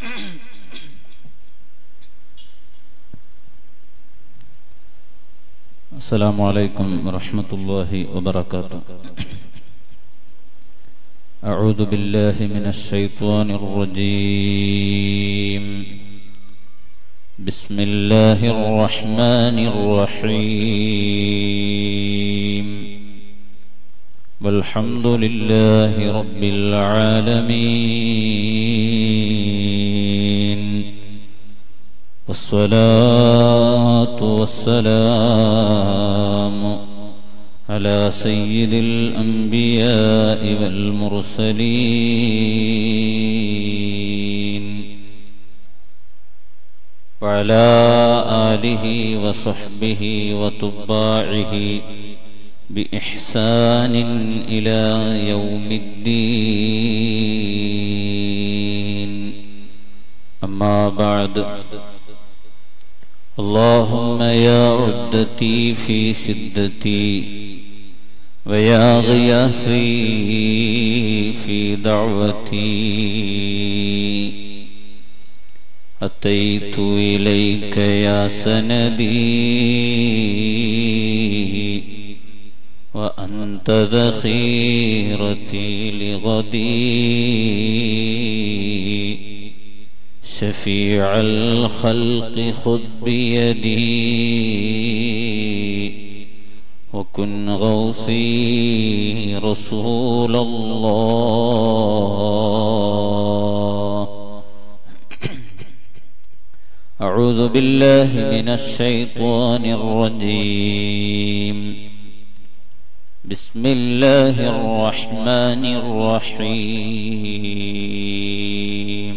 السلام عليكم ورحمة الله وبركاته أعوذ بالله من الشيطان الرجيم بسم الله الرحمن الرحيم والحمد لله رب العالمين والصلاة والسلام على سيد الأنبياء والمرسلين وعلى آله وصحبه وتباعه بإحسان إلى يوم الدين أما بعد اللهم يا عدتي في شدتي ويا غياثي في دعوتي أتيت إليك يا سندي وأنت ذخيرتي لغدي شفيع الخلق خذ بيدي وكن غوثي رسول الله أعوذ بالله من الشيطان الرجيم بسم الله الرحمن الرحيم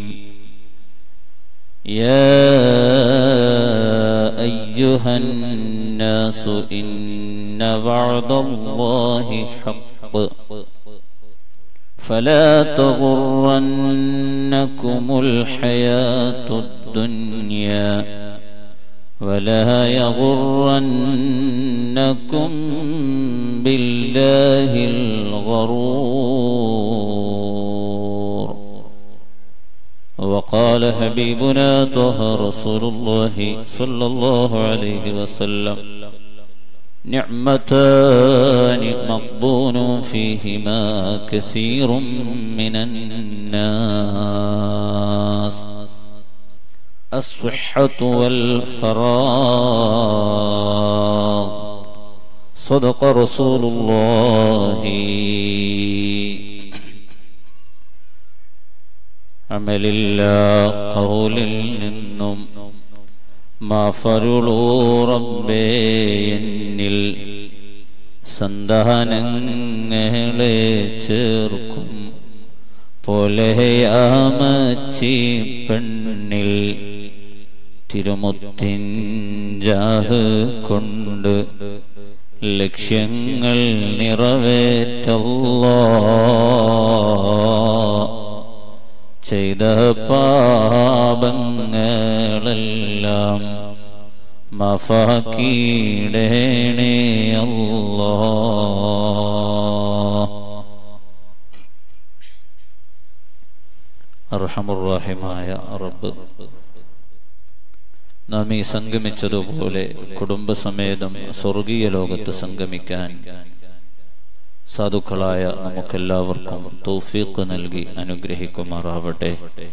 يا أيها الناس إن وعد الله حق فلا تغرنكم الحياة الدنيا ولا يغرنكم بالله الغرور وقال حبيبنا طه رسول الله صلى الله عليه وسلم نعمتان مقبون فيهما كثير من الناس الصحة والفراغ صدق رسول الله അമലില്ല കൗലിൽ നിന്നും മാഫരുളൂ റബ്ബേ എന്നിൽ സന്താനങ്ങളെ ചേർക്കും പോലെയാമച്ചി പെണ്ണിൽ തിരുമുത്തിൻ ജാഹ് കൊണ്ട് ലക്ഷ്യങ്ങൾ നിറവേറ്റല്ലോ ചെയ്ത പാപങ്ങളെല്ലാം മഫാക്കീടേണേ അല്ലോ അർഹമുറാഹിമായ റബ്ബ് നാം ഈ സംഗമിച്ചതുപോലെ കുടുംബസമേതം സ്വർഗീയ ലോകത്ത് സംഗമിക്കാൻ സാധുക്കളായ നമുക്കെല്ലാവർക്കും തൗഫീഖ് നൽകി അനുഗ്രഹിക്കുമാറാവട്ടെ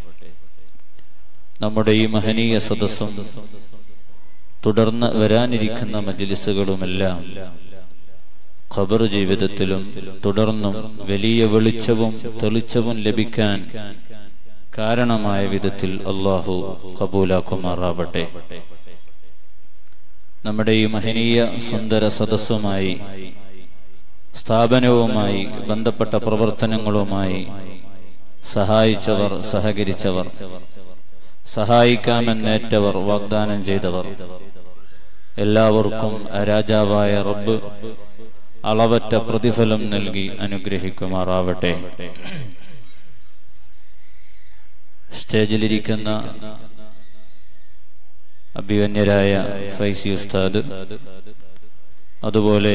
നമ്മുടെ ഈ മഹനീയ സദസ്സും തുടർന്ന് വരാനിരിക്കുന്ന മജിലിസുകളുമെല്ലാം ഖബർ ജീവിതത്തിലും തുടർന്നും വലിയ വെളിച്ചവും തെളിച്ചവും ലഭിക്കാൻ കാരണമായ വിധത്തിൽ അള്ളാഹു കബൂലാക്കുമാറാവട്ടെ നമ്മുടെ ഈ മഹനീയ സുന്ദര സദസ്സുമായി സ്ഥാപനവുമായി ബന്ധപ്പെട്ട പ്രവർത്തനങ്ങളുമായി സഹായിച്ചവർ സഹകരിച്ചവർ സഹായിക്കാമെന്നേറ്റവർ വാഗ്ദാനം ചെയ്തവർ എല്ലാവർക്കും രാജാവായ റബ്ബ് അളവറ്റ പ്രതിഫലം നൽകി അനുഗ്രഹിക്കുമാറാവട്ടെ സ്റ്റേജിലിരിക്കുന്ന അഭിവന്യരായ ഫൈസി ഉസ്താദ് അതുപോലെ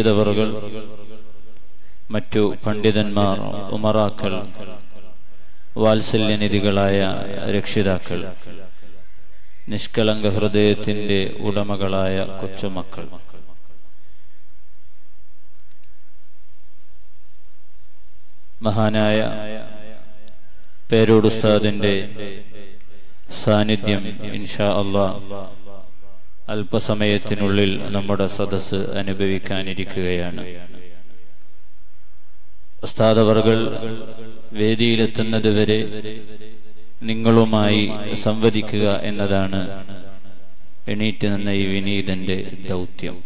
സയ്യിദവറുകൾ മറ്റു പണ്ഡിതന്മാർ ഉമറാക്കൾ വാത്സല്യനിധികളായ രക്ഷിതാക്കൾ നിഷ്കളങ്ക ഹൃദയത്തിന്റെ ഉടമകളായ കൊച്ചുമക്കൾ മഹാനായ പേരോട് ഉസ്താദിന്റെ സാന്നിധ്യം ഇൻഷാ അള്ളാ അല്പസമയത്തിനുള്ളിൽ നമ്മുടെ സദസ്സ് അനുഭവിക്കാനിരിക്കുകയാണ് ഉസ്താദ് അവർകൾ വേദിയിലെത്തുന്നത് വരെ നിങ്ങളുമായി സംവദിക്കുക എന്നതാണ് എണീറ്റ് നിന്ന ഈ വിനീതന്റെ ദൗത്യം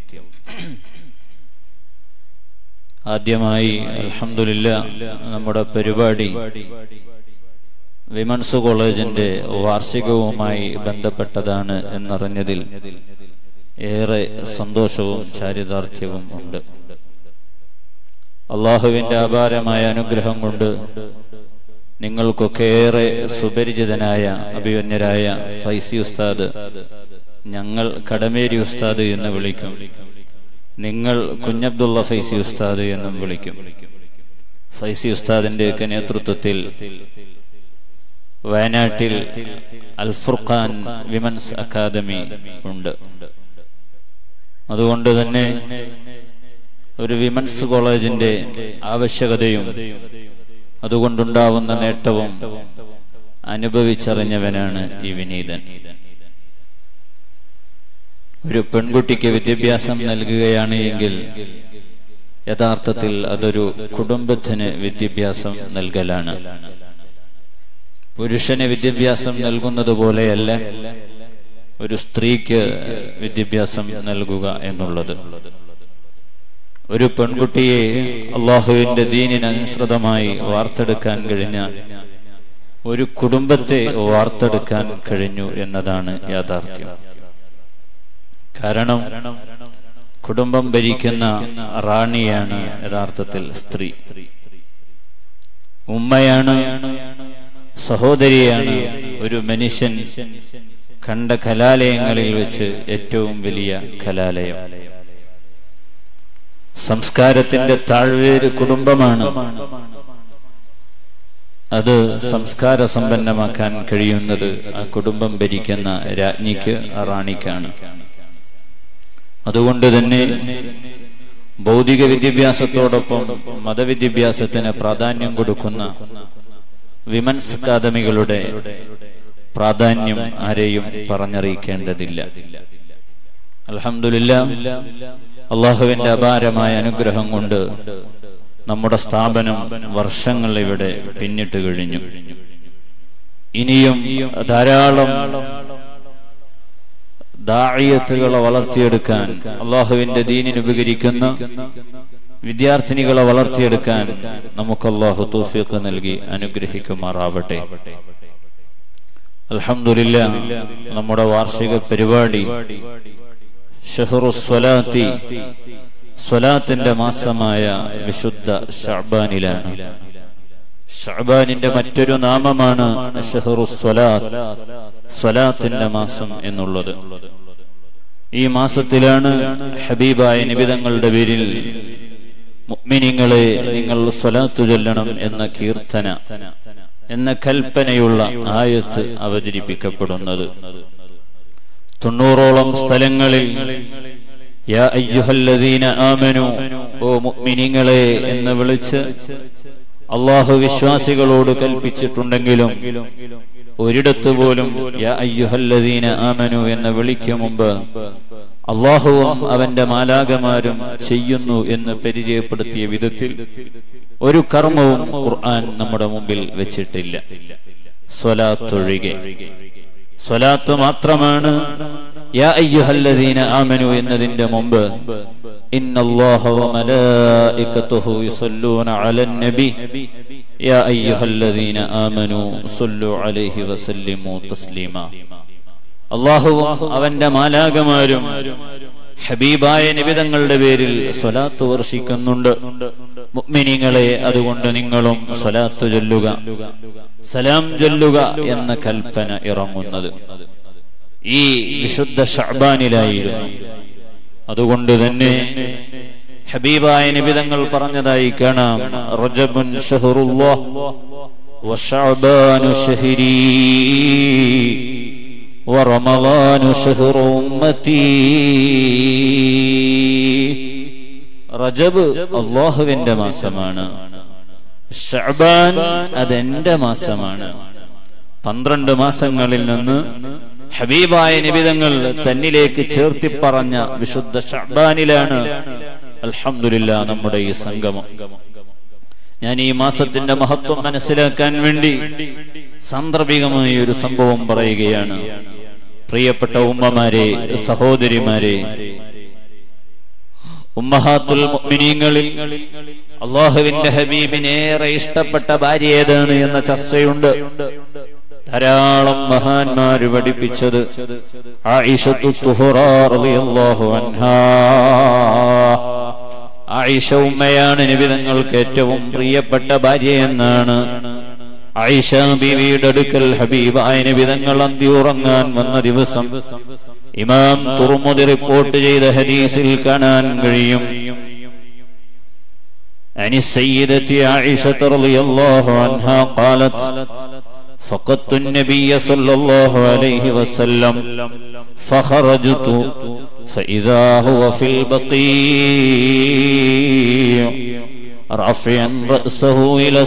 ആദ്യമായി അൽഹംദുലില്ല നമ്മുടെ പരിപാടി വിമൻസ് കോളേജിന്റെ വാർഷികവുമായി ബന്ധപ്പെട്ടതാണ് എന്നറിഞ്ഞതിൽ ഏറെ സന്തോഷവും ചാരിതാർത്ഥ്യവും ഉണ്ട് അള്ളാഹുവിന്റെ അപാരമായ അനുഗ്രഹം കൊണ്ട് നിങ്ങൾക്കൊക്കെ ഏറെ സുപരിചിതനായ അഭിമന്യരായ ഫൈസി ഉസ്താദ് ഞങ്ങൾ കടമേരി ഉസ്താദ് എന്ന് വിളിക്കും നിങ്ങൾ കുഞ്ഞബ്ദുള്ള ഫൈസി ഉസ്താദ് എന്നും വിളിക്കും ഫൈസി ഉസ്താദിന്റെയൊക്കെ നേതൃത്വത്തിൽ വയനാട്ടിൽ അൽ ഫുർഖാൻ വിമൻസ് അക്കാദമി ഉണ്ട് അതുകൊണ്ട് തന്നെ ഒരു വിമൻസ് കോളേജിന്റെ ആവശ്യകതയും അതുകൊണ്ടുണ്ടാവുന്ന നേട്ടവും അനുഭവിച്ചറിഞ്ഞവനാണ് ഈ വിനീതൻ ഒരു പെൺകുട്ടിക്ക് വിദ്യാഭ്യാസം നൽകുകയാണ് എങ്കിൽ യഥാർത്ഥത്തിൽ അതൊരു കുടുംബത്തിന് വിദ്യാഭ്യാസം നൽകലാണ് പുരുഷന് വിദ്യാഭ്യാസം നൽകുന്നത് പോലെയല്ല ഒരു സ്ത്രീക്ക് വിദ്യാഭ്യാസം നൽകുക എന്നുള്ളത് ഒരു പെൺകുട്ടിയെ അള്ളാഹുവിന്റെ ദീനിനനുസൃതമായി വാർത്തെടുക്കാൻ കഴിഞ്ഞാൽ ഒരു കുടുംബത്തെ വാർത്തെടുക്കാൻ കഴിഞ്ഞു എന്നതാണ് യാഥാർത്ഥ്യം കാരണം കുടുംബം ഭരിക്കുന്ന റാണിയാണ് യഥാർത്ഥത്തിൽ സ്ത്രീ ഉമ്മയാണ് സഹോദരിയാണ് ഒരു മനുഷ്യൻ കണ്ട കലാലയങ്ങളിൽ വെച്ച് ഏറ്റവും വലിയ കലാലയം സംസ്കാരത്തിന്റെ താഴ്വേര് കുടുംബമാണ് അത് സംസ്കാര സമ്പന്നമാക്കാൻ കഴിയുന്നത് ആ കുടുംബം ഭരിക്കുന്ന രാജ്ഞിക്ക് റാണിക്കാണ് അതുകൊണ്ട് തന്നെ ഭൗതിക വിദ്യാഭ്യാസത്തോടൊപ്പം മതവിദ്യാഭ്യാസത്തിന് പ്രാധാന്യം കൊടുക്കുന്ന വിമൻസ് അക്കാദമികളുടെ പ്രാധാന്യം ആരെയും പറഞ്ഞറിയിക്കേണ്ടതില്ല അലഹമില്ല അള്ളാഹുവിന്റെ അപാരമായ അനുഗ്രഹം കൊണ്ട് നമ്മുടെ സ്ഥാപനം വർഷങ്ങൾ ഇവിടെ പിന്നിട്ട് കഴിഞ്ഞു ഇനിയും ധാരാളം ദാഴിയത്തുകളെ വളർത്തിയെടുക്കാൻ അള്ളാഹുവിന്റെ ദീനിന് ഉപകരിക്കുന്ന വിദ്യാർത്ഥിനികളെ വളർത്തിയെടുക്കാൻ നമുക്ക് അള്ളാഹു തൗഫീഖ് നൽകി അനുഗ്രഹിക്കുമാറാവട്ടെ അൽഹംദുലില്ല നമ്മുടെ വാർഷിക പരിപാടി ഷഹറു സ്വലാത്തി സ്വലാത്തിന്റെ മാസമായ വിശുദ്ധ ഷഅബാനിലാണ് ഷഅബാനിന്റെ മറ്റൊരു നാമമാണ് ഷഹറു സ്വലാത്ത് സ്വലാത്തിന്റെ മാസം എന്നുള്ളത് ഈ മാസത്തിലാണ് ഹബീബായ നിബിതങ്ങളുടെ പേരിൽ മുഅ്മിനീങ്ങളെ നിങ്ങൾ സ്വലാത്തു ചൊല്ലണം എന്ന കീർത്തന എന്ന കൽപ്പനയുള്ള ആയത്ത് അവതരിപ്പിക്കപ്പെടുന്നത് തൊണ്ണൂറോളം സ്ഥലങ്ങളിൽ യാ അയ്യുഹല്ലദീന ആമനു ഓ മുഅ്മിനീങ്ങളെ എന്ന് വിളിച്ച് അള്ളാഹു വിശ്വാസികളോട് കൽപ്പിച്ചിട്ടുണ്ടെങ്കിലും ഒരിടത്ത് പോലും യാ അയ്യുഹല്ലദീന ആമനു എന്ന് വിളിക്കും മുമ്പ് അള്ളാഹുവും അവന്റെ മാലാകമാരും ചെയ്യുന്നു എന്ന് പരിചയപ്പെടുത്തിയ വിധത്തിൽ ഒരു കർമ്മവും ഖുർആൻ നമ്മുടെ മുമ്പിൽ വെച്ചിട്ടില്ല സ്വലാത്തൊഴികെ സ്വലാത്ത് മാത്രമാണ് യാ അയ്യുഹല്ലദീന ആമനു എന്നതിന്റെ മുമ്പ് ഇന്നല്ലാഹ വമലായികതുഹു യുസല്ലൂന അലൻ നബി യാ അയ്യുഹല്ലദീന ആമനു സല്ലു അലൈഹി വസല്ലിമു തസ്ലീമ അള്ളാഹുവും അവന്റെ മാലാകമാരും ഹബീബായ നിബിതങ്ങളുടെ പേരിൽ സ്വലാത്ത് വർഷിക്കുന്നുണ്ട് മുഅ്മിനീങ്ങളെ അതുകൊണ്ട് നിങ്ങളും സ്വലാത്ത് ചൊല്ലുക സലാം ചൊല്ലുക എന്ന കൽപ്പന ഇറങ്ങുന്നത് ഈ വിശുദ്ധ ഷഅബാനിലായിരുന്നു അതുകൊണ്ട് തന്നെ ഹബീബായ നിബിതങ്ങൾ പറഞ്ഞതായി കാണാം റജബുൻ ഷഹറുല്ലാഹ് وشعبان شهري ورمضان شهر أمتي റജബ് അള്ളാഹുവിന്റെ മാസമാണ് ഷഅബാൻ അതെന്റെ മാസമാണ് പന്ത്രണ്ട് മാസങ്ങളിൽ നിന്ന് ഹബീബായ നിബിതങ്ങൾ തന്നിലേക്ക് ചേർത്തി പറഞ്ഞ വിശുദ്ധ ഷഅബാനിലാണ് അൽഹംദുലില്ലാ നമ്മുടെ ഈ സംഗമം ഞാൻ ഈ മാസത്തിന്റെ മഹത്വം മനസ്സിലാക്കാൻ വേണ്ടി സാന്ദർഭികമായ ഒരു സംഭവം പറയുകയാണ് പ്രിയപ്പെട്ട ഉമ്മമാരെ സഹോദരിമാരെ ഉമ്മഹാത്തുൽ മുഅ്മിനീങ്ങളിൽ അള്ളാഹുവിന്റെ ഹബീബിന് ഏറെ ഇഷ്ടപ്പെട്ട ഭാര്യ ഏതാണ് എന്ന ചർച്ചയുണ്ട് ധാരാളം മഹാന്മാര് പഠിപ്പിച്ചത് ആയിഷത്തു തുഹ്റാ റളിയല്ലാഹു അൻഹാ ആയിഷ ഉമ്മയാണ് നിബിതങ്ങൾക്ക് ഏറ്റവും പ്രിയപ്പെട്ട ഭാര്യ എന്നാണ് ആയിഷ ബീവിയുടെ അടുക്കൽ ഹബീബായ നിബിതങ്ങൾ അന്തി ഉറങ്ങാൻ വന്ന ദിവസം ഇമാം തുറമുതി റിപ്പോർട്ട് ചെയ്ത ഹദീസിൽ കാണാൻ കഴിയും عن السيدة عائشة رضي الله عنها قالت فقدت النبي صلى الله عليه وسلم فخرجت فإذا هو في البقيع رافعا رأسه إلى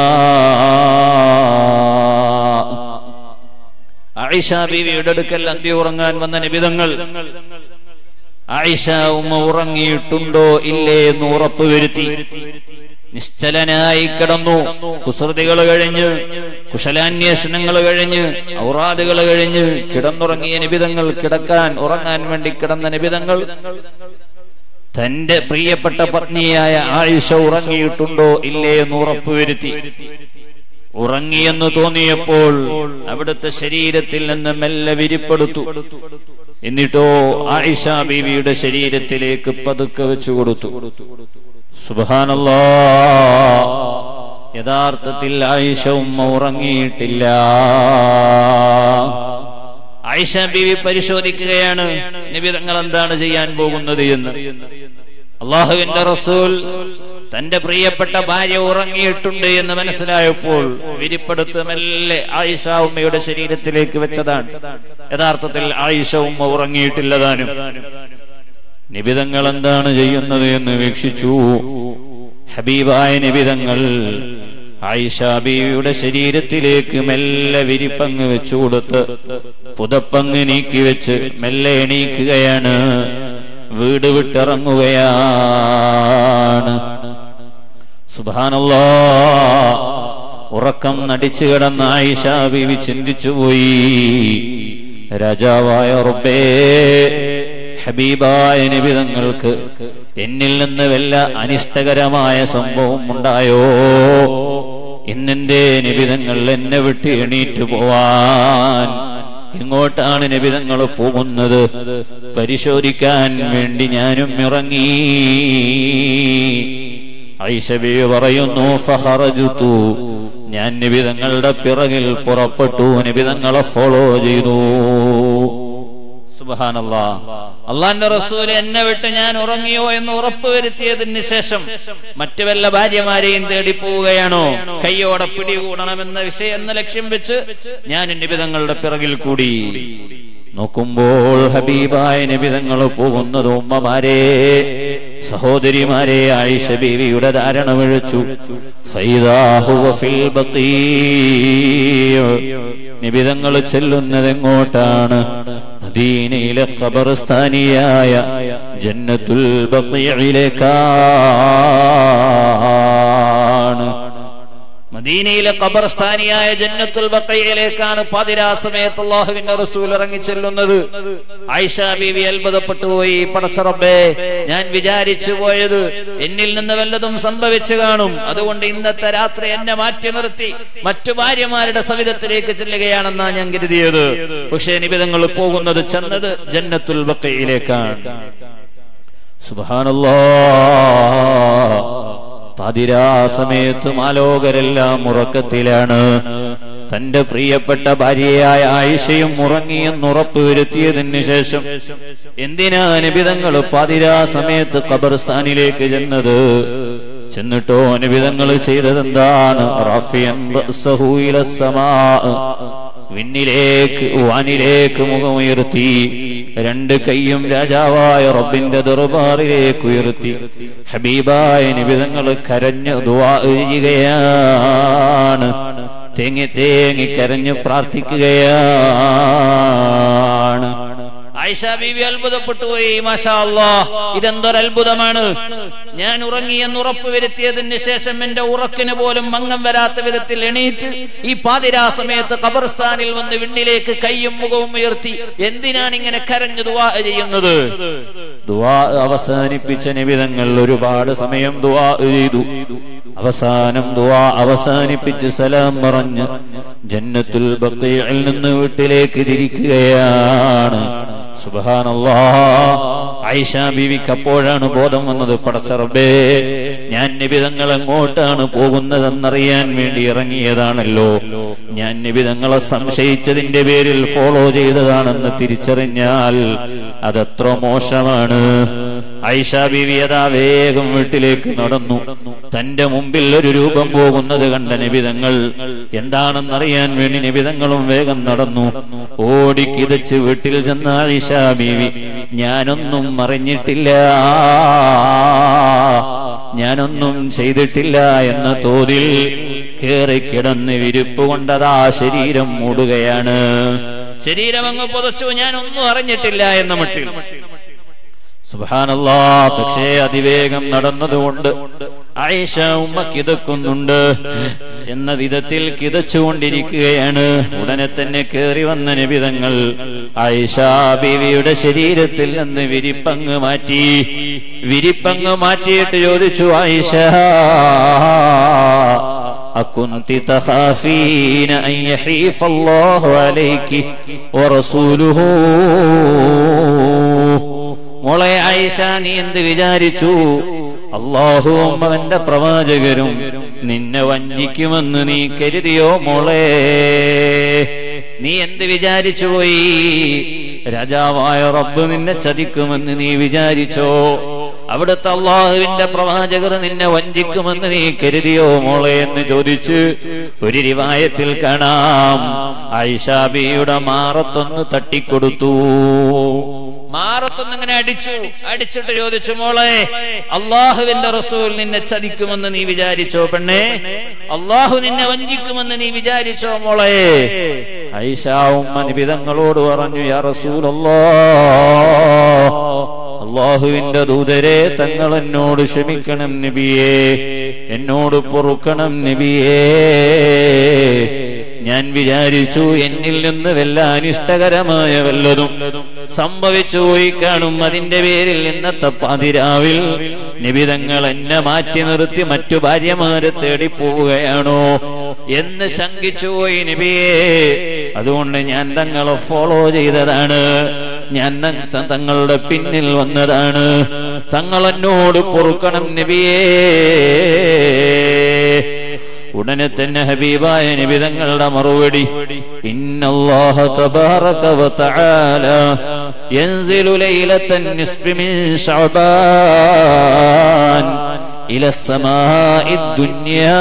السماء ആയിഷ ബീവിയുടെ അടുക്കൽ അന്ത്യ ഉറങ്ങാൻ വന്ന നിബിതങ്ങൾ ആയിഷ ഉമ്മ ഉറങ്ങിയിട്ടുണ്ടോ ഇല്ലേ എന്ന് ഉറപ്പുവരുത്തി നിശ്ചലനായി കിടന്നു കുസൃതികൾ കഴിഞ്ഞ് കുശലാന്വേഷണങ്ങൾ കഴിഞ്ഞ് ഔറാദുകൾ കഴിഞ്ഞ് കിടന്നുറങ്ങിയ നിബിതങ്ങൾ കിടക്കാൻ ഉറങ്ങാൻ വേണ്ടി കിടന്ന നിബിതങ്ങൾ തന്റെ പ്രിയപ്പെട്ട പത്നിയായ ആയിഷ ഉറങ്ങിയിട്ടുണ്ടോ ഇല്ലേ എന്ന് ഉറപ്പുവരുത്തി ഉറങ്ങിയെന്ന് തോന്നിയപ്പോൾ അവിടുത്തെ ശരീരത്തിൽ നിന്ന് മെല്ലെ വിരിപ്പെടുത്തു എന്നിട്ടോ ആയിഷ ബീവിയുടെ ശരീരത്തിലേക്ക് പതുക്കെ വെച്ചു കൊടുത്തു സുബാനല്ലോ യഥാർത്ഥത്തിൽ ആയിഷ ഉമ്മ ഉറങ്ങിയിട്ടില്ല ആയിഷ ബീവി പരിശോധിക്കുകയാണ് നബി തങ്ങൾ എന്താണ് ചെയ്യാൻ പോകുന്നത് എന്ന് അള്ളാഹുവിന്റെ റസൂൽ തന്റെ പ്രിയപ്പെട്ട ഭാര്യ ഉറങ്ങിയിട്ടുണ്ട് എന്ന് മനസ്സിലായപ്പോൾ വിരിപ്പെടുത്ത് മെല്ലെ ആയിഷ ഉമ്മയുടെ ശരീരത്തിലേക്ക് വെച്ചതാണ് യഥാർത്ഥത്തിൽ ആയിഷ ഉമ്മ ഉറങ്ങിയിട്ടില്ലതാനും നിബിതങ്ങൾ എന്താണ് ചെയ്യുന്നത് എന്ന് വീക്ഷിച്ചു ഹബീബായ നിബിതങ്ങൾ ആയിഷ ബീവിയുടെ ശരീരത്തിലേക്ക് മെല്ലെ വിരിപ്പങ്ങ് വെച്ചു കൊടുത്ത് പുതപ്പങ്ങ് നീക്കി വെച്ച് മെല്ലെ എണീക്കുകയാണ് വീട് വിട്ടിറങ്ങുകയാണ് സുബാനല്ലോ ഉറക്കം നടിച്ചു കിടന്ന ആയിഷ ബീവി ചിന്തിച്ചുപോയി രാജാവായ റബ്ബേ ഹബീബായ നിബിതങ്ങൾക്ക് എന്നിൽ നിന്ന് വല്ല അനിഷ്ടകരമായ സംഭവം ഉണ്ടായോ ഇന്നെന്റെ നിബിതങ്ങൾ എന്നെ വിട്ട് എണീറ്റ് പോവാൻ ഇങ്ങോട്ടാണ് നിബിതങ്ങൾ പോകുന്നത് പരിശോധിക്കാൻ വേണ്ടി ഞാനും ഇറങ്ങി ഐഷബി പറയുന്നു ഫഹറജുത്തു ഞാൻ നിബിതങ്ങളുടെ പിറകിൽ പുറപ്പെട്ടു നിബിതങ്ങളെ ഫോളോ ചെയ്തു സുബാനല്ലാ അള്ളാന്റെ റസൂൽ എന്നെ വിട്ട് ഞാൻ ഉറങ്ങിയോ എന്ന് ഉറപ്പുവരുത്തിയതിന് ശേഷം മറ്റു വല്ല ഭാര്യമാരെയും തേടി പോവുകയാണോ കയ്യോടെ പിടികൂടണമെന്ന വിഷയം എന്ന ലക്ഷ്യം വെച്ച് ഞാൻ നിബിതങ്ങളുടെ പിറകിൽ കൂടി നോക്കുമ്പോൾ ഹബീബായ നിബിതങ്ങൾ പോകുന്നത് ഉമ്മമാരെ സഹോദരിമാരെ ആയിഷ ബീവിയുടെ ധാരണ വിളിച്ചു നിബിതങ്ങൾ ചെല്ലുന്നത് എങ്ങോട്ടാണ് മദീനയിലെ ഖബർസ്ഥാനിയായ ജന്നത്തുൽ ബഖീഇലേക്കാണ് മദീനയിലെ ഖബർസ്ഥാനിയായ ജന്നത്തുൽ ബഖയിലേക്കാണ് പതിരാ സമയത്ത് അള്ളാഹുവിന്റെ റസൂൽ ഇറങ്ങി ചെല്ലുന്നത് ആയിഷ ബീവി അത്ഭുതപ്പെട്ടു പോയി പടച്ചറബേ ഞാൻ വിചാരിച്ചു പോയത് എന്നിൽ നിന്ന് വല്ലതും സംഭവിച്ചു കാണും അതുകൊണ്ട് ഇന്നത്തെ രാത്രി എന്നെ മാറ്റി നിർത്തി മറ്റു ഭാര്യമാരുടെ സവിധത്തിലേക്ക് ചെല്ലുകയാണെന്നാ ഞാൻ കരുതിയത് പക്ഷേ നിബിതങ്ങൾ പോകുന്നത് ചെന്നത് ജന്നത്തുൽ ബക്കയിലേക്കാണ് സുബാനല്ലോ പതിരാ സമയത്ത് മാലോകരെല്ലാം ഉറക്കത്തിലാണ് തന്റെ പ്രിയപ്പെട്ട ഭാര്യയായ ആയിഷയും ഉറങ്ങിയെന്ന് ഉറപ്പുവരുത്തിയതിന് ശേഷം എന്തിനാ നിബിതങ്ങൾ പതിരാ സമയത്ത് ഖബർസ്ഥാനിലേക്ക് ചെന്നത് ചെന്നിട്ടോ അനുവിധങ്ങൾ ചെയ്തതെന്താണ് റാഫിയൻ റഅ്സഹു ഇലസ്സമാ. വിണ്ണിലേക്ക് വാനിലേക്ക് മുഖമുയർത്തി രണ്ട് കൈയും രാജാവായ റബ്ബിന്റെ ദർബാറിലേക്ക് ഉയർത്തി ഹബീബായ നിബിതങ്ങൾ കരഞ്ഞു ദുആ ചെയ്യുകയാണ് തേങ്ങി തേങ്ങി കരഞ്ഞു പ്രാർത്ഥിക്കുകയാണ് ആയിഷ ബീവി അത്ഭുതപ്പെട്ടു പോയി മാഷാ അല്ലാ ഇതെന്തൊരു അത്ഭുതമാണ് ഞാൻ ഉറങ്ങിയെന്ന് ഉറപ്പ് വരുത്തിയതിന് ശേഷം എന്റെ ഉറക്കിന് പോലും മങ്ങം വരാത്ത വിധത്തിൽ എണീറ്റ് ഈ പാതിരാ സമയത്ത് ഖബർസ്ഥാനിൽ വന്ന് വിണ്ണിലേക്ക് കൈയും മുഖവും ഉയർത്തി എന്തിനാണ് ഇങ്ങനെ കരഞ്ഞു ദുവാ ചെയ്യുന്നത് ദുവാ അവസാനിപ്പിച്ച നിബിധങ്ങൾ ഒരുപാട് സമയം ദുവാ ചെയ്തു അവസാനം ദുവാ അവസാനിപ്പിച്ച് സലാം പറഞ്ഞ് ജന്നത്തുൽ ബഖീഇൽ നിന്ന് വീട്ടിലേക്ക് തിരിക്കുകയാണ് സുബ്ഹാനല്ലാ ആയിഷ ബീവിക്ക് അപ്പോഴാണ് ബോധം വന്നത് പടച്ചറബേ ഞാൻ നിബിതങ്ങൾ എങ്ങോട്ടാണ് പോകുന്നതെന്നറിയാൻ വേണ്ടി ഇറങ്ങിയതാണല്ലോ ഞാൻ നിബിതങ്ങളെ സംശയിച്ചതിന്റെ പേരിൽ ഫോളോ ചെയ്തതാണെന്ന് തിരിച്ചറിഞ്ഞാൽ അതെത്ര മോശമാണ് ഐഷ ബീവി അതാ വേഗം വീട്ടിലേക്ക് നടന്നു തന്റെ മുമ്പിൽ ഒരു രൂപം പോകുന്നത് കണ്ട നിബിതങ്ങൾ എന്താണെന്നറിയാൻ വേണ്ടി നിബിതങ്ങളും വേഗം നടന്നു ഓടി കിതച്ച് വീട്ടിൽ ചെന്ന ഐഷ ബീവി ഞാനൊന്നും അറിഞ്ഞിട്ടില്ല ഞാനൊന്നും ചെയ്തിട്ടില്ല എന്ന തോതിൽ കേറി കിടന്ന് വിരിപ്പ് കൊണ്ടതാ ശരീരം മൂടുകയാണ് ശരീരം അങ്ങ് പുതച്ചു ഞാനൊന്നും അറിഞ്ഞിട്ടില്ല എന്ന മട്ടിൽ സുബാനല്ലാ പക്ഷേ അതിവേഗം നടന്നതുകൊണ്ട് ആയിഷ ഉമ്മ കിതക്കുന്നുണ്ട് എന്ന വിധത്തിൽ കിതച്ചുകൊണ്ടിരിക്കുകയാണ് ഉടനെ തന്നെ കേറി വന്ന നിബിതങ്ങൾ ആയിഷ ബീവിയുടെ ശരീരത്തിൽ നിന്ന് വിരിപ്പങ്ങ് മാറ്റി വിരിപ്പങ്ങ് മാറ്റിയിട്ട് ചോദിച്ചു ആയിഷ أكنت تخافين أن يحيف الله عليك ورسوله മോളെ ആയിഷ നീ എന്ത് വിചാരിച്ചു അള്ളാഹുവും അവന്റെ പ്രവാചകരും നിന്നെ വഞ്ചിക്കുമെന്ന് നീ കരുതിയോ മോളെ നീ എന്ത് വിചാരിച്ചു പോയി രാജാവായ റബ്ബ് നിന്നെ ചതിക്കുമെന്ന് നീ വിചാരിച്ചോ അവിടുത്തെ അള്ളാഹുവിന്റെ പ്രവാചകർ നിന്നെ വഞ്ചിക്കുമെന്ന് നീ കരുതിയോ മോളെ എന്ന് ചോദിച്ച് ഒരു റിവായത്തിൽ കാണാം ഐഷാബിയുടെ മാറത്തൊന്ന് തട്ടിക്കൊടുത്തു മാറത്തൊന്ന് ഇങ്ങനെ അടിച്ചു അടിച്ചിട്ട് ചോദിച്ചു മോളെ അള്ളാഹുവിന്റെ റസൂൽ നിന്നെ ചതിക്കുമെന്ന് നീ വിചാരിച്ചോ പെണ്ണെ അള്ളാഹു നിന്നെ വഞ്ചിക്കുമെന്ന് നീ വിചാരിച്ചോ മോളെ ഐഷ ഉമ്മ നിബിതങ്ങളോട് പറഞ്ഞു യാ റസൂലല്ലാ അള്ളാഹുവിന്റെ ദൂതരെ തങ്ങൾ എന്നോട് ക്ഷമിക്കണം നബിയേ എന്നോട് പൊറുക്കണം നബിയേ ഞാൻ വിചാരിച്ചു എന്നിൽ നിന്ന് വല്ല അനിഷ്ടകരമായ വല്ലതും സംഭവിച്ചു പോയി കാണും അതിന്റെ പേരിൽ ഇന്നത്തെ പതിരാവിൽ നിബിതങ്ങൾ എന്നെ മാറ്റി നിർത്തി മറ്റു ഭാര്യമാരെ തേടി പോവുകയാണോ എന്ന് ശങ്കിച്ചു പോയി നബിയേ അതുകൊണ്ട് ഞാൻ തങ്ങളെ ഫോളോ ചെയ്തതാണ് ഞാൻ ത- തങ്ങളുടെ പിന്നിൽ വന്നതാണ് തങ്ങൾ എന്നോട് പൊറുക്കണം നബിയേ ഉടനെ തന്നെ ഹബീബായ നിബിതങ്ങളുടെ മറുപടി ഇന്നല്ലാഹ തബാറക വതആല യൻസിലു ലൈലത്തൻ നിസ്ഫി മിൻ ശഅബാൻ ഇല السماء الدنيا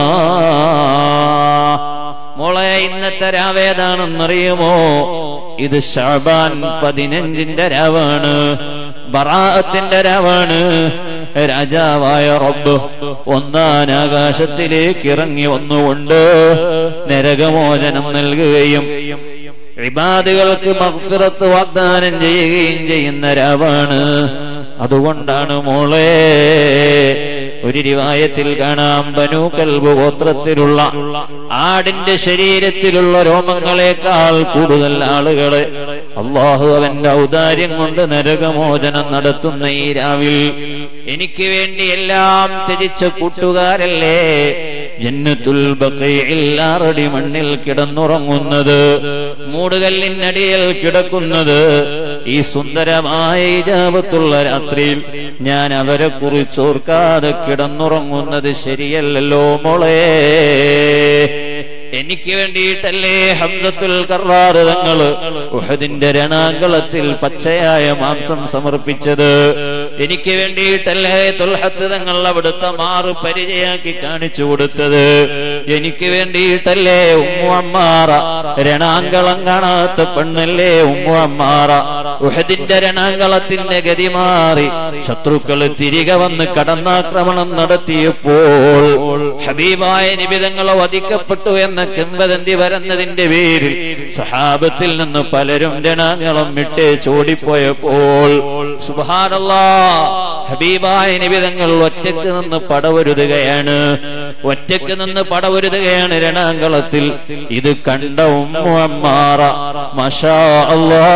മോളെ ഇന്നത്തെ രാവേതാണെന്നറിയുമോ ഇത് ഷാബാൻ പതിനഞ്ചിന്റെ രാവാണ് ബറാഅത്തിന്റെ രാവാണ് രാജാവായ റബ്ബ് ഒന്നാൻ ആകാശത്തിലേക്ക് ഇറങ്ങി വന്നുകൊണ്ട് നരകമോചനം നൽകുകയും ഇബാദുകൾക്ക് മഹ്ഫിറത്ത് വാഗ്ദാനം ചെയ്യുകയും ചെയ്യുന്ന രാവാണ് അതുകൊണ്ടാണ് മോളെ ഒരു റിവായത്തിൽ കാണാം ബനു കൽബ് ഗോത്രത്തിലുള്ള ആടിന്റെ ശരീരത്തിലുള്ള രോമങ്ങളെക്കാൾ കൂടുതൽ ആളുകളെ അള്ളാഹു അവന്റെ ഔദാര്യം കൊണ്ട് നരകമോചനം നടത്തുന്ന ഈ രാവിൽ എനിക്ക് വേണ്ടി എല്ലാം ത്യജിച്ച കൂട്ടുകാരല്ലേ ജന്നത്തുൽ ബഖീഇൽ ആറടി മണ്ണിൽ കിടന്നുറങ്ങുന്നത് മൂടുകല്ലിനടിയിൽ കിടക്കുന്നത് ഈ സുന്ദരമായ ഇജാബത്തുള്ള രാത്രിയിൽ ഞാൻ അവരെ കുറിച്ച് ഓർക്കാതെ കിടന്നുറങ്ങുന്നത് ശരിയല്ലല്ലോ മോളെ എനിക്ക് വേണ്ടിയിട്ടല്ലേ ഹംസത്തുൽ കറാറ് തങ്ങള് ഉഹദിന്റെ രണാങ്കളത്തിൽ പച്ചയായ മാംസം സമർപ്പിച്ചത് എനിക്ക് വേണ്ടിയിട്ടല്ലേ തുൽഹത്ത് തങ്ങൾ അവിടുത്തെ മാറ് പരിചയാക്കി കാണിച്ചു കൊടുത്തത് എനിക്ക് വേണ്ടിയിട്ടല്ലേ ഉമ്മു അമ്മാറ രണാങ്കളം കാണാത്ത പെണ്ണല്ലേ ഉമ്മു അമ്മാറ ഉഹദിന്റെ രണാങ്കളത്തിന്റെ ഗതി മാറി ശത്രുക്കൾ തിരികെ വന്ന് കടന്നാക്രമണം നടത്തിയപ്പോൾ ഹബീബായ നിബിതങ്ങൾ വധിക്കപ്പെട്ടു എന്ന കിംവദന്തി വരുന്നതിന്റെ പേരിൽ സഹാബത്തിൽ നിന്ന് പലരും രണാങ്കളം വിട്ട് ചോടിപ്പോയപ്പോൾ സുബാനല്ലാ ഹബീബായ നിബിതങ്ങൾ ഒറ്റക്ക് നിന്ന് പടവരുതുകയാണ് ഒറ്റക്ക് നിന്ന് പടവരുതുകയാണ് രണാങ്കളത്തിൽ ഇത് കണ്ട ഉമ്മു അമ്മാറ മഷാ അല്ലാ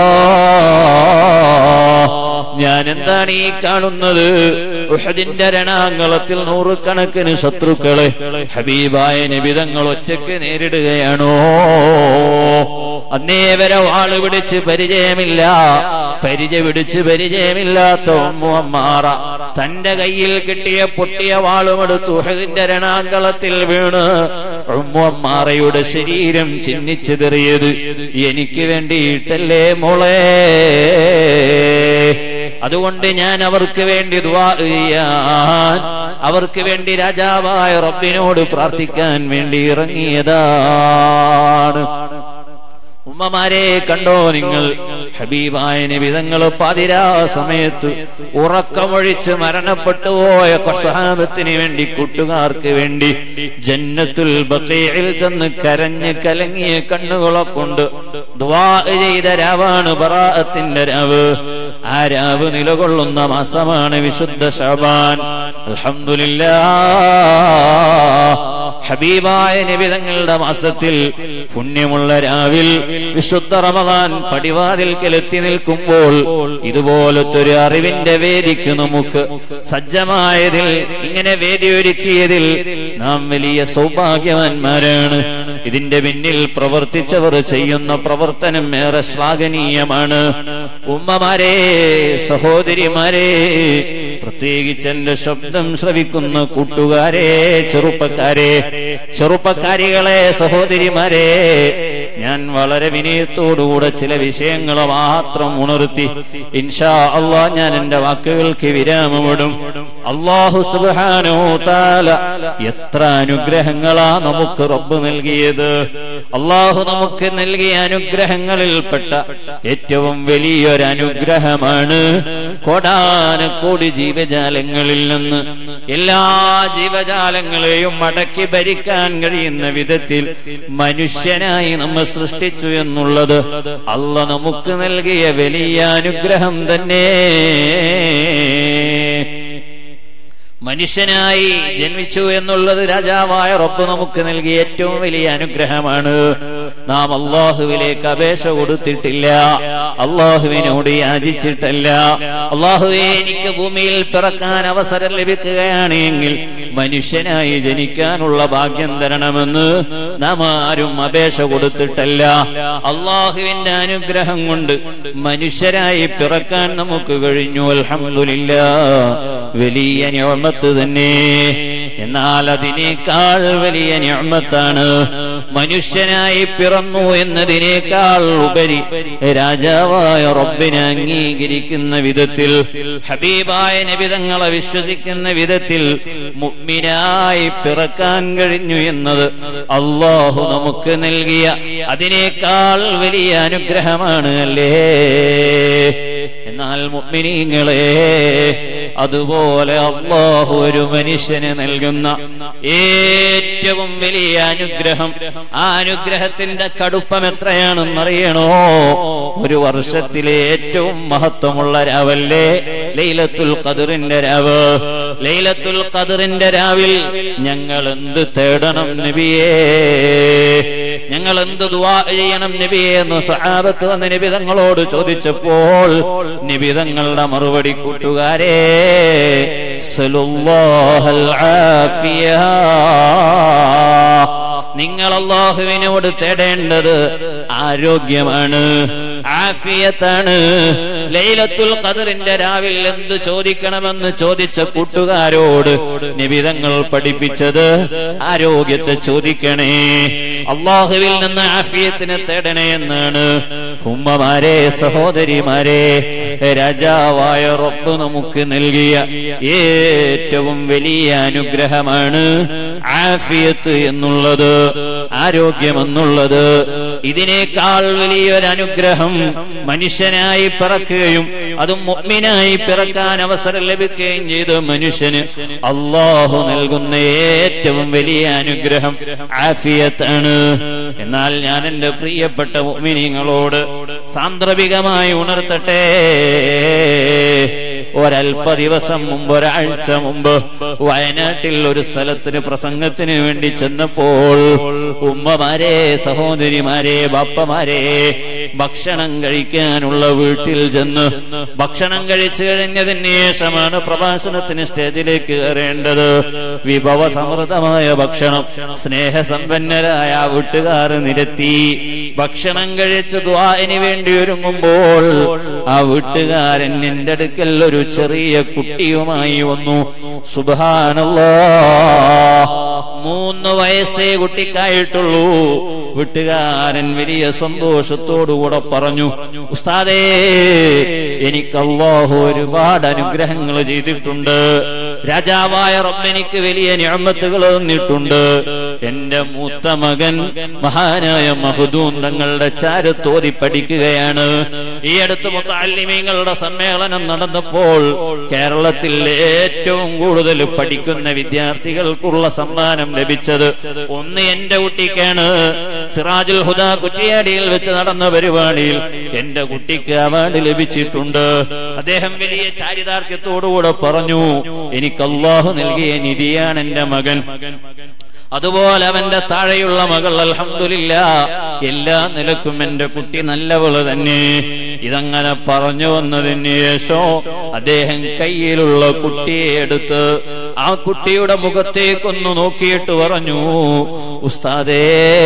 ഞാൻ എന്താണ് ഈ കാണുന്നത് ഉഹദിന്റെ രണാങ്കളത്തിൽ നൂറുകണക്കിന് ശത്രുക്കളെ ഹബീബായ നിബിതങ്ങൾ ഒറ്റക്ക് നേരിടുകയാണോ അന്നേ വരെ വാള് പിടിച്ച് പരിചയമില്ല പരിചയ പിടിച്ച് പരിചയമില്ലാത്ത ഉമ്മു അമ്മാറ തന്റെ കയ്യിൽ കിട്ടിയ പൊട്ടിയ വാളുമെടുത്ത് ഉഹദിന്റെ രണാങ്കളത്തിൽ വീണ് ഉമ്മു അമ്മാറയുടെ ശരീരം ചിഹ്നിച്ചെറിയത് എനിക്ക് വേണ്ടിയിട്ടല്ലേ മോളെ അതുകൊണ്ട് ഞാൻ അവർക്ക് വേണ്ടി ദുആ ചെയ്യാൻ അവർക്ക് വേണ്ടി രാജാവായ റബ്ബിനോട് പ്രാർത്ഥിക്കാൻ വേണ്ടി ഇറങ്ങിയതാണ് ഉമ്മമാരെ കണ്ടോ നിങ്ങൾ ഹബീബായ നിബിതങ്ങൾ പാതിരാ സമയത്ത് ഉറക്കമൊഴിച്ച് മരണപ്പെട്ടു പോയ സ്വഹാബത്തിന് വേണ്ടി കൂട്ടുകാർക്ക് വേണ്ടി ജന്നത്തുൽ ബഖീഇൽ ചെന്ന് കരഞ്ഞ് കലങ്ങിയ കണ്ണുകളെ കൊണ്ട് ദുആ ചെയ്ത രാവാണ് ബറാഅത്തിന്റെ രാവ് ആ രാവ് നിലകൊള്ളുന്ന മാസമാണ് വിശുദ്ധ ഷാബാൻ അൽഹംദുലില്ലാ ഹബീബായ നിബിതങ്ങളുടെ മാസത്തിൽ പുണ്യമുള്ള രാവിൽ വിശുദ്ധ റമദാൻ പടിവാതിൽക്കൽ എത്തി നിൽക്കുമ്പോൾ ഇതുപോലത്തെ ഒരു അറിവിന്റെ വേദിക്ക് നമുക്ക് സജ്ജമായതിൽ ഇങ്ങനെ വേദി ഒരുക്കിയതിൽ നാം വലിയ സൗഭാഗ്യവാന്മാരാണ് ഇതിന്റെ പിന്നിൽ പ്രവർത്തിച്ചവർ ചെയ്യുന്ന പ്രവർത്തനം ഏറെ ശ്ലാഘനീയമാണ് ഉമ്മമാരെ സഹോദരിമാരെ പ്രത്യേകിച്ച് എന്റെ ശബ്ദം ശ്രവിക്കുന്ന കൂട്ടുകാരെ ചെറുപ്പക്കാരെ ചെറുപ്പക്കാരികളെ സഹോദരിമാരെ ഞാൻ വളരെ വിനയത്തോടുകൂടെ ചില വിഷയങ്ങൾ മാത്രം ഉണർത്തി ഇൻഷാ അള്ളാ ഞാൻ എന്റെ വാക്കുകൾക്ക് വിരാമമിടും അള്ളാഹു സുബാനോ താല എത്ര അനുഗ്രഹങ്ങളാ നമുക്ക് റബ്ബ് നൽകിയത് അള്ളാഹു നമുക്ക് നൽകിയ അനുഗ്രഹങ്ങളിൽപ്പെട്ട ഏറ്റവും വലിയൊരു അനുഗ്രഹമാണ് കോടാനക്കോടി ജീവജാലങ്ങളിൽ നിന്ന് എല്ലാ ജീവജാലങ്ങളെയും അടക്കി ഭരിക്കാൻ കഴിയുന്ന വിധത്തിൽ മനുഷ്യനായി നമ്മെ സൃഷ്ടിച്ചു എന്നുള്ളത് അല്ല നമുക്ക് നൽകിയ വലിയ അനുഗ്രഹം തന്നെ മനുഷ്യനായി ജന്മിച്ചു എന്നുള്ളത് രാജാവായ റബ്ബ് നമുക്ക് നൽകിയ ഏറ്റവും വലിയ അനുഗ്രഹമാണ് നാം അള്ളാഹുവിലേക്ക് അപേക്ഷ കൊടുത്തിട്ടില്ല അള്ളാഹുവിനോട് യാചിച്ചിട്ടല്ല അള്ളാഹുവെ എനിക്ക് ഭൂമിയിൽ പിറക്കാൻ അവസരം ലഭിക്കുകയാണ് എങ്കിൽ മനുഷ്യനായി ജനിക്കാനുള്ള ഭാഗ്യം തരണമെന്ന് നാം ആരും അപേക്ഷ കൊടുത്തിട്ടല്ല അള്ളാഹുവിന്റെ അനുഗ്രഹം കൊണ്ട് മനുഷ്യരായി പിറക്കാൻ നമുക്ക് കഴിഞ്ഞു അൽഹംദുലില്ല വലിയ ഞമത്ത് തന്നെ എന്നാൽ അതിനേക്കാൾ വലിയ ഞമത്താണ് മനുഷ്യനായി പിറന്നു എന്നതിനേക്കാൾ ഉപരി രാജാവായ റബ്ബിനെ അംഗീകരിക്കുന്ന വിധത്തിൽ ഹബീബായ നബിതങ്ങളെ വിശ്വസിക്കുന്ന വിധത്തിൽ മുഗ്മിനായി പിറക്കാൻ കഴിഞ്ഞു എന്നത് അള്ളാഹു നമുക്ക് നൽകിയ അതിനേക്കാൾ വലിയ അനുഗ്രഹമാണ് അല്ലേ എന്നാൽ മുഗ്മിനീങ്ങളെ അതുപോലെ അള്ളാഹു ഒരു മനുഷ്യന് നൽകുന്ന ഏറ്റവും വലിയ അനുഗ്രഹം ആ അനുഗ്രഹത്തിന്റെ കടുപ്പം എത്രയാണെന്നറിയണോ ഒരു വർഷത്തിലെ ഏറ്റവും മഹത്വമുള്ള രാവല്ലേ ലൈലത്തുൽ ഖദറിന്റെ രാവ് ലൈലത്തുൽ ഖദറിന്റെ രാവിൽ ഞങ്ങൾ എന്ത് തേടണം നബിയേ ഞങ്ങൾ എന്ത് ദുവാ ചെയ്യണം നബിയെ എന്ന് സഹാബത്ത് വന്ന് നിബിതങ്ങളോട് ചോദിച്ചപ്പോൾ നിബിതങ്ങളുടെ മറുപടി കൂട്ടുകാരെ സലുല്ലാഹൽ ആഫിയ നിങ്ങൾ അള്ളാഹുവിനോട് തേടേണ്ടത് ആരോഗ്യമാണ് ആഫിയത്താണ് ലൈലത്തുൽ ഖദറിന്റെ രാവിൽ എന്ത് ചോദിക്കണമെന്ന് ചോദിച്ച കൂട്ടുകാരോട് നിബിതങ്ങൾ പഠിപ്പിച്ചത് ആരോഗ്യത്തെ ചോദിക്കണേ അള്ളാഹുവിൽ നിന്ന് ആഫിയത്തിനെ തേടണേ എന്നാണ് ഉമ്മമാരെ സഹോദരിമാരെ രാജാവായ റബ്ബ് നമുക്ക് നൽകിയ ഏറ്റവും വലിയ അനുഗ്രഹമാണ് ആഫിയത്ത് എന്നുള്ളത് ആരോഗ്യമെന്നുള്ളത് ഇതിനേക്കാൾ വലിയൊരു അനുഗ്രഹം മനുഷ്യനായി പിറക്കുകയും അതും മുഅ്മിനായി പിറക്കാൻ അവസരം ലഭിക്കുകയും ചെയ്ത മനുഷ്യന് അള്ളാഹു നൽകുന്ന ഏറ്റവും വലിയ അനുഗ്രഹം ആഫിയത്താണ് എന്നാൽ ഞാൻ എന്റെ പ്രിയപ്പെട്ട മുഅ്മിനീങ്ങളോട് സാന്ദർഭികമായി ഉണർത്തട്ടെ ഒരൽപ്പ ദിവസം മുമ്പ് ഒരാഴ്ച മുമ്പ് വയനാട്ടിൽ ഒരു സ്ഥലത്തിന് പ്രസംഗത്തിന് വേണ്ടി ചെന്നപ്പോൾ ഉമ്മമാരെ സഹോദരിമാരെ ബാപ്പമാരെ ഭക്ഷണം കഴിക്കാനുള്ള വീട്ടിൽ ചെന്ന് ഭക്ഷണം കഴിച്ചു കഴിഞ്ഞതിന് ശേഷമാണ് പ്രഭാഷണത്തിന് സ്റ്റേജിലേക്ക് കയറേണ്ടത് വിഭവ സമൃദ്ധമായ ഭക്ഷണം സ്നേഹസമ്പന്നരായ ആ വീട്ടുകാർ നിരത്തി ഭക്ഷണം കഴിച്ച് ദ്വാന് വേണ്ടി ഒരുങ്ങുമ്പോൾ ആ വീട്ടുകാരൻ എന്റെ അടുക്കൽ ഒരു ചെറിയ കുട്ടിയുമായി വന്നു സുബാനല്ലോ മൂന്ന് വയസ്സേ കുട്ടിക്കായിട്ടുള്ളൂ വീട്ടുകാരൻ വലിയ സന്തോഷത്തോടുകൂടെ പറഞ്ഞു ഉസ്താദേ എനിക്ക് അള്ളാഹു ഒരുപാട് അനുഗ്രഹങ്ങൾ ചെയ്തിട്ടുണ്ട് രാജാവായ റബ്ബെനിക്ക് വലിയ ഞാമത്തുകൾ തന്നിട്ടുണ്ട് എന്റെ മൂത്ത മകൻ മഹാനായ മഹദൂൻ തങ്ങളുടെ ചാരത്തോതി പഠിക്കുകയാണ് ഈ അടുത്ത് മുത്താലിമീങ്ങളുടെ സമ്മേളനം നടന്നപ്പോൾ കേരളത്തിൽ ഏറ്റവും കൂടുതൽ പഠിക്കുന്ന വിദ്യാർത്ഥികൾക്കുള്ള സമ്മാനം ലഭിച്ചത് ഒന്ന് എന്റെ കുട്ടിക്കാണ് സിറാജുൽ ഹുദ കുറ്റിയാടിയിൽ വെച്ച് നടന്ന പരിപാടിയിൽ എന്റെ കുട്ടിക്ക് അവാർഡ് ലഭിച്ചിട്ടുണ്ട് അദ്ദേഹം വലിയ ചാരിതാർത്ഥ്യത്തോടുകൂടെ പറഞ്ഞു എനിക്ക് അള്ളാഹു നൽകിയ നിധിയാണ് എന്റെ മകൻ അതുപോലെ അവന്റെ താഴെയുള്ള മകൾ അൽഹംദുലില്ല എല്ലാ നിലക്കും എന്റെ കുട്ടി നല്ലവള് തന്നെ ഇതങ്ങനെ പറഞ്ഞു വന്നതിന് ശേഷം അദ്ദേഹം കയ്യിലുള്ള കുട്ടിയെ എടുത്ത് ആ കുട്ടിയുടെ മുഖത്തേക്കൊന്ന് നോക്കിയിട്ട് പറഞ്ഞു ഉസ്താദേ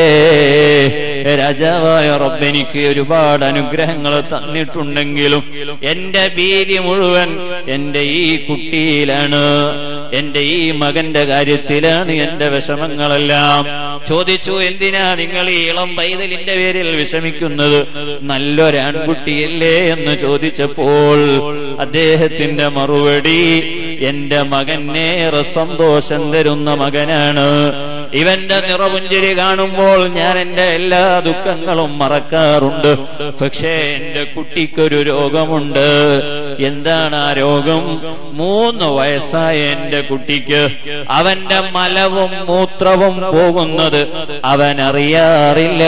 രാജാവായ റബ്ബെനിക്ക് ഒരുപാട് അനുഗ്രഹങ്ങൾ തന്നിട്ടുണ്ടെങ്കിലും എന്റെ ഭീതി മുഴുവൻ എന്റെ ഈ കുട്ടിയിലാണ് എന്റെ ഈ മകന്റെ കാര്യത്തിലാണ് എന്റെ വിഷമങ്ങളെല്ലാം ചോദിച്ചു എന്തിനാ നിങ്ങൾ ഈ ഇളം പൈതലിന്റെ പേരിൽ വിഷമിക്കുന്നത് നല്ലൊരു ആൺകുട്ടിയല്ലേ എന്ന് ചോദിച്ചപ്പോൾ അദ്ദേഹത്തിന്റെ മറുപടി എന്റെ മകനേറെ സന്തോഷം തരുന്ന മകനാണ് ഇവന്റെ നിറപുഞ്ചിരി കാണുമ്പോൾ ഞാൻ എന്റെ എല്ലാ ദുഃഖങ്ങളും മറക്കാറുണ്ട് പക്ഷേ എന്റെ കുട്ടിക്കൊരു രോഗമുണ്ട് എന്താണ് ആ രോഗം മൂന്ന് വയസ്സായ എന്റെ കുട്ടിക്ക് അവന്റെ മലവും മൂത്രവും പോകുന്നത് അവൻ അറിയാറില്ല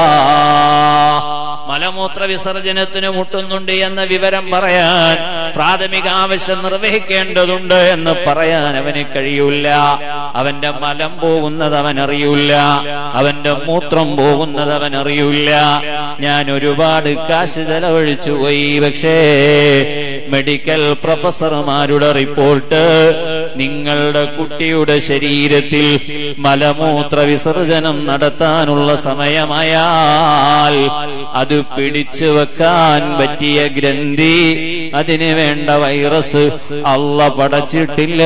മലമൂത്ര വിസർജനത്തിന് മുട്ടുന്നുണ്ട് എന്ന വിവരം പറയാൻ പ്രാഥമിക ആവശ്യം നിർവഹിക്കേണ്ടതുണ്ട് എന്ന് പറയാൻ അവന് കഴിയൂല അവന്റെ മലം പോകുന്നത് അവൻ അറിയൂല അവന്റെ മൂത്രം പോകുന്നത് അവൻ അറിയൂല ഞാൻ ഒരുപാട് കാശ് ചെലവഴിച്ചു പോയി പക്ഷേ മെഡിക്കൽ പ്രൊഫസർമാരുടെ റിപ്പോർട്ട് നിങ്ങളുടെ കുട്ടിയുടെ ശരീരത്തിൽ മലമൂത്ര വിസർജനം നടത്താനുള്ള സമയമായാൽ അത് പിടിച്ചു വെക്കാൻ പറ്റിയ ഗ്രന്ഥി അതിന് വേണ്ട വൈറസ് അല്ല പടച്ചിട്ടില്ല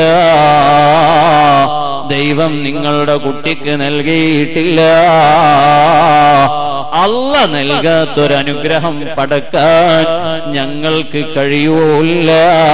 ദൈവം നിങ്ങളുടെ കുട്ടിക്ക് നൽകിയിട്ടില്ല അല്ല നൽകാത്തൊരനുഗ്രഹം പടക്കാൻ ഞങ്ങൾക്ക് കഴിയൂല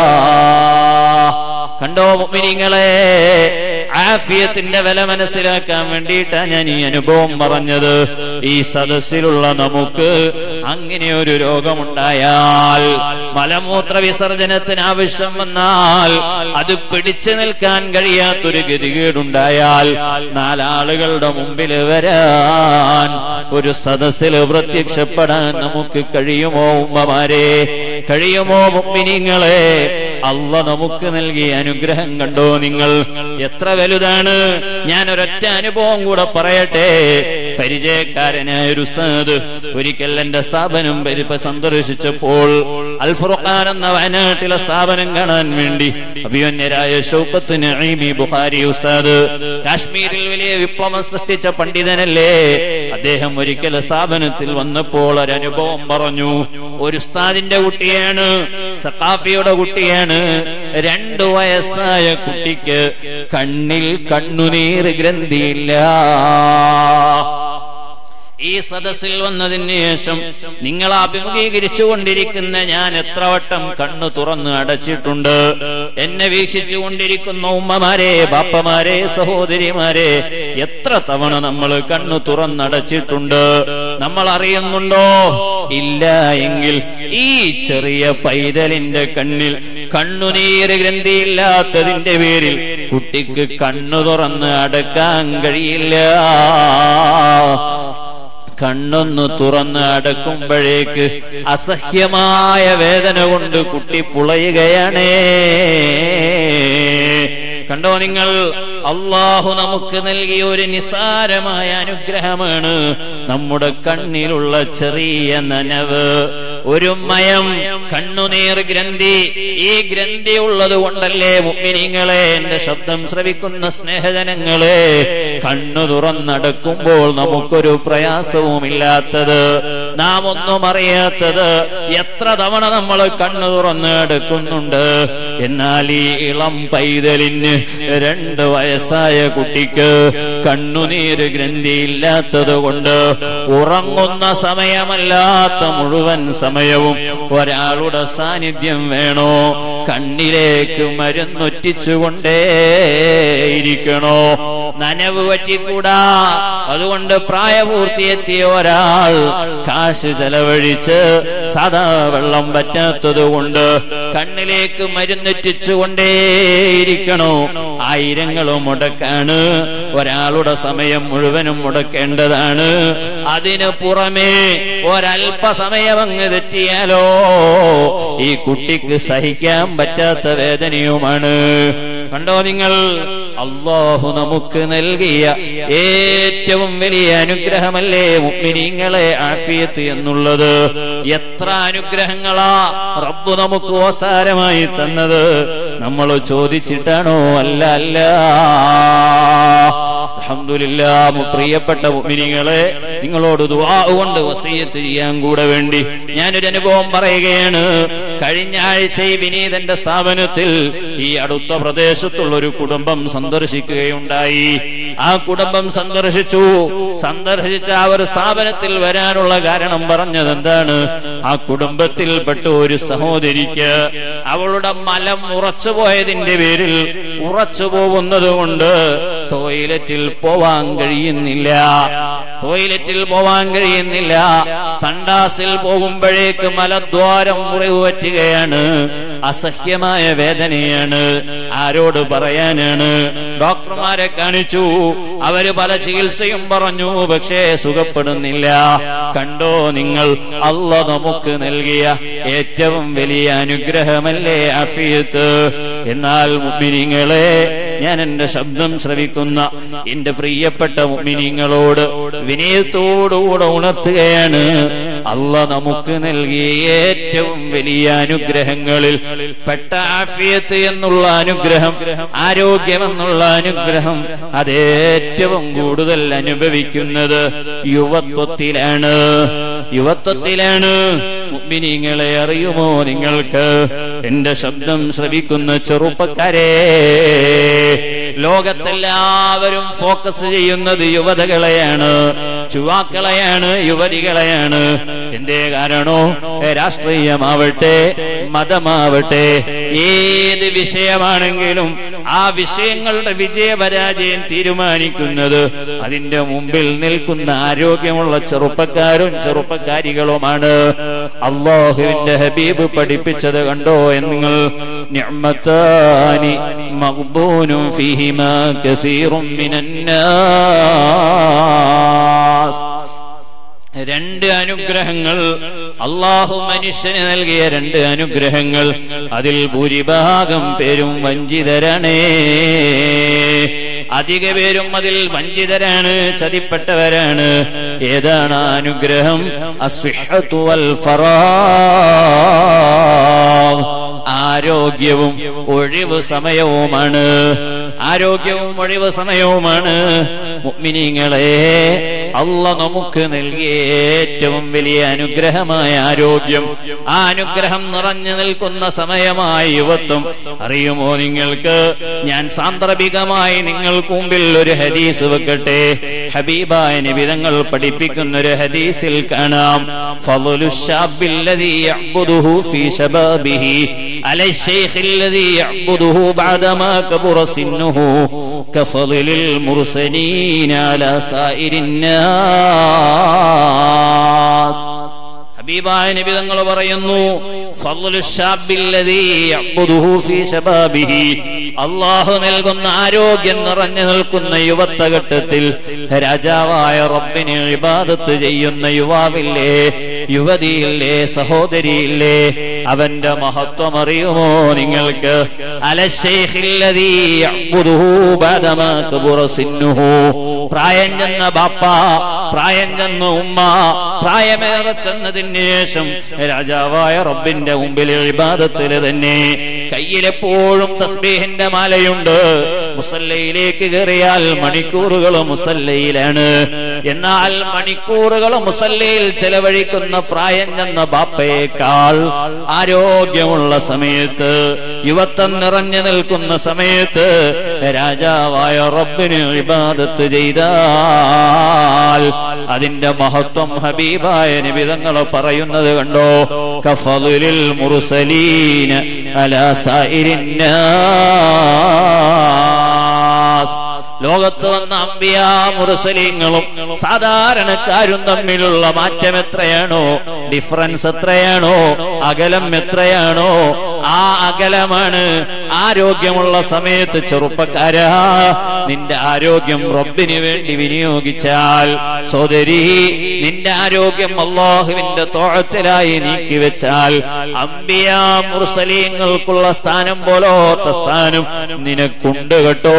കണ്ടോ മുഅ്മിനീങ്ങളെ ആഫിയത്തിന്റെ വില മനസ്സിലാക്കാൻ വേണ്ടിയിട്ടാണ് ഞാൻ ഈ അനുഭവം പറഞ്ഞത് ഈ സദസ്സിലുള്ള നമുക്ക് അങ്ങനെ ഒരു രോഗമുണ്ടായാൽ മലമൂത്ര വിസർജനത്തിന് ആവശ്യം വന്നാൽ അത് പിടിച്ചു നിൽക്കാൻ കഴിയാത്തൊരു ഗതികേടുണ്ടായാൽ നാലാളുകളുടെ മുമ്പിൽ വരാൻ ഒരു സദസ്സിൽ പ്രത്യക്ഷപ്പെടാൻ നമുക്ക് കഴിയുമോ ഉമ്മമാരെ കഴിയുമോ മുമ്പിനിങ്ങളെ അല്ല നമുക്ക് നൽകിയ അനുഗ്രഹം കണ്ടോ നിങ്ങൾ എത്ര വലുതാണ് ഞാൻ ഒരൊറ്റ അനുഭവം കൂടെ പറയട്ടെ പരിചയക്കാരനായ ഒരു ഉസ്താദ് ഒരിക്കൽ എന്റെ സ്ഥാപനം പരിപ്പ സന്ദർശിച്ചപ്പോൾ അൽഫുർഖാൻ എന്ന വയനാട്ടിലെ സ്ഥാപനം കാണാൻ വേണ്ടി അഭിമന്യരായ ഷൗക്കത്ത് നഈമി ബുഖാരി ഉസ്താദ് കാശ്മീരിൽ വലിയ വിപ്ലവം സൃഷ്ടിച്ച പണ്ഡിതനല്ലേ അദ്ദേഹം ഒരിക്കൽ സ്ഥാപനത്തിൽ വന്നപ്പോൾ ഒരു അനുഭവം പറഞ്ഞു ഒരു ഉസ്താദിന്റെ കുട്ടിയാണ് സഖാഫിയുടെ കുട്ടിയാണ് രണ്ടു വയസ്സായ കുട്ടിക്ക് കണ്ണിൽ കണ്ണുനീർ ഗ്രന്ഥിയില്ല ഈ സദസ്സിൽ വന്നതിന് ശേഷം നിങ്ങൾ അഭിമുഖീകരിച്ചു കൊണ്ടിരിക്കുന്ന ഞാൻ എത്ര വട്ടം കണ്ണു തുറന്ന് അടച്ചിട്ടുണ്ട് എന്നെ വീക്ഷിച്ചു കൊണ്ടിരിക്കുന്ന ഉമ്മമാരെ ബാപ്പമാരെ സഹോദരിമാരെ എത്ര തവണ നമ്മൾ കണ്ണു തുറന്നടച്ചിട്ടുണ്ട് നമ്മൾ അറിയുന്നുണ്ടോ ഇല്ല എങ്കിൽ ഈ ചെറിയ പൈതലിന്റെ കണ്ണിൽ കണ്ണുനീര് ഗ്രന്ഥിയില്ലാത്തതിന്റെ പേരിൽ കുട്ടിക്ക് കണ്ണു തുറന്ന് അടക്കാൻ കഴിയില്ല കണ്ണൊന്നു തുറന്ന് അടക്കുമ്പോഴേക്ക് അസഹ്യമായ വേദന കൊണ്ട് കുട്ടി പുളയുകയാണേ കണ്ടോ നിങ്ങൾ അള്ളാഹു നമുക്ക് നൽകിയ ഒരു നിസാരമായ അനുഗ്രഹമാണ് നമ്മുടെ കണ്ണിലുള്ള ചെറിയ നനവ് ഒരു മയം കണ്ണുനീർ ഗ്രന്ഥി ഈ ഗ്രന്ഥി ഉള്ളത് കൊണ്ടല്ലേ മുമ്പിനിങ്ങളെ എന്റെ ശബ്ദം ശ്രവിക്കുന്ന സ്നേഹജനങ്ങളെ കണ്ണു തുറന്നടക്കുമ്പോൾ നമുക്കൊരു പ്രയാസവുമില്ലാത്തത് നാം ഒന്നും അറിയാത്തത് എത്ര തവണ നമ്മൾ കണ്ണു തുറന്ന് എടുക്കുന്നുണ്ട് എന്നാൽ ഈ ഇളം പൈതലിന് രണ്ട് വയസ്സായ കുട്ടിക്ക് കണ്ണുനീര് ഗ്രന്ഥിയില്ലാത്തത് കൊണ്ട് ഉറങ്ങുന്ന സമയമല്ലാത്ത മുഴുവൻ സമയവും ഒരാളുടെ സാന്നിധ്യം വേണോ കണ്ണിലേക്ക് മരുന്നൊറ്റിച്ചുകൊണ്ടേയിരിക്കണോ നനവ് പറ്റിക്കൂടാ അതുകൊണ്ട് പ്രായപൂർത്തിയെത്തിയ ഒരാൾ കാശ് ചെലവഴിച്ച് സാധാ വെള്ളം പറ്റാത്തത് കൊണ്ട് കണ്ണിലേക്ക് മരുന്നെറ്റിച്ചുകൊണ്ടേയിരിക്കണോ ആയിരങ്ങളും മുടക്കാണ് ഒരാളുടെ സമയം മുഴുവനും മുടക്കേണ്ടതാണ് അതിനു പുറമേ ഒരല്പസമയം അങ്ങ് തെറ്റിയാലോ ഈ കുട്ടിക്ക് സഹിക്കാൻ പറ്റാത്ത വേദനയുമാണ് കണ്ടോ നിങ്ങൾ അള്ളാഹു നമുക്ക് നൽകിയ ഏറ്റവും വലിയ അനുഗ്രഹമല്ലേ മുമ്പിനിങ്ങളെ ആഫിയത്ത് എന്നുള്ളത് എത്ര അനുഗ്രഹങ്ങളാ റബ്ബ് നമുക്ക് ഓസാരമായി തന്നത് നമ്മൾ ചോദിച്ചിട്ടാണോ അല്ല അല്ല അൽഹംദുലില്ലാ പ്രിയപ്പെട്ട മുഅ്മിനീങ്ങളെ നിങ്ങളോട് ദുആ കൊണ്ട് വസീയത്ത് ചെയ്യാൻ കൂടെ വേണ്ടി ഞാനൊരു അനുഭവം പറയുകയാണ് കഴിഞ്ഞ ആഴ്ച ഈ വിനീതന്റെ സ്ഥാപനത്തിൽ ഈ അടുത്ത പ്രദേശത്തുള്ള ഒരു കുടുംബം സന്ദർശിക്കുകയുണ്ടായി ആ കുടുംബം സന്ദർശിച്ചു സന്ദർശിച്ച ആ ഒരു സ്ഥാപനത്തിൽ വരാനുള്ള കാരണം പറഞ്ഞത് എന്താണ് ആ കുടുംബത്തിൽപ്പെട്ട ഒരു സഹോദരിക്ക് അവളുടെ മലം ഉറച്ചു പോയതിന്റെ പേരിൽ ഉറച്ചു പോകുന്നത് കൊണ്ട് ടോയ്ലറ്റിൽ പോവാൻ കഴിയുന്നില്ല ടോയ്ലറ്റിൽ പോവാൻ കഴിയുന്നില്ല തണ്ടാസിൽ പോകുമ്പോഴേക്ക് മലദ്വാരം മുറിവ് പറ്റുകയാണ് അസഹ്യമായ വേദനയാണ് ആരോട് പറയാനാണ് ഡോക്ടർമാരെ കാണിച്ചു അവര് പല ചികിത്സയും പറഞ്ഞു പക്ഷേ സുഖപ്പെടുന്നില്ല കണ്ടോ നിങ്ങൾ അല്ല നമുക്ക് നൽകിയ ഏറ്റവും വലിയ അനുഗ്രഹമല്ലേ അഫിയത്ത് എന്നാൽ മുബിനിങ്ങളെ ഞാൻ എന്റെ ശബ്ദം ശ്രവിക്കുന്ന എന്റെ പ്രിയപ്പെട്ട മുബിനിങ്ങളോട് വിനയത്തോടുകൂടെ ഉണർത്തുകയാണ് അല്ല നമുക്ക് നൽകിയ ഏറ്റവും വലിയ അനുഗ്രഹങ്ങളിൽ പെട്ട ആഫിയത്ത് എന്നുള്ള അനുഗ്രഹം ആരോഗ്യം എന്നുള്ള അനുഗ്രഹം അത് ഏറ്റവും കൂടുതൽ അനുഭവിക്കുന്നത് യുവത്വത്തിലാണ് യുവത്വത്തിലാണ് മുഅ്മിനീങ്ങളെ അറിയുമോ നിങ്ങൾക്ക് എന്റെ ശബ്ദം ശ്രവിക്കുന്ന ചെറുപ്പക്കാരെ ലോകത്തെല്ലാവരും ഫോക്കസ് ചെയ്യുന്നത് യുവതകളെയാണ് ചുവാക്കളെയാണ് യുവതികളെയാണ് എന്തേ കാരണോ രാഷ്ട്രീയമാവട്ടെ മതമാവട്ടെ ഏത് വിഷയമാണെങ്കിലും ആ വിഷയങ്ങളുടെ വിജയപരാജയം തീരുമാനിക്കുന്നത് അതിന്റെ മുമ്പിൽ നിൽക്കുന്ന ആരോഗ്യമുള്ള ചെറുപ്പക്കാരും ചെറുപ്പക്കാരികളുമാണ് അള്ളാഹുവിന്റെ ഹബീബ് പഠിപ്പിച്ചത് കണ്ടോ എന്ന് നിങ്ങൾ നിഅ്മതാനി മഖ്ബൂനും ഫീഹിമാ കസീറും മിനന്നാസ് രണ്ട് അനുഗ്രഹങ്ങൾ അള്ളാഹു മനുഷ്യന് നൽകിയ രണ്ട് അനുഗ്രഹങ്ങൾ അതിൽ ഭൂരിഭാഗം പേരും വഞ്ചിതരാണേ അധിക പേരും അതിൽ വഞ്ചിതരാണ് ചതിപ്പെട്ടവരാണ് ഏതാണ് ആ അനുഗ്രഹം അസ്വിഹത്തു വൽ ഫറാഗ് ആരോഗ്യവും ഒഴിവ് സമയവുമാണ് ആരോഗ്യവും ഒഴിവ് സമയവുമാണ് മുഅ്മിനീങ്ങളെ അല്ല നമുക്ക് നൽകിയ ഏറ്റവും വലിയ അനുഗ്രഹമായ ആരോഗ്യം ആ അനുഗ്രഹം നിറഞ്ഞു നിൽക്കുന്ന സമയമായ യുവത്വം അറിയുമോ നിങ്ങൾക്ക് ഞാൻ സാന്ദർഭികമായി നിങ്ങൾക്ക് മുമ്പിൽ ഒരു ഹദീസ് വെക്കട്ടെ ഹബീബായ നിബിതങ്ങൾ പഠിപ്പിക്കുന്ന ഒരു ഹദീസിൽ കാണാം ഫളലു ശാബില്ലദീ യഅ്ബുദുഹു ഫീ ശബാബിഹി അല الشيخ الذي يعبده بعدما كبر سنه كفضل المرسلين على سائر الناس ഹബീബായ നബി തങ്ങൾ പറയുന്നു ഫളലു ശാബില്ലദീ യഅ്ബുദുഹു ഫീ ശബാബിഹി അല്ലാഹു നൽകുന്ന ആരോഗ്യം നിറഞ്ഞു നിൽക്കുന്ന യുവത്വഘട്ടത്തിൽ രാജാവായ റബ്ബിനെ ഇബാദത്ത് ചെയ്യുന്ന യുവാവില്ലേ യുവതിയില്ലേ സഹോദരിയില്ലേ അവന്റെ മഹത്വം അറിയുമോ നിങ്ങൾക്ക് അലശൈഖില്ലദീ യഅ്ബുദുഹു ബഅദമാ കബുറ സിന്നുഹു പ്രായം ചെന്ന ബാപ്പ പ്രായം ചെന്ന ഉമ്മ പ്രായമേറെ ചെന്നതിന് ശേഷം രാജാവായ റബ്ബിന്റെ മുമ്പിൽ ഇബാദത്തില് തന്നെ കയ്യിലെപ്പോഴും തസ്ബീഹിന്റെ മാലയുണ്ട് മുസല്ലയിലേക്ക് കയറിയാൽ മണിക്കൂറുകൾ മുസല്ലയിലാണ് എന്നാൽ മണിക്കൂറുകൾ മുസല്ലയിൽ ചെലവഴിക്കുന്ന പ്രായം ചെന്ന ബാപ്പയേക്കാൾ ആരോഗ്യമുള്ള സമയത്ത് യുവത്വം നിറഞ്ഞു നിൽക്കുന്ന സമയത്ത് രാജാവായ റബ്ബിന് ഇബാദത്ത് ചെയ്താൽ അതിന്റെ മഹത്വം ഹബീബായ നിബിതങ്ങൾ പറയുന്നത് കണ്ടോ കഫലുലിൽ മുറുസലീന അലാ സായിരിന്നാസ് ലോകത്ത് വന്ന അമ്പിയ മുറുസലീങ്ങളും സാധാരണക്കാരും തമ്മിലുള്ള മാറ്റം എത്രയാണോ ഡിഫറൻസ് എത്രയാണോ അകലം എത്രയാണോ ആ അകലമാണ് ആരോഗ്യമുള്ള സമയത്ത് ചെറുപ്പക്കാരാ നിന്റെ ആരോഗ്യം റബ്ബിന് വേണ്ടി വിനിയോഗിച്ചാൽ സോദരി നിന്റെ ആരോഗ്യം അള്ളാഹുവിന്റെ തോഴത്തിലായി നീക്കി വെച്ചാൽ അമ്പിയ മുർസലീങ്ങൾക്കുള്ള സ്ഥാനം പോലോത്ത സ്ഥാനം നിനക്കുണ്ട് കേട്ടോ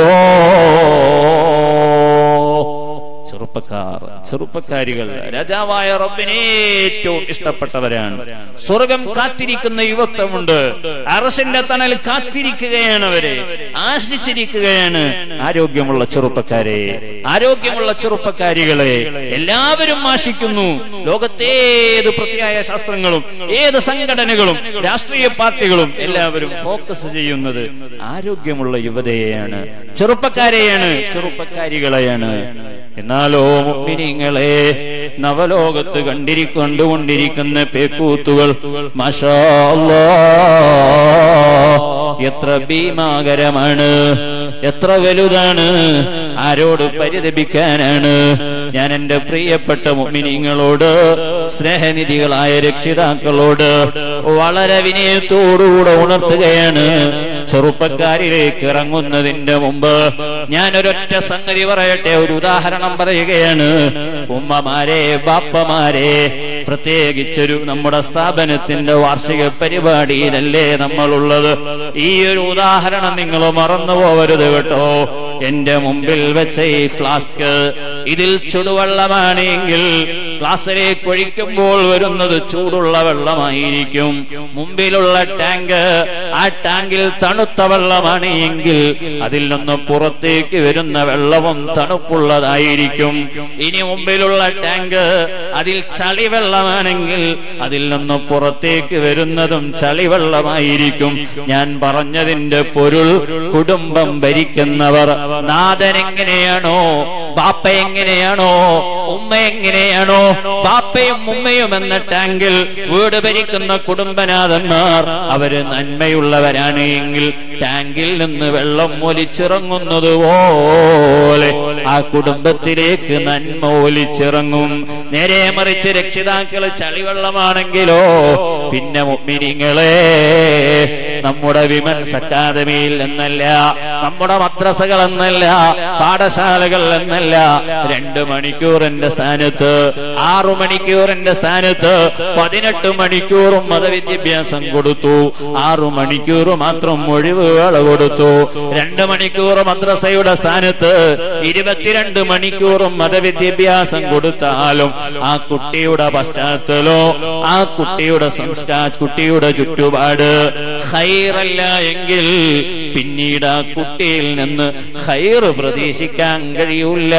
ചെറുപ്പക്കാർ ചെറുപ്പക്കാരികൾ രാജാവായ റബ്ബിനെ ഏറ്റവും ഇഷ്ടപ്പെട്ടവരാണ് സ്വർഗം കാത്തിരിക്കുന്ന യുവത്വമുണ്ട് അറസിന്റെ തണൽ കാത്തിരിക്കുകയാണ് അവരെ ആശിച്ചിരിക്കുകയാണ് ആരോഗ്യമുള്ള ചെറുപ്പക്കാരെ ആരോഗ്യമുള്ള ചെറുപ്പക്കാരികളെ എല്ലാവരും ആശിക്കുന്നു ലോകത്തേത് പ്രത്യായ ശാസ്ത്രങ്ങളും ഏത് സംഘടനകളും രാഷ്ട്രീയ പാർട്ടികളും എല്ലാവരും ഫോക്കസ് ചെയ്യുന്നത് ആരോഗ്യമുള്ള യുവതയെയാണ് ചെറുപ്പക്കാരെയാണ് ചെറുപ്പക്കാരികളെയാണ് എന്നാലോ മുഗ്മിനിങ്ങളെ നവലോകത്ത് കണ്ടിരിക്കൊണ്ടുകൊണ്ടിരിക്കുന്ന പേക്കൂത്തുകൾ മഷാ എത്ര ഭീമാകരമാണ് എത്ര വലുതാണ് ആരോട് പരിതപിക്കാനാണ് ഞാൻ എന്റെ പ്രിയപ്പെട്ട മുഗ്മിനിങ്ങളോട് സ്നേഹനിധികളായ രക്ഷിതാക്കളോട് വളരെ വിനയത്തോടുകൂടെ ഉണർത്തുകയാണ് ചെറുപ്പക്കാരിലേക്ക് ഇറങ്ങുന്നതിന്റെ മുമ്പ് ഞാൻ ഒരൊറ്റ സംഗതി പറയട്ടെ ഒരു ഉദാഹരണം പറയുകയാണ് ഉമ്മമാരെ ബാപ്പമാരെ പ്രത്യേകിച്ചൊരു നമ്മുടെ സ്ഥാപനത്തിന്റെ വാർഷിക പരിപാടിയിലല്ലേ നമ്മളുള്ളത് ഈ ഒരു ഉദാഹരണം നിങ്ങൾ മറന്നു പോവരുത് കേട്ടോ എന്റെ മുമ്പിൽ വെച്ച ഈ ഫ്ലാസ്ക് ഇതിൽ ചുടുവെള്ളമാണ് എങ്കിൽ ക്ലാസ്സിലേക്ക് ഒഴിക്കുമ്പോൾ വരുന്നത് ചൂടുള്ള വെള്ളമായിരിക്കും മുമ്പിലുള്ള ടാങ്ക് ആ ടാങ്കിൽ തണുത്ത വെള്ളമാണ് എങ്കിൽ അതിൽ നിന്ന് പുറത്തേക്ക് വരുന്ന വെള്ളവും തണുപ്പുള്ളതായിരിക്കും ഇനി മുമ്പിലുള്ള ടാങ്ക് അതിൽ ചളിവെള്ളമാണെങ്കിൽ അതിൽ നിന്ന് പുറത്തേക്ക് വരുന്നതും ചളിവെള്ളമായിരിക്കും ഞാൻ പറഞ്ഞതിന്റെ പൊരുൾ കുടുംബം ഭരിക്കുന്നവർ നാഥൻ എങ്ങനെയാണോ ബാപ്പ എങ്ങനെയാണോ ഉമ്മ എങ്ങനെയാണോ ബാപ്പയും ഉമ്മയും എന്ന ടാങ്കിൽ വീട് ഭരിക്കുന്ന കുടുംബനാഥന്മാർ അവര് നന്മയുള്ളവരാണ് എങ്കിൽ ടാങ്കിൽ നിന്ന് വെള്ളം ഒലിച്ചിറങ്ങുന്നത് പോലെ ആ കുടുംബത്തിലേക്ക് നന്മ ഒലിച്ചിറങ്ങും നേരെ മറിച്ച് രക്ഷിതാക്കള് ചളിവെള്ളമാണെങ്കിലോ പിന്നെ മുമ്മിനിങ്ങളെ നമ്മുടെ വിമൻസ് അക്കാദമിയിൽ എന്നല്ല നമ്മുടെ മദ്രസകൾ എന്നല്ല പാഠശാലകൾ എന്നല്ല രണ്ട് മണിക്കൂറിന്റെ സ്ഥാനത്ത് ആറു മണിക്കൂറിന്റെ സ്ഥാനത്ത് പതിനെട്ട് മണിക്കൂറും മതവിദ്യാഭ്യാസം കൊടുത്തു ആറു മണിക്കൂർ മാത്രം ഒഴിവുകൾ കൊടുത്തു രണ്ട് മണിക്കൂർ മദ്രസയുടെ സ്ഥാനത്ത് ഇരുപത്തിരണ്ട് മണിക്കൂറും മതവിദ്യാഭ്യാസം കൊടുത്താലും ആ കുട്ടിയുടെ പശ്ചാത്തലോ ആ കുട്ടിയുടെ സംസ്കാര കുട്ടിയുടെ ചുറ്റുപാട് ഹൈ ഹൈറല്ല എങ്കിൽ പിന്നീട് ആ കുട്ടിയിൽ നിന്ന് ഹൈറ് പ്രതീക്ഷിക്കാൻ കഴിയൂല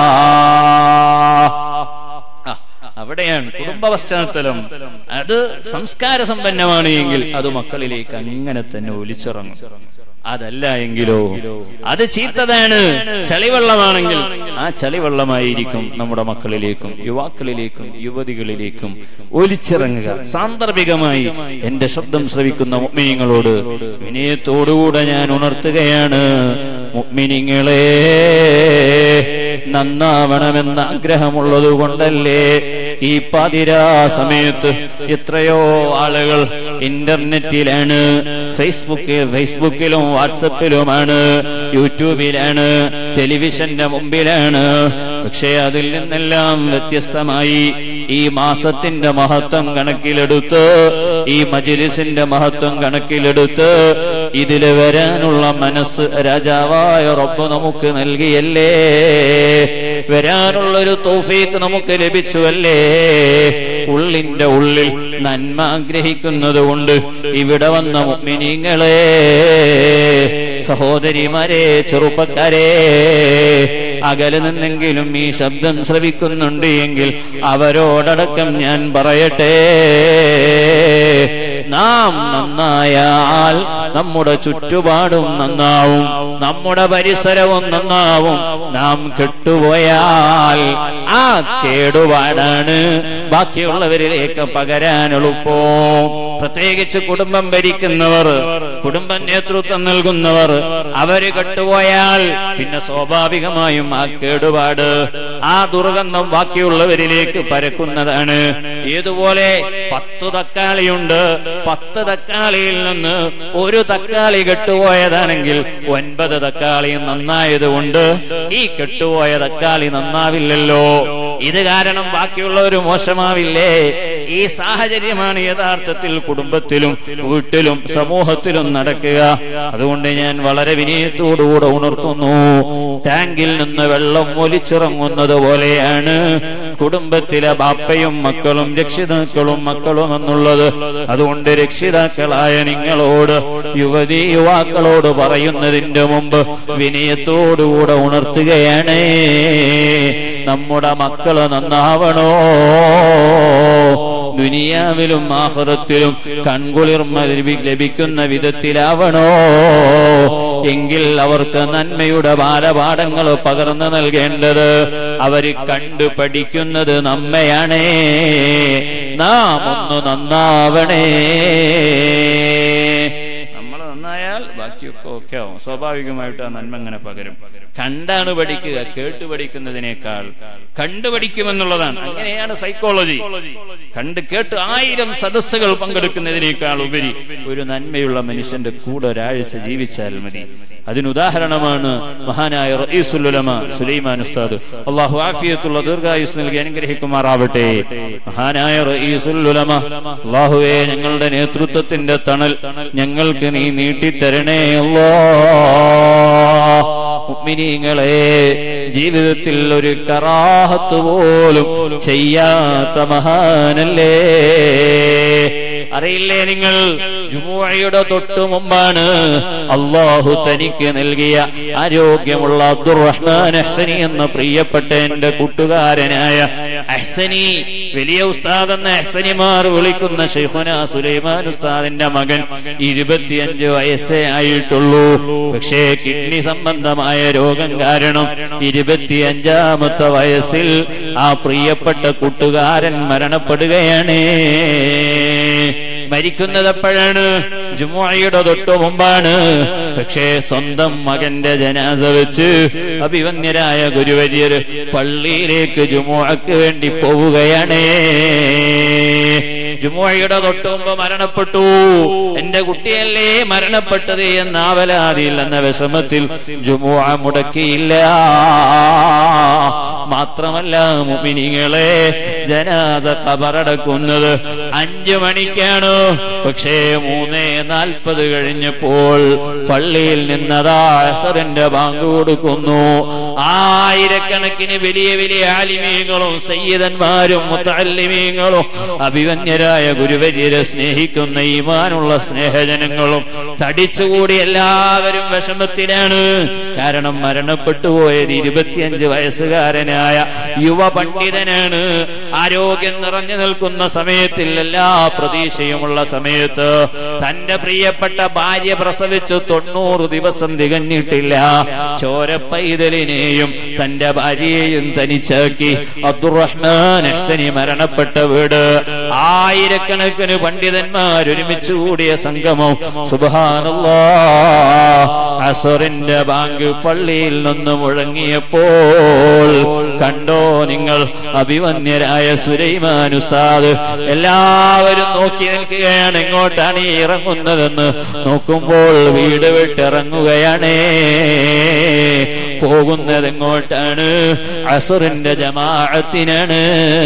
ആ, അവിടെയാണ് കുടുംബ പശ്ചാത്തലം അത് സംസ്കാര സമ്പന്നമാണ് എങ്കിൽ അത് മക്കളിലേക്ക് അങ്ങനെ തന്നെ ഒലിച്ചിറങ്ങും അതല്ല എങ്കിലോ അത് ചീത്തതാണ് ചളിവെള്ളമാണെങ്കിൽ ആ ചളിവെള്ളമായിരിക്കും നമ്മുടെ മക്കളിലേക്കും യുവാക്കളിലേക്കും യുവതികളിലേക്കും ഒലിച്ചിറങ്ങുക സാന്ദർഭികമായി എന്റെ ശബ്ദം ശ്രവിക്കുന്ന മുഗ്മിനിങ്ങളോട് വിനയത്തോടുകൂടെ ഞാൻ ഉണർത്തുകയാണ് മുഗ്മിനിങ്ങളെ നന്നാവണമെന്ന ആഗ്രഹമുള്ളത് കൊണ്ടല്ലേ ഈ പാതിരാ സമയത്ത് എത്രയോ ആളുകൾ ഇന്റർനെറ്റിലാണ് ഫേസ്ബുക്ക് ഫേസ്ബുക്കിലും വാട്സപ്പിലുമാണ് യൂട്യൂബിലാണ് ടെലിവിഷന്റെ മുമ്പിലാണ് പക്ഷേ അതിൽ നിന്നെല്ലാം വ്യത്യസ്തമായി ഈ മാസത്തിന്റെ മഹത്വം കണക്കിലെടുത്ത് ഈ മജിലിസിന്റെ മഹത്വം കണക്കിലെടുത്ത് ഇതില് വരാനുള്ള മനസ്സ് രാജാവായ റബ്ബ് നമുക്ക് നൽകിയല്ലേ വരാനുള്ളൊരു തോഫീക്ക് നമുക്ക് ലഭിച്ചുവല്ലേ ഉള്ളിന്റെ ഉള്ളിൽ നന്മ ആഗ്രഹിക്കുന്നത് കൊണ്ട് ഇവിടെ വന്ന മുഗ്മിനീങ്ങളെ സഹോദരിമാരെ ചെറുപ്പക്കാരെ അകലെ നിന്നെങ്കിലും ഈ ശബ്ദം ശ്രവിക്കുന്നുണ്ട് എങ്കിൽ അവരോടടക്കം ഞാൻ പറയട്ടെ നാം നന്നായാൽ നമ്മുടെ ചുറ്റുപാടും നന്നാവും നമ്മുടെ പരിസരവും നന്നാവും നാം കെട്ടുപോയാൽ ആ കേടുപാടാണ് ബാക്കിയുള്ളവരിലേക്ക് പകരാൻ എളുപ്പം പ്രത്യേകിച്ച് കുടുംബം ഭരിക്കുന്നവർ കുടുംബ നേതൃത്വം നൽകുന്നവർ അവര് കെട്ടുപോയാൽ പിന്നെ സ്വാഭാവികമായും ആ കേടുപാട് ആ ദുർഗന്ധം ബാക്കിയുള്ളവരിലേക്ക് പരക്കുന്നതാണ് ഏതുപോലെ പത്തു തക്കാളിയുണ്ട് പത്ത് തക്കാളിയിൽ നിന്ന് ഒരു തക്കാളി കെട്ടുപോയതാണെങ്കിൽ ഒൻപത് തക്കാളി നന്നായതുകൊണ്ട് ഈ കെട്ടുപോയ തക്കാളി നന്നാവില്ലല്ലോ ഇത് കാരണം ബാക്കിയുള്ളവർ മോശമാവില്ലേ ഈ സാഹചര്യമാണ് യഥാർത്ഥത്തിൽ കുടുംബത്തിലും വീട്ടിലും സമൂഹത്തിലും നടക്കുക അതുകൊണ്ട് ഞാൻ വളരെ വിനയത്തോടുകൂടെ ഉണർത്തുന്നു ടാങ്കിൽ നിന്ന് വെള്ളം ഒലിച്ചിറങ്ങുന്നത് പോലെയാണ് കുടുംബത്തിലെ ബാപ്പയും മക്കളും രക്ഷിതാക്കളും മക്കളും എന്നുള്ളത് അതുകൊണ്ട് രക്ഷിതാക്കളായ നിങ്ങളോട് യുവതി യുവാക്കളോട് പറയുന്നതിന്റെ മുമ്പ് വിനയത്തോടുകൂടെ ഉണർത്തുകയാണ് നമ്മുടെ മക്കള് നന്നാവണോ ദുനിയാവിലും ആഹ്റത്തിലും കൺകുളിർമ ലഭി- ലഭിക്കുന്ന വിധത്തിലാവണോ എങ്കിൽ അവർക്ക് നന്മയുടെ ബാലപാഠങ്ങൾ പകർന്നു നൽകേണ്ടത് അവര് കണ്ടു പഠിക്കുന്നത് നമ്മയാണേ നാം ഒന്ന് നന്നാവണേ നമ്മൾ നന്നായാൽ ബാക്കിയൊക്കെ ഓക്കെ ആവും സ്വാഭാവികമായിട്ട് ആ നന്മ അങ്ങനെ പകരും കണ്ടാണ് പഠിക്കുക കേട്ട് പഠിക്കുന്നതിനേക്കാൾ കണ്ടു പഠിക്കുമെന്നുള്ളതാണ് അങ്ങനെയാണ് സൈക്കോളജി കണ്ട് കേട്ട് ആയിരം സദസ്സുകൾ പങ്കെടുക്കുന്നതിനേക്കാൾ ഉപരി ഒരു നന്മയുള്ള മനുഷ്യന്റെ കൂടെ ഒരാഴ്ച ജീവിച്ചാൽ മതി അതിനുദാഹരണമാണ് മഹാനായ റഈസുലുലമ സുലൈമാൻ ഉസ്താദ് അള്ളാഹു ആഫിയത്തുള്ള ദീർഘായുസ് നൽകി അനുഗ്രഹിക്കുമാറാവട്ടെ മഹാനായ റഈസുലുലമ അള്ളാഹുവേ ഞങ്ങളുടെ നേതൃത്വത്തിന്റെ തണൽ ഞങ്ങൾക്ക് നീ നീട്ടിത്തരണേ അല്ലോ മുഅ്മിനീങ്ങളെ ജീവിതത്തിൽ ഒരു കറാഹത്ത് പോലും ചെയ്യാത്ത മഹാനല്ലേ അറിയില്ലേ നിങ്ങൾ ജുമുഅയുടെ തൊട്ടു മുമ്പാണ് അള്ളാഹു തനിക്ക് നൽകിയ ആരോഗ്യമുള്ള അബ്ദുറഹ്മാൻ അഹ്സനി എന്ന പ്രിയപ്പെട്ട എന്റെ കൂട്ടുകാരനായ അഹ്സനി വലിയ ഉസ്താദ് എന്ന അഹ്സനിമാർ വിളിക്കുന്ന ഷെയ്ഖുന സുലൈമാൻ ഉസ്താദിന്റെ മകൻ ഇരുപത്തിയഞ്ച് വയസ്സേ ആയിട്ടുള്ളൂ പക്ഷേ കിഡ്നി സംബന്ധമായ രോഗം കാരണം ഇരുപത്തിയഞ്ചാമത്തെ വയസ്സിൽ ആ പ്രിയപ്പെട്ട കൂട്ടുകാരൻ മരണപ്പെടുകയാണ് മരിക്കുന്നത് എപ്പോഴാണ് ജുമുഅയുടെ തൊട്ടു മുമ്പാണ് പക്ഷേ സ്വന്തം മകന്റെ ജനാസ വെച്ച് അഭിവന്യരായ ഗുരുവര്യർ പള്ളിയിലേക്ക് ജുമുഅക്ക് വേണ്ടി പോവുകയാണ് ജുമുഅയുടെ തൊട്ടു മുമ്പ് മരണപ്പെട്ടു എന്റെ കുട്ടിയല്ലേ മരണപ്പെട്ടത് എന്ന ആവലാതിയിൽ എന്ന വിഷമത്തിൽ ജുമുഅ മുടക്കിയില്ല മാത്രമല്ല മുമിനിങ്ങളെ ജനാസ കബറടക്കുന്നത് അഞ്ചു മണിക്കാണ് പക്ഷേ മൂന്നേ നാൽപ്പത് കഴിഞ്ഞപ്പോൾ പള്ളിയിൽ നിന്നതാ അസറിന്റെ ബാങ്ക് കൊടുക്കുന്നു ആയിരക്കണക്കിന് വലിയ വലിയ ആലിമീങ്ങളും സയ്യിദന്മാരും മുത്തല്ലിമീങ്ങളും അഭിവന്യരായ ഗുരുവര്യരെ സ്നേഹിക്കുന്ന ഈമാനുള്ള സ്നേഹജനങ്ങളും തടിച്ചുകൂടി എല്ലാവരും വിഷമത്തിലാണ് കാരണം മരണപ്പെട്ടു പോയത് ഇരുപത്തിയഞ്ച് വയസ്സുകാരനായ യുവ പണ്ഡിതനാണ് ആരോഗ്യം നിറഞ്ഞു നിൽക്കുന്ന സമയത്തിൽ എല്ലാ പ്രതീക്ഷയുമുള്ള സമയത്ത് തന്റെ പ്രിയപ്പെട്ട ഭാര്യ പ്രസവിച്ചു തൊണ്ണൂറ് ദിവസം തികഞ്ഞിട്ടില്ല ചോരപ്പൈതലിനെയും തന്റെ ഭാര്യയെയും തനിച്ചാക്കി അബ്ദുറഹ്മാൻ അഹ്സനി മരണപ്പെട്ട വീട് ആയിരക്കണക്കിന് പണ്ഡിതന്മാർ ഒരുമിച്ച് കൂടിയ സംഗമം സുബാനല്ലാ അസറിന്റെ ബാങ്ക് പള്ളിയിൽ നിന്ന് മുഴങ്ങിയപ്പോൾ കണ്ടോ നിങ്ങൾ അഭിമന്യരായ സുലൈമാൻ ഉസ്താദ് എല്ലാവരും നോക്കി നിൽക്കുകയാണ് എങ്ങോട്ടാണ് ഈ ഇറങ്ങുന്നതെന്ന് നോക്കുമ്പോൾ വീട് വിട്ടിറങ്ങുകയാണേ പോകുന്നത് എങ്ങോട്ടാണ് അസുറിന്റെ ജമാഅത്തിനാണ്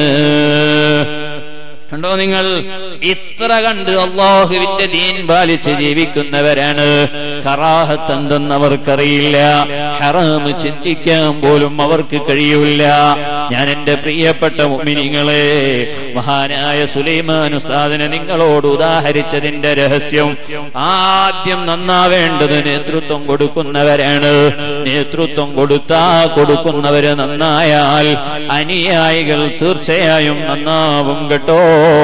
കണ്ടോ നിങ്ങൾ ഇത്ര കണ്ട് അള്ളാഹുവിന്റെ ദീൻ പാലിച്ച് ജീവിക്കുന്നവരാണ് കറാഹത്ത് എന്തെന്ന് അവർക്കറിയില്ല ഹറാമ് ചിന്തിക്കാൻ പോലും അവർക്ക് കഴിയൂല ഞാൻ എന്റെ പ്രിയപ്പെട്ട മുമിനിങ്ങളെ മഹാനായ സുലൈമാൻ ഉസ്താദിനെ നിങ്ങളോട് ഉദാഹരിച്ചതിന്റെ രഹസ്യം ആദ്യം നന്നാവേണ്ടത് നേതൃത്വം കൊടുക്കുന്നവരാണ് നേതൃത്വം കൊടുത്താ കൊടുക്കുന്നവര് നന്നായാൽ അനുയായികൾ തീർച്ചയായും നന്നാവും കേട്ടോ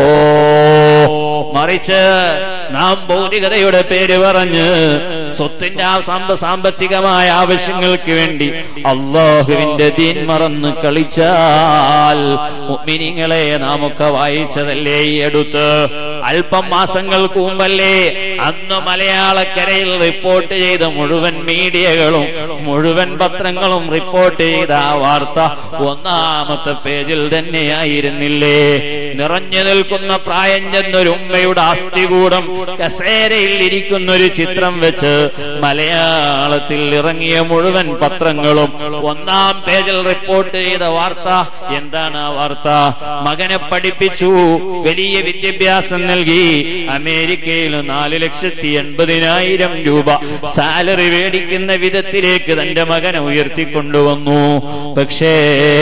മറിച്ച് നാം ഭൗതികതയുടെ പേര് പറഞ്ഞ് സ്വത്തിന്റെ ആ സാമ്പ സാമ്പത്തികമായ ആവശ്യങ്ങൾക്ക് വേണ്ടി അള്ളാഹുവിന്റെ ദീൻ മറന്ന് കളിച്ചാൽ മുഅ്മിനീങ്ങളെ നാമൊക്കെ വായിച്ചതല്ലേ ഈ അടുത്ത് അല്പം മാസങ്ങൾക്ക് മുമ്പല്ലേ അന്ന് മലയാളക്കരയിൽ റിപ്പോർട്ട് ചെയ്ത മുഴുവൻ മീഡിയകളും മുഴുവൻ പത്രങ്ങളും റിപ്പോർട്ട് ചെയ്ത ആ വാർത്ത ഒന്നാമത്തെ പേജിൽ തന്നെയായിരുന്നില്ലേ നിറഞ്ഞു നിൽക്കുന്ന പ്രായം ചെന്നൊരു ഉമ്മയുടെ അസ്ഥികൂടം കസേരയിൽ ഇരിക്കുന്ന ഒരു ചിത്രം വെച്ച് മലയാളത്തിൽ ഇറങ്ങിയ മുഴുവൻ പത്രങ്ങളും ഒന്നാം പേജിൽ റിപ്പോർട്ട് ചെയ്ത വാർത്ത എന്താണ് ആ വാർത്ത മകനെ പഠിപ്പിച്ചു വലിയ വിദ്യാഭ്യാസം നൽകി അമേരിക്കയിൽ നാല് ലക്ഷത്തി എൺപതിനായിരം രൂപ സാലറി മേടിക്കുന്ന വിധത്തിലേക്ക് തന്റെ മകനെ ഉയർത്തിക്കൊണ്ടുവന്നു പക്ഷേ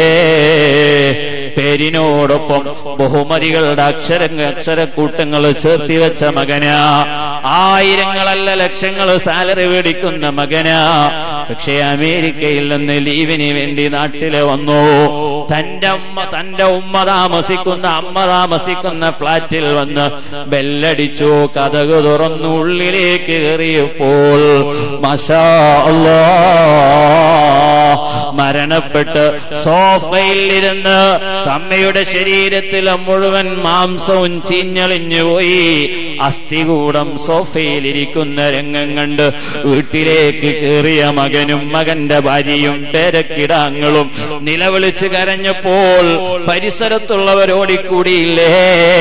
പേരിനോടൊപ്പം ബഹുമതികളുടെ അക്ഷര അക്ഷരക്കൂട്ടങ്ങൾ ചേർത്തി വെച്ച മകനാ ആയിരങ്ങളല്ല ലക്ഷങ്ങൾ സാലറി മേടിക്കുന്ന മകനാ പക്ഷേ അമേരിക്കയിൽ നിന്ന് ലീവിന് വേണ്ടി നാട്ടില് വന്നു തന്റെ അമ്മ തന്റെ ഉമ്മ താമസിക്കുന്ന അമ്മ താമസിക്കുന്ന ഫ്ലാറ്റിൽ വന്ന് ബെല്ലടിച്ചു കഥക് തുറന്നു ഉള്ളിലേക്ക് കയറിയപ്പോൾ മഷാ അല്ലാ മരണപ്പെട്ട് സോഫയിൽ ഇരുന്ന് അമ്മയുടെ ശരീരത്തിലെ മുഴുവൻ മാംസവും ചീഞ്ഞളിഞ്ഞു പോയി അസ്ഥികൂടം സോഫയിൽ ഇരിക്കുന്ന രംഗം കണ്ട് വീട്ടിലേക്ക് കയറിയ മകനും മകന്റെ ഭാര്യയും പേരക്കിടാങ്ങളും നിലവിളിച്ച് കരഞ്ഞപ്പോൾ പരിസരത്തുള്ളവർ ഓടിക്കൂടിയില്ലേ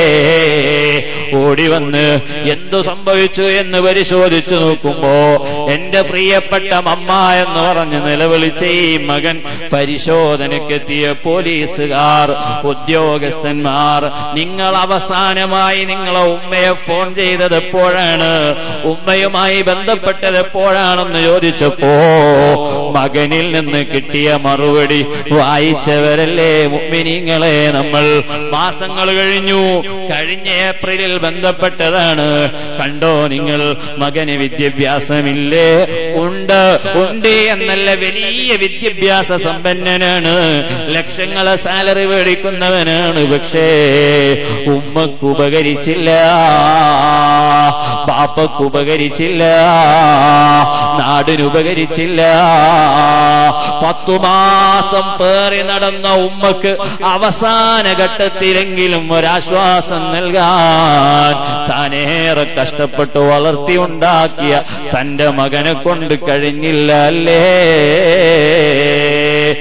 ഓടി വന്ന് എന്തു സംഭവിച്ചു എന്ന് പരിശോധിച്ചു നോക്കുമ്പോ എന്റെ പ്രിയപ്പെട്ട മമ്മ എന്ന് പറഞ്ഞ് നിലവിളിച്ച ഈ മകൻ പരിശോധനക്കെത്തിയ പോലീസുകാർ ഉദ്യോഗസ്ഥന്മാർ നിങ്ങൾ അവസാനമായി നിങ്ങളെ ഉമ്മയെ ഫോൺ ചെയ്തത് എപ്പോഴാണ് ഉമ്മയുമായി ബന്ധപ്പെട്ടത് എപ്പോഴാണെന്ന് ചോദിച്ചപ്പോ മകനിൽ നിന്ന് കിട്ടിയ മറുപടി വായിച്ചവരല്ലേ മുമ്മിനിങ്ങളെ നമ്മൾ മാസങ്ങൾ കഴിഞ്ഞു കഴിഞ്ഞ ഏപ്രിലിൽ ബന്ധപ്പെട്ടതാണ് കണ്ടോ നിങ്ങൾ മകന് വിദ്യാഭ്യാസമില്ലേ ഉണ്ട് ഉണ്ട് എന്നല്ല വലിയ വിദ്യാഭ്യാസ സമ്പന്നനാണ് ലക്ഷങ്ങളെ സാലറി മേടിക്കുന്നവനാണ് പക്ഷേ ഉമ്മക്ക് ഉപകരിച്ചില്ല ബാപ്പക്ക് ഉപകരിച്ചില്ല നാടിന് ഉപകരിച്ചില്ല പത്തു മാസം പേറി നടന്ന ഉമ്മക്ക് അവസാന ഘട്ടത്തിലെങ്കിലും ഒരാശ്വാസം നൽകാൻ താനേറെ കഷ്ടപ്പെട്ട് വളർത്തി ഉണ്ടാക്കിയ തന്റെ മകനെ കൊണ്ട് കഴിഞ്ഞില്ല അല്ലേ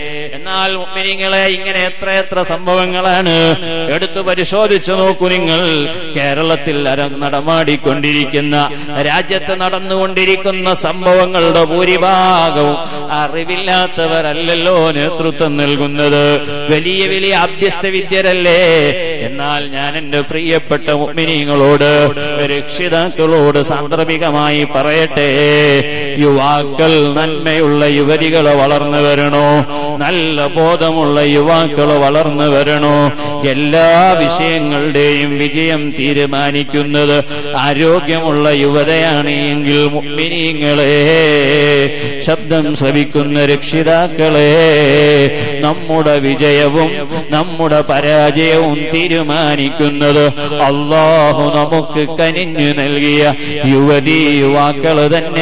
എന്നാൽ മുഅ്മിനീങ്ങളെ ഇങ്ങനെ എത്ര എത്ര സംഭവങ്ങളാണ് എടുത്തു പരിശോധിച്ചു നോക്കൂ നിങ്ങൾ കേരളത്തിൽ അര- നടമാടിക്കൊണ്ടിരിക്കുന്ന രാജ്യത്ത് നടന്നുകൊണ്ടിരിക്കുന്ന സംഭവങ്ങളുടെ ഭൂരിഭാഗവും അറിവില്ലാത്തവരല്ലല്ലോ നേതൃത്വം നൽകുന്നത് വലിയ വലിയ അഭ്യസ്ത വിദ്യരല്ലേ എന്നാൽ ഞാൻ എന്റെ പ്രിയപ്പെട്ട മുഅ്മിനീങ്ങളോട് രക്ഷിതാക്കളോട് സാന്ദർഭികമായി പറയട്ടെ യുവാക്കൾ നന്മയുള്ള യുവതികൾ വളർന്നു വരണോ നല്ല ബോധമുള്ള യുവാക്കൾ വളർന്നു വരണോ എല്ലാ വിഷയങ്ങളുടെയും വിജയം തീരുമാനിക്കുന്നത് ആരോഗ്യമുള്ള യുവതയാണ് എങ്കിൽ മുഅ്മിനീങ്ങളെ ശബ്ദം ശ്രവിക്കുന്ന രക്ഷിതാക്കളെ നമ്മുടെ വിജയവും നമ്മുടെ പരാജയവും തീരുമാനിക്കുന്നത് അള്ളാഹു നമുക്ക് കനിഞ്ഞു നൽകിയ യുവതി യുവാക്കൾ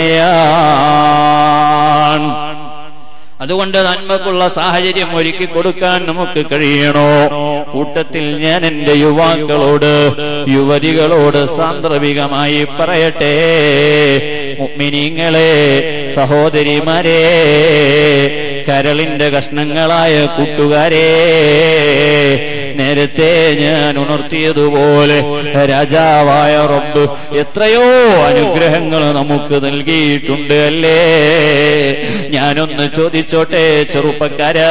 തന്നെയാണ് അതുകൊണ്ട് നന്മക്കുള്ള സാഹചര്യം ഒരുക്കി കൊടുക്കാൻ നമുക്ക് കഴിയണോ കൂട്ടത്തിൽ ഞാൻ എന്റെ യുവാക്കളോട് യുവതികളോട് സാന്ദർഭികമായി പറയട്ടെ മുഅ്മിനീങ്ങളെ സഹോദരിമാരെ കരളിന്റെ കഷ്ണങ്ങളായ കൂട്ടുകാരെ നേരത്തെ ഞാൻ ഉണർത്തിയതുപോലെ രാജാവായ റബ്ബ് എത്രയോ അനുഗ്രഹങ്ങൾ നമുക്ക് നൽകിയിട്ടുണ്ട് അല്ലേ ഞാനൊന്ന് ചോദിച്ചോട്ടെ ചെറുപ്പക്കാരാ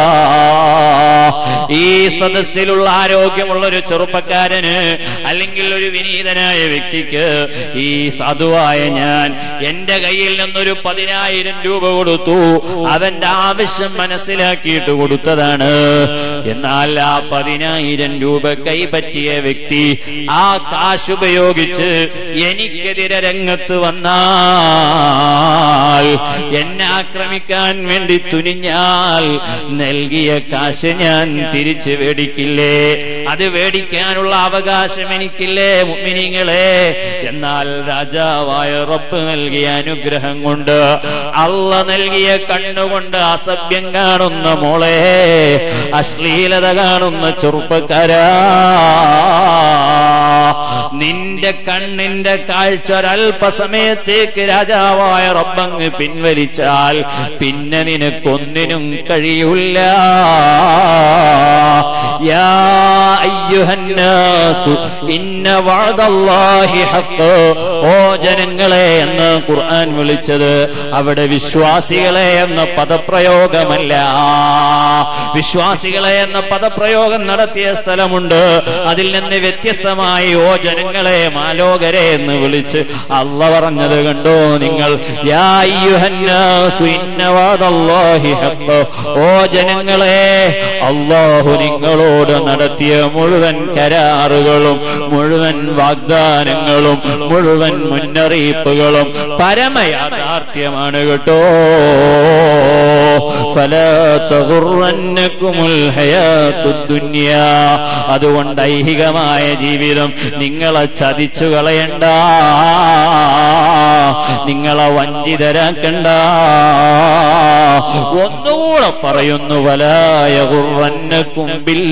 ഈ സദസ്സിലുള്ള ആരോഗ്യമുള്ള ഒരു ചെറുപ്പക്കാരന് അല്ലെങ്കിൽ ഒരു വിനീതനായ വ്യക്തിക്ക് ഈ സാധുവായ ഞാൻ എന്റെ കയ്യിൽ നിന്നൊരു പതിനായിരം രൂപ കൊടുത്തു അവന്റെ ആവശ്യം മനസ്സിലാക്കിയിട്ട് കൊടുത്തതാണ് എന്നാൽ ആ പതിനായിരം രൂപ കൈപ്പറ്റിയ വ്യക്തി ആ കാശ് ഉപയോഗിച്ച് എനിക്കെതിരെ രംഗത്ത് വന്നാൽ എന്നെ ആക്രമിക്കാൻ വേണ്ടി തുനിഞ്ഞാൽ നൽകിയ കാശ് ഞാൻ തിരിച്ചു മേടിക്കില്ലേ അത് മേടിക്കാനുള്ള അവകാശം എനിക്കില്ലേ മുഅ്മിനീങ്ങളെ എന്നാൽ രാജാവായ റബ്ബ് നൽകിയ അനുഗ്രഹം കൊണ്ട് അള്ള നൽകിയ കണ്ണുകൊണ്ട് അസഭ്യം കാണുന്ന മോളെ അശ്ലീലത കാണുന്ന ചെറുപ്പക്കാരാ നിന്റെ കണ്ണിന്റെ കാഴ്ച ഒരല്പസമയത്തേക്ക് രാജാവായ റബ്ബങ്ങ് പിൻവലിച്ചാൽ പിന്നെ നിനക്കൊന്നിനും കഴിയില്ല യാ അയ്യുഹന്നാസു ഇന്ന വഅദല്ലാഹി ഹഖ് ഓ ജനങ്ങളെ എന്ന് ഖുർആൻ വിളിച്ചത് അവിടെ വിശ്വാസികളെ എന്ന പദപ്രയോഗമല്ല വിശ്വാസികളെ എന്ന പദപ്രയോഗം നടത്തിയ സ്ഥലമുണ്ട് അതിൽ നിന്ന് വ്യത്യസ്തമായി ഓ ജനങ്ങളെ മാലോകരെ എന്ന് വിളിച്ച് അല്ല പറഞ്ഞത് കണ്ടോ നിങ്ങൾ യാ അയ്യുഹന്നാസു ഇന്ന വഅദല്ലാഹി ഹഖ് ഓ ജനങ്ങളെ അള്ളാഹു നിങ്ങളോട് നടത്തിയ മുഴുവൻ കരാറുകളും മുഴുവൻ വാഗ്ദാനങ്ങളും മുഴുവൻ മുന്നറിയിപ്പുകളും പരമയാഥാർത്ഥ്യമാണ് കേട്ടോ فلا تغرنكم الحياة الدنيا അതുകൊണ്ട് ഐഹികമായ ജീവിതം നിങ്ങളെ ചതിച്ചു കളയണ്ട നിങ്ങളെ വഞ്ചിതരാക്കണ്ട ഒന്നുകൂടെ പറയുന്നു വലായ കുമ്പില്ല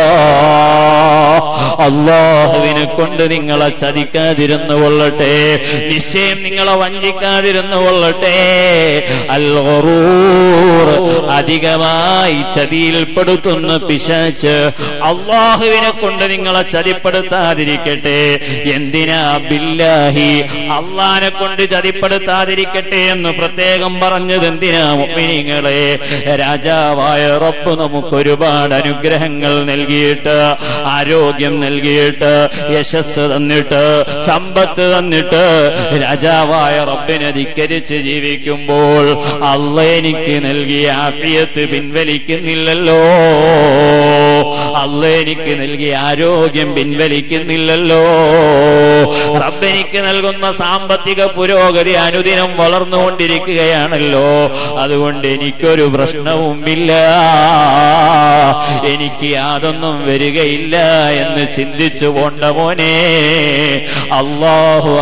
അള്ളാഹുവിനെ കൊണ്ട് നിങ്ങളെ ചതിക്കാതിരുന്നു കൊള്ളട്ടെ നിശ്ചയം നിങ്ങളെ വഞ്ചിക്കാതിരുന്നു കൊള്ളട്ടെ അൽ ഗറൂർ അധികമായി ചതിയിൽപ്പെടുത്തുന്ന പിശാച്ച് അള്ളാഹുവിനെ കൊണ്ട് നിങ്ങളെ ചതിപ്പെടുത്താതിരിക്കട്ടെ എന്തിനാ ബില്ലാഹി അള്ളാനെ കൊണ്ട് ചതിപ്പെടുത്താതിരിക്കട്ടെ എന്ന് പ്രത്യേകം പറഞ്ഞത് എന്തിനാ മുഅ്മിനീങ്ങളെ രാജാവായ റബ്ബ് നമുക്ക് ഒരുപാട് അനുഗ്രഹങ്ങൾ നൽകിയിട്ട് ആരോഗ്യം നൽകിയിട്ട് യശസ് തന്നിട്ട് സമ്പത്ത് തന്നിട്ട് രാജാവായ റബ്ബിനെ ധിക്കരിച്ച് ജീവിക്കുമ്പോൾ അള്ള എനിക്ക് നൽകിയ ആഫിയത്ത് പിൻവലിക്കുന്നില്ലല്ലോ അള്ള എനിക്ക് നൽകിയ ആരോഗ്യം പിൻവലിക്കുന്നില്ലല്ലോ റബ്ബെനിക്ക് നൽകുന്ന സാമ്പത്തിക പുരോഗതി അനുദിനം വളർന്നുകൊണ്ടിരിക്കുകയാണല്ലോ അതുകൊണ്ട് എനിക്കൊരു പ്രശ്നവുമില്ല എനിക്ക് യാതൊന്നും വരികയില്ല എന്ന് ചിന്തിച്ചു പോണ്ട മോനെ അള്ളാഹു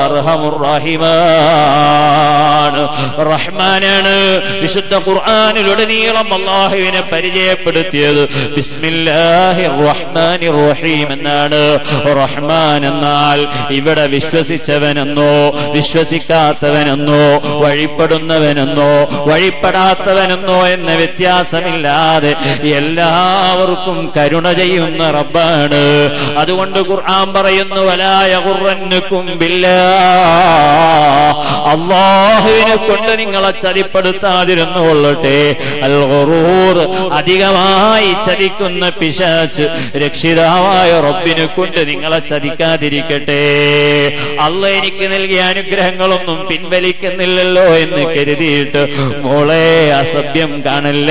അർഹമുറഹിമാണ് റഹ്മാനാണ് വിശുദ്ധ ഖുർആാനിലുടനീളം അള്ളാഹുവിനെ പരിചയപ്പെടുത്തിയത് ബിസ്മില്ലാഹിർ റഹ്മാനിർ റഹീം എന്നാണ് റഹ്മാൻ എന്നാൽ ഇവിടെ വിശ്വസിച്ചവനെന്നോ വിശ്വസിക്കാത്തവനെന്നോ വഴിപ്പെടുന്നവനെന്നോ വഴിപ്പെടാത്തവനെന്നോ എന്ന വ്യത്യാസമില്ലാതെ എല്ലാവർക്കും കരുണ ചെയ്യുന്ന റബ്ബാണ് അതുകൊണ്ട് ഖുർആൻ പറയുന്നു വലായ ഖുർറന്നുക്കും ബില്ലാ അള്ളാഹുവിനെ കൊണ്ട് നിങ്ങളെ ചതിപ്പെടുത്താതിരുന്നു കൊള്ളട്ടെ അൽ ഖുറൂർ അധികമായി ചതിക്കുന്ന പിശാച്ച് രക്ഷിതാവായ റബ്ബിനെ കൊണ്ട് നിങ്ങളെ ചതിക്കാതിരിക്കട്ടെ അല്ല എനിക്ക് നൽകിയ അനുഗ്രഹങ്ങളൊന്നും പിൻവലിക്കുന്നില്ലല്ലോ എന്ന് കരുതിയിട്ട് മോളെ അസഭ്യം കാണില്ല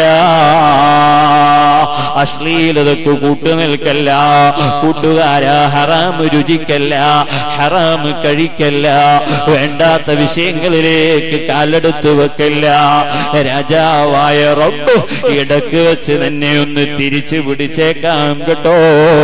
അശ്ലീലതക്ക് കൂട്ടുനിൽക്കല്ല കൂട്ടുകാരാ ഹറാം രുചിക്കല്ല ഹറാം കഴിക്കല്ല വേണ്ടാത്ത വിഷയങ്ങളിലേക്ക് കാലെടുത്ത് വെക്കല്ല രാജാവായ റബ്ബ് ഇടക്ക് വെച്ച് തന്നെ ഒന്ന് തിരിച്ചു പിടിച്ചേക്കാം കേട്ടോ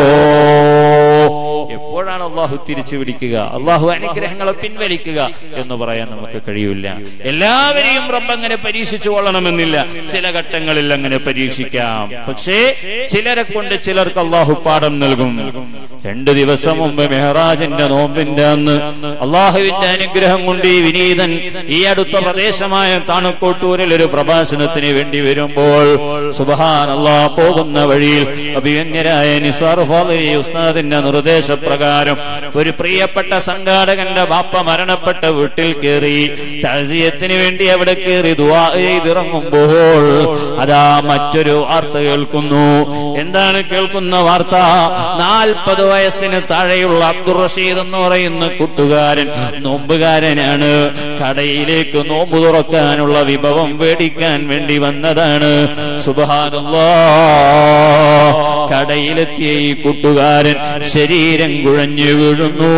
എപ്പോഴാണ് അള്ളാഹു തിരിച്ചു പിടിക്കുക അള്ളാഹു അനുഗ്രഹങ്ങളെ പിൻവലിക്കുക എന്ന് പറയാൻ നമുക്ക് കഴിയില്ല എല്ലാവരെയും റബ്ബ് അങ്ങനെ പരീക്ഷിച്ചു കൊള്ളണമെന്നില്ല ചില ഘട്ടങ്ങളിൽ അങ്ങനെ പരീക്ഷിക്കാം പക്ഷേ ചിലരെ കൊണ്ട് ചിലർക്ക് അള്ളാഹു പാഠം നൽകും രണ്ടു ദിവസം മുമ്പ് മെഹറാജിന്റെ നോമ്പിന്റെ അന്ന് അള്ളാഹുവിന്റെ അനുഗ്രഹം കൊണ്ട് ഈ വിനീതൻ ഈ അടുത്ത പ്രദേശമായ താണുക്കോട്ടൂരിൽ ഒരു പ്രഭാഷണത്തിന് വേണ്ടി വരുമ്പോൾ സുബഹാൻ അള്ളാഹ് പോകുന്ന വഴിയിൽ അഭിമന്യരായ നിസാർ ഫാദരി ഉസ്താദിന്റെ നിർദ്ദേശപ്രകാരം ഒരു പ്രിയപ്പെട്ട സംഘാടകന്റെ ബാപ്പ മരണപ്പെട്ട വീട്ടിൽ കയറി തഴസിയത്തിന് വേണ്ടി അവിടെ കയറി ദുവാ ചെയ്തിറങ്ങുമ്പോൾ അതാ മറ്റൊരു വാർത്ത കേൾക്കുന്നു എന്താണ് കേൾക്കുന്ന വാർത്ത നാൽപ്പത് വയസ്സിന് താഴെയുള്ള അബ്ദുൾ റഷീദ് എന്ന് പറയുന്ന കൂട്ടുകാരൻ നോമ്പുകാരനാണ് കടയിലേക്ക് നോമ്പ് തുറക്കാനുള്ള വിഭവം മേടിക്കാൻ വേണ്ടി വന്നതാണ് സുബഹാനല്ലാ കടയിലെത്തിയ ഈ കൂട്ടുകാരൻ ശരീരം കുഴഞ്ഞു വീഴുന്നു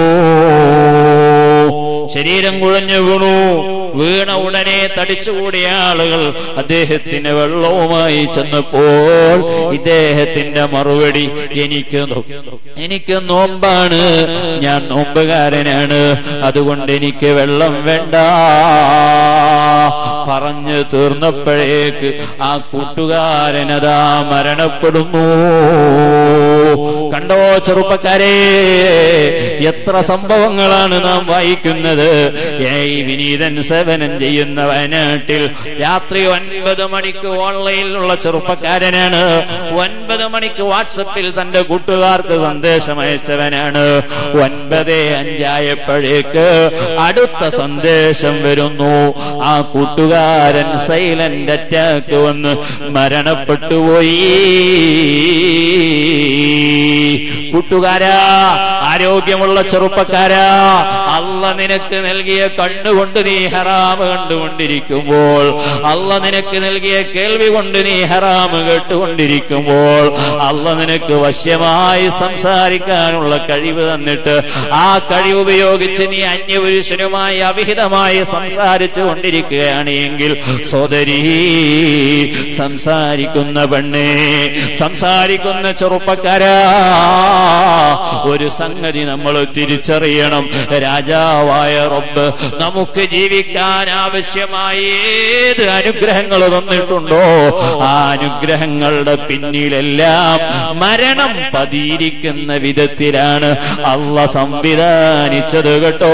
ശരീരം കുഴഞ്ഞു വീണു വീണ ഉടനെ തടിച്ചുകൂടിയ ആളുകൾ അദ്ദേഹത്തിന് വെള്ളവുമായി ചെന്നപ്പോൾ ഇദ്ദേഹത്തിന്റെ മറുപടി എനിക്ക് നോ- എനിക്ക് നോമ്പാണ് ഞാൻ നോമ്പുകാരനാണ് അതുകൊണ്ട് എനിക്ക് വെള്ളം വേണ്ട പറഞ്ഞു തീർന്നപ്പോഴേക്ക് ആ കൂട്ടുകാരനതാ മരണപ്പെടുന്നു കണ്ടോ ചെറുപ്പക്കാരെ എത്ര സംഭവങ്ങളാണ് നാം വായിക്കുന്നത് ഏയ് വിനീതൻ സേവനം ചെയ്യുന്ന വയനാട്ടിൽ രാത്രി ഒൻപത് മണിക്ക് ഓൺലൈനിലുള്ള ചെറുപ്പക്കാരനാണ് ഒൻപത് മണിക്ക് വാട്സപ്പിൽ തന്റെ കൂട്ടുകാർക്ക് സന്ദേശം അയച്ചവനാണ് ഒൻപത് അഞ്ചായപ്പോഴേക്ക് അടുത്ത സന്ദേശം വരുന്നു ആ കൂട്ടുകാരൻ സൈലന്റ് അറ്റാക്ക് വന്ന് മരണപ്പെട്ടുപോയി കൂട്ടുകാരാ ആരോഗ്യമുള്ള ചെറുപ്പക്കാരാ അല്ല നിനക്ക് നൽകിയ കണ്ണുകൊണ്ട് നീ ഹറാമ് കണ്ടുകൊണ്ടിരിക്കുമ്പോൾ അല്ല നിനക്ക് നൽകിയ കേൾവി കൊണ്ട് നീ ഹറാമ് കേട്ടുകൊണ്ടിരിക്കുമ്പോൾ അല്ല നിനക്ക് വശ്യമായി സംസാരിക്കാനുള്ള കഴിവ് തന്നിട്ട് ആ കഴിവ് ഉപയോഗിച്ച് നീ അന്യപുരുഷനുമായി അവിഹിതമായി സംസാരിച്ചു കൊണ്ടിരിക്കുകയാണ് എങ്കിൽ സോദരി സംസാരിക്കുന്ന പെണ്ണേ സംസാരിക്കുന്ന ചെറുപ്പക്കാരാ ഒരു സംഗതി നമ്മൾ തിരിച്ചറിയണം രാജാവായ റബ്ബ് നമുക്ക് ജീവിക്കാൻ ആവശ്യമായ ഏത് അനുഗ്രഹങ്ങൾ തന്നിട്ടുണ്ടോ ആ അനുഗ്രഹങ്ങളുടെ പിന്നിലെല്ലാം മരണം പതിയിരിക്കുന്ന വിധത്തിലാണ് അള്ള സംവിധാനിച്ചത് കേട്ടോ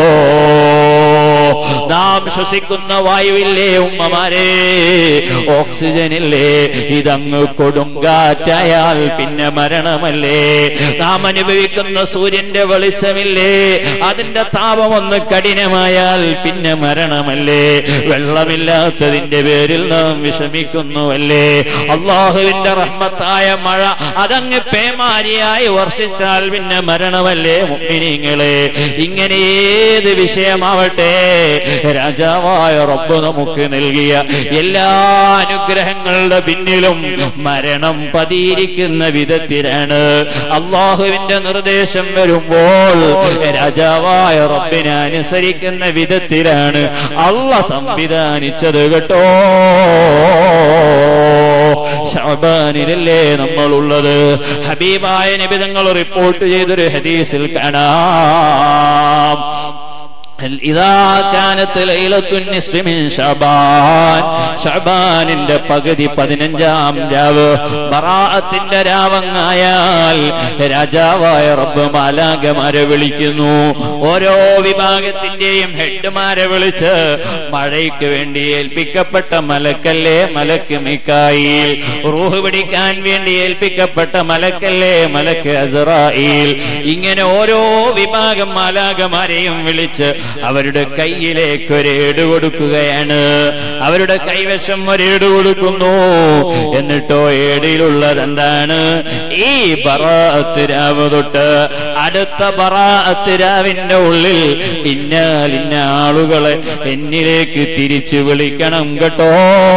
നാം ശ്വസിക്കുന്ന വായുവില്ലേ ഉമ്മമാരെ ഓക്സിജൻ ഇല്ലേ ഇതങ്ങ് കൊടുങ്കാറ്റായാൽ പിന്നെ മരണമല്ലേ നാം അനുഭവിക്കുന്ന സൂര്യന്റെ വെളിച്ചമില്ലേ അതിന്റെ താപം ഒന്ന് കഠിനമായാൽ പിന്നെ മരണമല്ലേ വെള്ളമില്ലാത്തതിന്റെ പേരിൽ നാം വിഷമിക്കുന്നുവല്ലേ അള്ളാഹുവിന്റെ റഹ്മത്തായ മഴ അതങ്ങ് പേമാരിയായി വർഷിച്ചാൽ പിന്നെ മരണമല്ലേ മുമ്പിനിങ്ങളെ ഇങ്ങനെ ഏത് വിഷയമാവട്ടെ രാജാവായ റബ്ബ് നമുക്ക് നൽകിയ എല്ലാ അനുഗ്രഹങ്ങളുടെ പിന്നിലും മരണം പതിയിരിക്കുന്ന വിധത്തിലാണ് അള്ളാഹുവിന്റെ നിർദ്ദേശം വരുമ്പോൾ രാജാവായ റബ്ബിനെ അനുസരിക്കുന്ന വിധത്തിലാണ് അള്ള സംവിധാനിച്ചത് കേട്ടോ ഷാബാനിലല്ലേ നമ്മളുള്ളത് ഹബീബായ നബിതങ്ങൾ റിപ്പോർട്ട് ചെയ്തൊരു ഹദീസിൽ കാണാം إذا كانت ليلة النصف من شعبان ഷബാനിന്റെ പകുതി പതിനഞ്ചാം രാവ് ബറാഅത്തിന്റെ രാവങ്ങായാൽ രാജാവായ റബ്ബ് മാലാകമാരെ വിളിക്കുന്നു ഓരോ വിഭാഗത്തിന്റെയും ഹെഡ്മാരെ വിളിച്ച് മഴയ്ക്ക് വേണ്ടി ഏൽപ്പിക്കപ്പെട്ട മലക്കല്ലേ മലക്ക് മിക്കായിൽ റൂഹ് പിടിക്കാൻ വേണ്ടി ഏൽപ്പിക്കപ്പെട്ട മലക്കല്ലേ മലക്ക് അസറായിൽ ഇങ്ങനെ ഓരോ വിഭാഗം മാലാകമാരെയും വിളിച്ച് അവരുടെ കയ്യിലേക്ക് ഒരു ഏട് കൊടുക്കുകയാണ് അവരുടെ കൈവശം ഒരു ഏട് കൊടുക്കുന്നു എന്നിട്ടോ ഏടിലുള്ളത് എന്താണ് ഈ ബറാഅത്ത് രാവ് തൊട്ട് അടുത്ത ബറാഅത്ത് രാവിന്റെ ഉള്ളിൽ ഇന്നാൽ ഇന്ന ആളുകളെ എന്നിലേക്ക് തിരിച്ചു വിളിക്കണം കേട്ടോ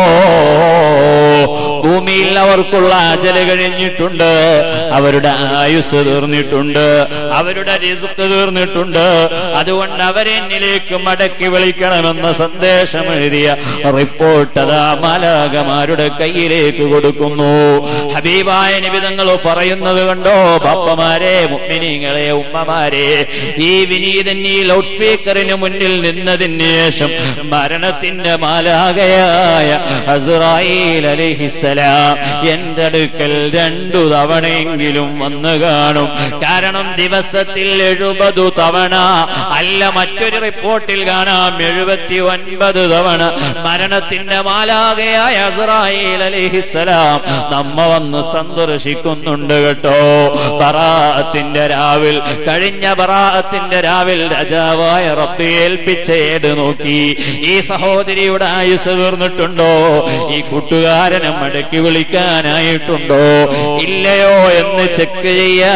ഭൂമിയിൽ അവർക്കുള്ള അജല് കഴിഞ്ഞിട്ടുണ്ട് അവരുടെ ആയുസ് തീർന്നിട്ടുണ്ട് അവരുടെ റിസ്ക് തീർന്നിട്ടുണ്ട് അതുകൊണ്ട് അവരെന്നിലേക്ക് മടക്കി വിളിക്കണമെന്ന സന്ദേശം എഴുതിയ റിപ്പോർട്ട് അതാ മാലാകമാരുടെ കയ്യിലേക്ക് കൊടുക്കുന്നു ഹബീബായ നിബിതങ്ങൾ പറയുന്നത് കണ്ടോ ബാപ്പമാരെ മുമ്മിനിങ്ങളെ ഉമ്മമാരെ ഈ വിനീതൻ ഈ ലൗഡ് സ്പീക്കറിന് മുന്നിൽ നിന്നതിന് ശേഷം മരണത്തിന്റെ മാലാകയായ അസ്രായേൽ അലിഹിസലാം എന്റെ അടുക്കൽ രണ്ടു തവണയെങ്കിലും വന്നു കാണും കാരണം ദിവസത്തിൽ എഴുപത് തവണ അല്ല മറ്റൊരു റിപ്പോർട്ടിൽ കാണാം എഴുപത്തി ഒൻപത് തവണ മരണത്തിന്റെ മാലാകയായ അസ്രായേൽ അലിഹിസലാം നമ്മ വന്ന് സന്ദർശിക്കുന്നുണ്ട് കേട്ടോ ബറാഅത്തിന്റെ രാവിൽ കഴിഞ്ഞ ബറാഅത്തിന്റെ രാവിൽ രാജാവായ റബ്ബെ ഏൽപ്പിച്ച ഏട് നോക്കി ഈ സഹോദരിയുടെ ആയുസ് തീർന്നിട്ടുണ്ടോ ഈ കൂട്ടുകാരനെ മടക്കി വിളിക്കാനായിട്ടുണ്ടോ ഇല്ലയോ എന്ന് ചെക്ക്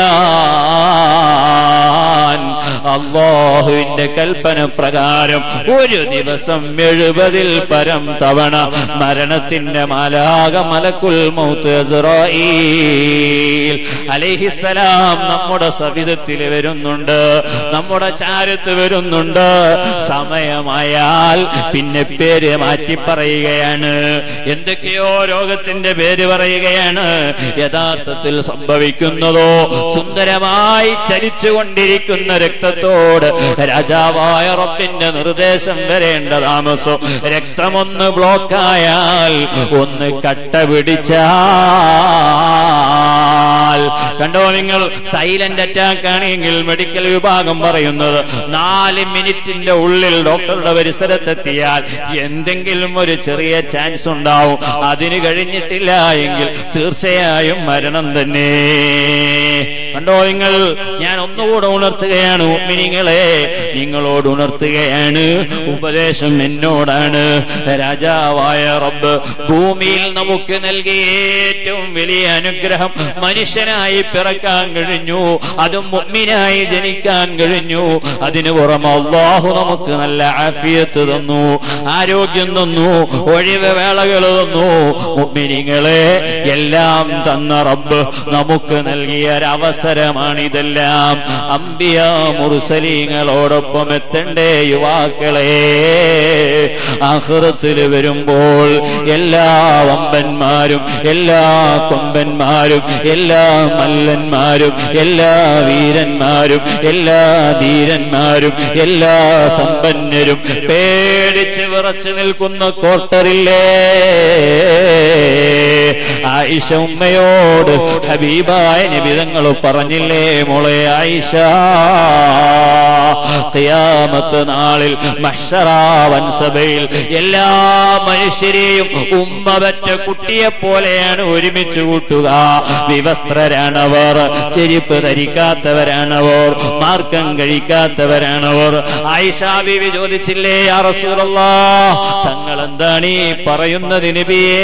ചെയ്യാൻ അള്ളാഹുവിന്റെ കൽപ്പന പ്രകാരം ഒരു ദിവസം എഴുപതിൽ പരം തവണ മരണത്തിന്റെ മാലാക മലക്കുൽ മൗത്ത് അസ്റായീൽ അലൈഹിസ്സലാം നമ്മുടെ സവിധത്തിൽ വരുന്നുണ്ട് നമ്മുടെ ചാരത്ത് വരുന്നുണ്ട് സമയമായാൽ പിന്നെ പേര് മാറ്റി പറയുകയാണ് എന്തൊക്കെയോ രോഗത്തിന്റെ പേര് പറയുകയാണ് യഥാർത്ഥത്തിൽ സംഭവിക്കുന്നതോ സുന്ദരമായി ചലിച്ചുകൊണ്ടിരിക്കുന്ന രക്തത്തോട് രാജാവായ റബ്ബിന്റെ നിർദ്ദേശം വരേണ്ട താമസം രക്തമൊന്ന് ബ്ലോക്കായാൽ ഒന്ന് കട്ട പിടിച്ചാൽ കണ്ടോ നിങ്ങൾ സൈലന്റ് അറ്റാക്ക് ആണെങ്കിൽ മെഡിക്കൽ വിഭാഗം പറയുന്നത് നാല് മിനിറ്റിന്റെ ഉള്ളിൽ ഡോക്ടറുടെ പരിസരത്തെത്തിയാൽ എന്തെങ്കിലും ഒരു ചെറിയ ചാൻസ് ഉണ്ടാവും അതിന് കഴിഞ്ഞിട്ടില്ല എങ്കിൽ തീർച്ചയായും മരണം തന്നെ കണ്ടോ നിങ്ങൾ ഞാൻ ഒന്നുകൂടെ ഉണർത്തുകയാണ് ഉമ്മിനിങ്ങളെ നിങ്ങളോട് ഉണർത്തുകയാണ് ഉപദേശം എന്നോടാണ് രാജാവായ റബ്ബ് ഭൂമിയിൽ നമുക്ക് നൽകിയ ഏറ്റവും വലിയ അനുഗ്രഹം മനുഷ്യനായി പിറക്കാൻ കഴിഞ്ഞു അതും മുഗ്മിനായി ജനിക്കാൻ കഴിഞ്ഞു അതിനു പുറമെ അള്ളാഹു നമുക്ക് നല്ല ആഫിയത്ത് തന്നു ആരോഗ്യം തന്നു ഒഴിവ് വേളകൾ തന്നു മുഗ്മിനിങ്ങളെ എല്ലാം തന്ന റബ്ബ് നമുക്ക് നൽകിയ ഒരവസരമാണിതെല്ലാം അമ്പിയ മുറുസലീങ്ങളോടൊപ്പം എത്തണ്ടേ യുവാക്കളെ ആഹൃത്തിൽ വരുമ്പോൾ എല്ലാ വമ്പന്മാരും എല്ലാ കൊമ്പന്മാരും എല്ലാ മല്ലന്മാരും എല്ലാ വീരന്മാരും എല്ലാ ധീരന്മാരും എല്ലാ സമ്പന്നരും പേടിച്ച് വിറച്ചു നിൽക്കുന്ന കോട്ടറില്ലേ ആയിഷ ഉമ്മയോട് ഹബീബായ നിബിതങ്ങൾ പറഞ്ഞില്ലേ മോളെ ആയിഷ ഖിയാമത്ത് നാളിൽ മഹ്ശറാവൻ സഭയിൽ എല്ലാ മനുഷ്യരെയും ഉമ്മ പറ്റ കുട്ടിയെ പോലെയാണ് ഒരുമിച്ച് കൂട്ടുക വിവസ്ത്രരാണവർ ചെരുപ്പ് ധരിക്കാത്തവരാണവർ മാർക്കം കഴിക്കാത്തവരാണവർ ആയിഷ ബീവി ചോദിച്ചില്ലേ യാ റസൂലല്ലാ തങ്ങൾ എന്താണ് ഈ പറയുന്നത് നബിയേ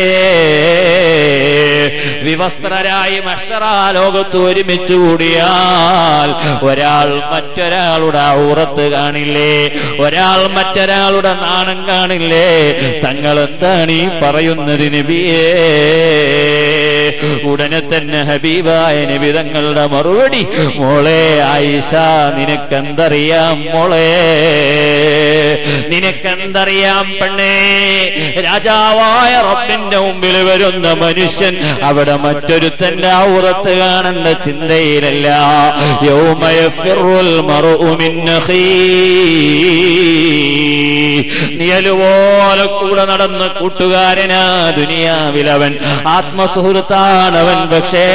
വിവസ്ത്രരായി മഷറ ലോകത്ത് ഒരുമിച്ച് കൂടിയാൽ ഒരാൾ മറ്റൊരാളുടെ ഔറത്ത് കാണില്ലേ ഒരാൾ മറ്റൊരാളുടെ നാണം കാണില്ലേ തങ്ങൾ എന്താണ് ഈ പറയുന്നത് നബിയേ ഉടനെ തന്നെ ഹബീബായ നബി തങ്ങളുടെ മറുപടി മോളെ ആയിഷ നിനക്കെന്തറിയാം മോളെ നിനക്കെന്തറിയാം പെണ്ണേ രാജാവായ റബ്ബിന്റെ മുമ്പിൽ വരുന്ന മനുഷ്യൻ അവിടെ മറ്റൊരുത്തന്റെ ഔറത്ത് കാണേണ്ട ചിന്തയിലല്ല യൗമയഫിറുൽ മർഉ മിൻ നിയലുപോലെ കൂടെ നടന്ന കൂട്ടുകാരനാ ദുനിയാവിലവൻ ആത്മസുഹൃത്താണവൻ പക്ഷേ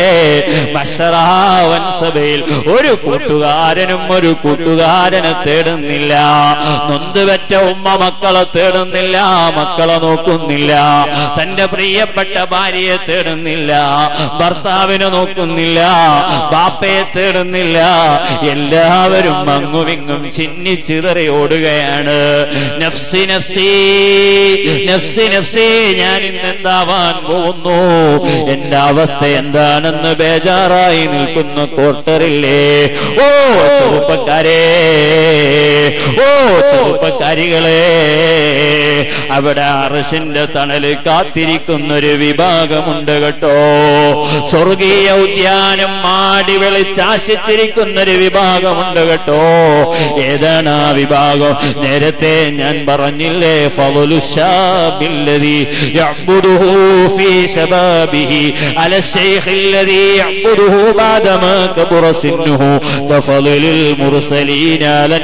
ബഷറാവൻ സഭയിൽ ഒരു കൂട്ടുകാരനും ഒരു കൂട്ടുകാരനെ തേടുന്നില്ല നൊന്തുപറ്റ ഉമ്മ മക്കളെ തേടുന്നില്ല മക്കളെ നോക്കുന്നില്ല തന്റെ പ്രിയപ്പെട്ട ഭാര്യയെ തേടുന്നില്ല ഭർത്താവിനെ നോക്കുന്നില്ല ബാപ്പയെ തേടുന്നില്ല എല്ലാവരും അങ്ങുമിങ്ങും ചിന്നിച്ചിതറി ഓടുകയാണ് നഫ്സി നഫ്സി നഫ്സി നഫ്സി ഞാൻ ഇന്ന് എന്താവാൻ പോകുന്നു എന്റെ അവസ്ഥ എന്താണെന്ന് ബേജാറായി നിൽക്കുന്ന ക്വാർട്ടറില്ലേ ഓ ചെറുപ്പക്കാരെ ഓ ചെറുപ്പക്കാരികളെ അവിടെ അറസിന്റെ തണല് കാത്തിരിക്കുന്ന ഒരു വിഭാഗമുണ്ട് കേട്ടോ സ്വർഗീയ ഉദ്യാനം മാടി വെളിച്ചാശിച്ചിരിക്കുന്ന ഒരു വിഭാഗമുണ്ട് കേട്ടോ ഏതാണ് ആ വിഭാഗം നേരത്തെ ഞാൻ പറഞ്ഞില്ലേ ഫളുലുഷാബില്ലദി യഅ്ബുദുഹു ഫീ ശബാബിഹി അല الشيخ الذي يعبده بعدما كبر سنه كفضل المرسلين على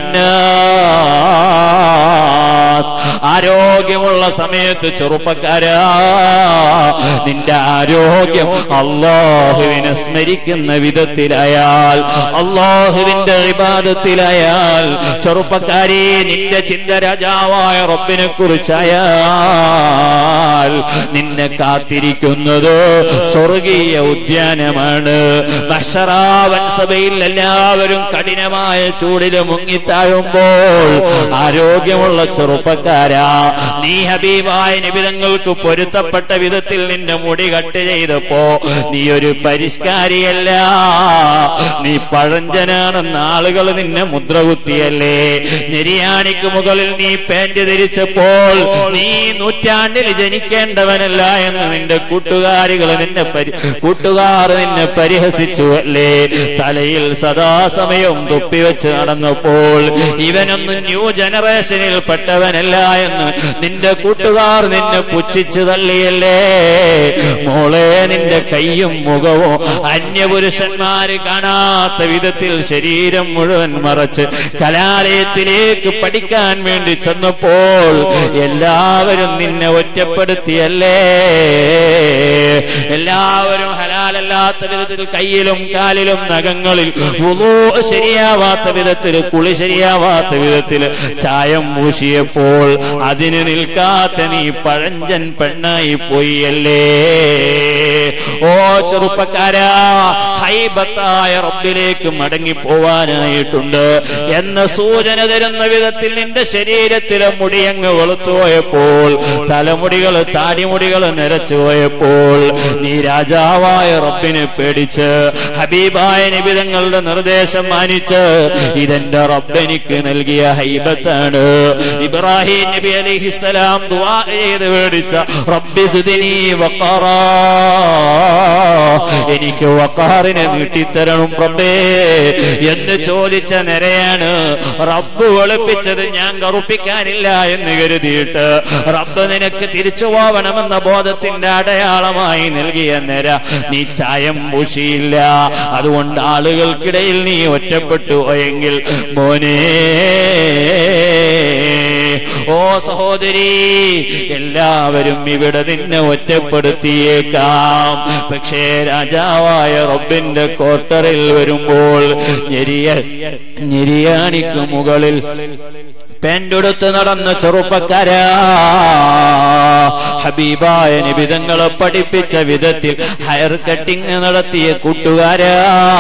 الناس ആരോഗ്യമുള്ള സമയത്ത് ചെറുപ്പക്കാരാ നിന്റെ ആരോഗ്യം അള്ളാഹുവിനെ സ്മരിക്കുന്ന വിധത്തിലായാൽ അള്ളാഹുവിന്റെ വിവാദത്തിലായാൽ ചെറുപ്പക്കാരി നിന്റെ ചിന്ത രാജാവായ റബ്ബിനെ കുറിച്ചായാൽ നിന്നെ കാത്തിരിക്കുന്നത് സ്വർഗീയ ഉദ്യാനമാണ് ബഷറാവൻ സഭയിൽ എല്ലാവരും കഠിനമായ ചൂടില് മുങ്ങിത്താഴുമ്പോൾ ആരോഗ്യമുള്ള ചെറുപ്പക്കാരാ നീ ഹബീബായ നിബിതങ്ങൾക്ക് പൊരുത്തപ്പെട്ട വിധത്തിൽ നിന്റെ മുടി കട്ട് ചെയ്തപ്പോ നീ ഒരു പരിഷ്കാരിയല്ല നീ പഴഞ്ചനാണെന്ന് ആളുകൾ നിന്നെ മുദ്രകുത്തിയല്ലേ നെരിയാണിക്ക് മുകളിൽ നീ പാന്റ് ധരിച്ചപ്പോൾ നീ നൂറ്റാണ്ടിൽ ജനിക്കേണ്ടവനല്ല എന്ന് നിന്റെ കൂട്ടുകാരികൾ നിന്നെ പരി കൂട്ടുകാർ നിന്നെ പരിഹസിച്ചു അല്ലേ തലയിൽ സദാസമയം തുപ്പിവെച്ച് നടന്നപ്പോൾ ഇവനൊന്നും ന്യൂ ജനറേഷനിൽ പെട്ടവനല്ല എന്ന് നിന്റെ കൂട്ടുകാർ നിന്നെ പുച്ഛിച്ചു തള്ളിയല്ലേ മോളെ നിന്റെ കൈയും മുഖവും അന്യപുരുഷന്മാര് കാണാത്ത വിധത്തിൽ ശരീരം മുഴുവൻ മറച്ച് കലാലയത്തിലേക്ക് പഠിക്കാൻ വേണ്ടി ചെന്നപ്പോൾ എല്ലാവരും നിന്നെ ഒറ്റപ്പെടുത്തിയല്ലേ എല്ലാവരും ഹലാലല്ലാത്ത വിധത്തിൽ കയ്യിലും കാലിലും നഖങ്ങളിൽ വുളൂ ശരിയാവാത്ത വിധത്തിൽ കുളി ശരിയാവാത്ത വിധത്തിൽ ചായം മൂശിയപ്പോൾ അതിന് നിൽക്കാത്ത നീ പഴഞ്ചൻ പെണ്ണായി പോയല്ലേ ഓ ചെറുപ്പക്കാരാ ഹൈബത്തായ റബ്ബിലേക്ക് മടങ്ങി പോവാനായിട്ടുണ്ട് എന്ന സൂചന തരുന്ന വിധത്തിൽ നിന്റെ ശരീരത്തിലെ മുടിയങ്ങ് വെളുത്തുപോയപ്പോൾ തലമുടികൾ താടിമുടികൾ നിരച്ചു പോയപ്പോൾ നീ രാജാവായ റബ്ബിനെ പേടിച്ച് ഹബീബായ നിബിതങ്ങളുടെ നിർദ്ദേശം മാനിച്ച് ഇതെന്റെ റബ്ബെനിക്ക് നൽകിയ ഹൈബത്താണ് ഇബ്രാഹിം നബി അലൈഹിസ്സലാം ദുആ ചെയ്ത് മേടിച്ച റബ്ബി സുദിനി വഖറാ എനിക്ക് വഖാറിനെ നീട്ടിത്തരണം റബ്ബേ എന്ന് ചോദിച്ച നിരയാണ് റബ്ബ് വെളുപ്പിച്ചത് ഞാൻ കറുപ്പിക്കാനില്ല എന്ന് കരുതിയിട്ട് റബ്ബ് നിനക്ക് തിരിച്ചു പോവണമെന്ന ബോധത്തിന്റെ അടയാളമായി നൽകിയ നിര നീ ചായം പൂശിയില്ല അതുകൊണ്ട് ആളുകൾക്കിടയിൽ നീ ഒറ്റപ്പെട്ടു പോയെങ്കിൽ മോനേ ഓ സഹോദരി എല്ലാവരും ഇവിടെ നിന്നെ ഒറ്റപ്പെടുത്തിയേക്കാം പക്ഷേ രാജാവായ റബ്ബിന്റെ കോട്ടറിൽ വരുമ്പോൾ ഞെരിയ ഞെരിയാണിക്ക് മുകളിൽ പെൻഡുടുത്ത് നടന്ന ചെറുപ്പക്കാരാ ഹബീബായ നിബിതങ്ങളെ പഠിപ്പിച്ച വിധത്തിൽ ഹയർ കട്ടിങ് നടത്തിയ കൂട്ടുകാരാ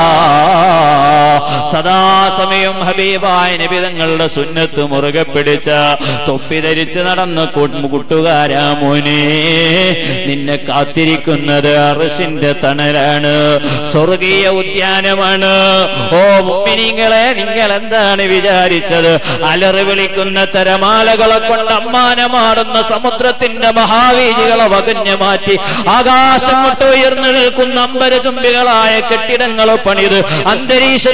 സദാസമയം ഹബീബായ നിബിതങ്ങളുടെ സുന്നത്ത് മുറുകെ പിടിച്ച തൊപ്പി ധരിച്ച് നടന്ന കൂട്ടുകാരാ മോനെ നിന്നെ കാത്തിരിക്കുന്നത് അറസിന്റെ തണലാണ് സ്വർഗീയ ഉദ്യാനമാണ് ഓ മുമ്പിനിങ്ങളെ നിങ്ങൾ എന്താണ് വിചാരിച്ചത് അലറി വിളിക്കുന്ന തരമാലകളെ കൊണ്ട് അമ്മാനമാടുന്ന സമുദ്രത്തിന്റെ മഹാവീജികളെ വകഞ്ഞു മാറ്റി ആകാശം വിട്ട് ഉയർന്നു നിൽക്കുന്ന അമ്പരചുംബികളായ കെട്ടിടങ്ങൾ പണിത് അന്തരീക്ഷത്തിൽ നിന്ന്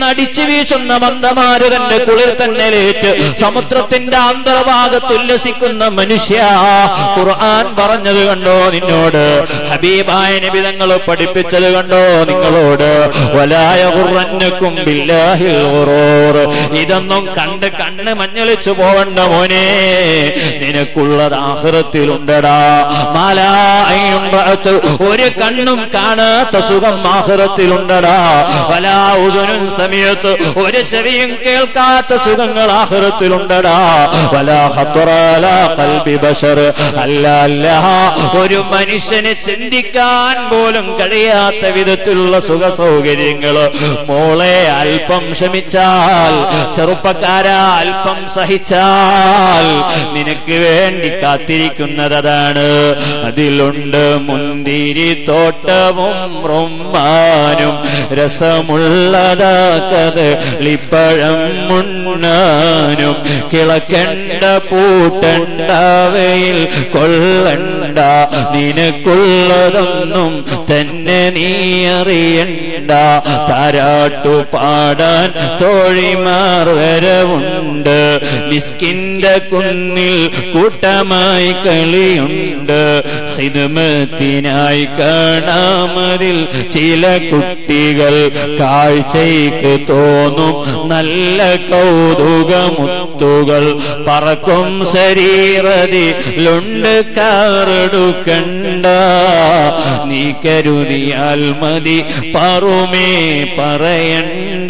നിന്ന് അടിച്ചു വീശുന്ന മന്ദമാരുതന്റെ കുളിർ തന്നലേറ്റ് സമുദ്രത്തിന്റെ അന്തർഭാഗത്ത് ഉല്ലസിക്കുന്ന മനുഷ്യ ഖുർആൻ പറഞ്ഞത് കണ്ടോ നിന്നോട് ഹബീബായ നബിതങ്ങൾ പഠിപ്പിച്ചത് കണ്ടോ നിങ്ങളോട് വലായ ഖുർറന്നക്കും ബില്ലാഹിൽ ഖുറൂർ ഇതൊന്നും കണ്ട് കണ്ണ് മഞ്ഞളിച്ചു പോവണ്ട മോനെ നിനക്കുള്ളത് ആഹ്റത്തിലുണ്ടടാ മാലായും ഒരു കണ്ണും കാണാത്ത സുഖം ആഹ്റത്തിലുണ്ടടാ വലാഉദനും സമയത്ത് ഒരു ചെവിയും കേൾക്കാത്ത സുഖങ്ങൾ ആഹ്റത്തിലുണ്ടടാ വലാ ഖത്തറല ഖൽബി ബശർ അല്ല അല്ല ഒരു മനുഷ്യന് ചിന്തിക്കാൻ പോലും കഴിയാത്ത വിധത്തിലുള്ള സുഖ സൗകര്യങ്ങൾ മോളെ അല്പം ക്ഷമിച്ചാൽ ചെറുപ്പക്കാരാ അല്പം സഹിച്ചാൽ നിനക്ക് വേണ്ടി കാത്തിരിക്കുന്നത് അതാണ് അതിലുണ്ട് മുന്തിരി തോട്ടവും റൊമ്മാനും രസമുള്ളതാക്കത് ലിപ്പഴം മുണ്ണാനും കിളക്കണ്ട പൂട്ടണ്ടവയിൽ കൊള്ളണ്ട നിനക്കുള്ളതൊന്നും തന്നെ നീ അറിയണ്ട താരാട്ടു പാടാൻ തോഴിമാർ വരവുണ്ട് മിസ്കിന്റെ കുന്നിൽ കൂട്ടമായി കളിയുണ്ട് ഹിദ്മത്തിനായി കാണാമതിൽ ചില കുട്ടികൾ കാഴ്ചയ്ക്ക് തോന്നും നല്ല കൗതുകമുത്തുകൾ പറക്കും ശരീരതിലുണ്ട് കാറെടുക്കണ്ട നീ കരുതിയാൽ മതി പറുമേ പറയണ്ട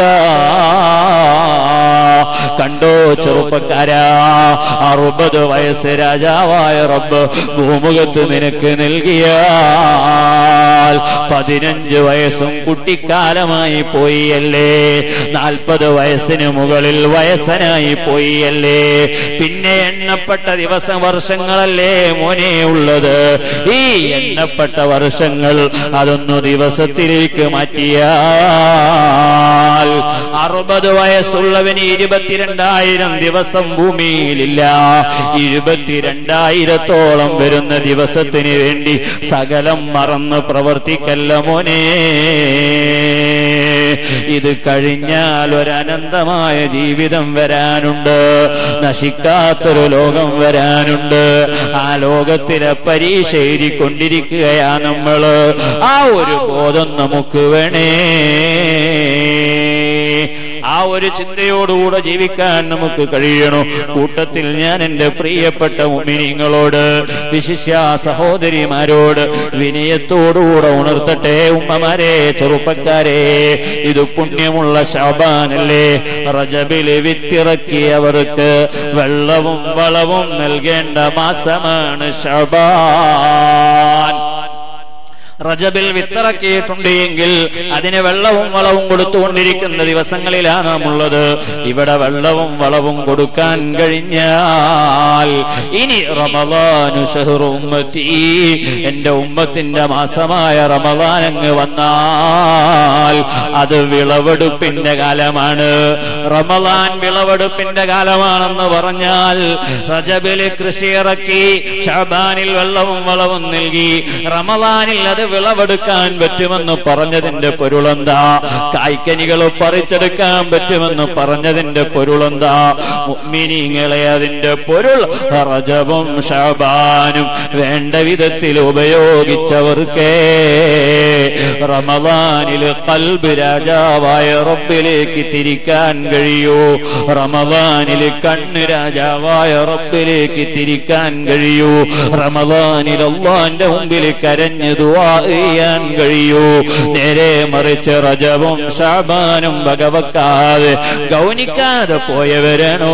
കണ്ടോ ചെറുപ്പക്കാരാ അറുപത് വയസ്സ് രാജാവായ റബ്ബ് ഭൂമുഖത്ത് നിനക്ക് നൽകിയാൽ പതിനഞ്ച് വയസ്സും കുട്ടിക്കാലമായി പോയിയല്ലേ നാൽപ്പത് വയസ്സിന് മുകളിൽ വയസ്സനായി പോയിയല്ലേ പിന്നെ എണ്ണപ്പെട്ട ദിവസ വർഷങ്ങളല്ലേ മോനെ ഉള്ളത് ഈ എണ്ണപ്പെട്ട വർഷങ്ങൾ അതൊന്നു ദിവസത്തിലേക്ക് മാറ്റിയാൽ അറുപത് വയസ്സുള്ളവന് ഇരുപത്തിരണ്ടായിരം ദിവസം ഭൂമിയിലില്ല ഇരുപത്തിരണ്ടായിരത്തോളം വരുന്ന ദിവസത്തിന് വേണ്ടി സകലം മറന്ന് പ്രവർത്തിക്കല്ല മോനെ ഇത് കഴിഞ്ഞാൽ ഒരു അനന്തമായ ജീവിതം വരാനുണ്ട് നശിക്കാത്തൊരു ലോകം വരാനുണ്ട് ആ ലോകത്തിലെ പരീക്ഷ എഴുതിക്കൊണ്ടിരിക്കുകയാ നമ്മള് ആ ഒരു ബോധം നമുക്ക് വേണേ ആ ഒരു ചിന്തയോടുകൂടെ ജീവിക്കാൻ നമുക്ക് കഴിയണു കൂട്ടത്തിൽ ഞാൻ എന്റെ പ്രിയപ്പെട്ട ഉമ്മിനിങ്ങളോട് വിശിഷ്യ സഹോദരിമാരോട് വിനയത്തോടുകൂടെ ഉണർത്തട്ടെ ഉമ്മമാരെ ചെറുപ്പക്കാരെ ഇത് പുണ്യമുള്ള ശാബാനല്ലേ റജബില് വിത്തിറക്കിയവർക്ക് വെള്ളവും വളവും നൽകേണ്ട മാസമാണ് ശബാൻ റജബിൽ വിത്തിറക്കിയിട്ടുണ്ട് എങ്കിൽ അതിന് വെള്ളവും വളവും കൊടുത്തുകൊണ്ടിരിക്കുന്ന ദിവസങ്ങളിലാണ് നാം ഉള്ളത് ഇവിടെ വെള്ളവും വളവും കൊടുക്കാൻ കഴിഞ്ഞാൽ ഇനി റമദാനു ഷഹ്റു ഉമ്മത്തി എന്റെ ഉമ്മത്തിന്റെ മാസമായ റമദാൻ അങ്ങ് വന്നാൽ അത് വിളവെടുപ്പിന്റെ കാലമാണ് റമദാൻ വിളവെടുപ്പിന്റെ കാലമാണെന്ന് പറഞ്ഞാൽ റജബില് കൃഷി ഇറക്കി ഷാബാനിൽ വെള്ളവും വളവും നൽകി റമദാനിൽ അത് വിളവെടുക്കാൻ പറ്റുമെന്ന് പറഞ്ഞതിന്റെ പൊരുളെന്താ കായ്ക്കനികൾ പറിച്ചെടുക്കാൻ പറ്റുമെന്ന് പറഞ്ഞതിന്റെ പൊരുളെന്താ മുഅ്മിനീങ്ങളെ അതിന്റെ പൊരുൾ റജബും ഷാബാനും വേണ്ട വിധത്തിൽ ഉപയോഗിച്ചവർക്കേ റമദാനിൽ കൽബ് രാജാവായ റബ്ബിലേക്ക് തിരിക്കാൻ കഴിയൂ റമദാനിൽ കണ്ണ് രാജാവായ റബ്ബിലേക്ക് തിരിക്കാൻ കഴിയൂ റമദാനിൽ അള്ളാന്റെ മുമ്പിൽ കരഞ്ഞു ദുആ ചെയ്യാൻ കഴിയൂ നേരെ മറിച്ച് റജവും ഷാബാനും വകവെക്കാതെ ഗൗനിക്കാതെ പോയവരാണോ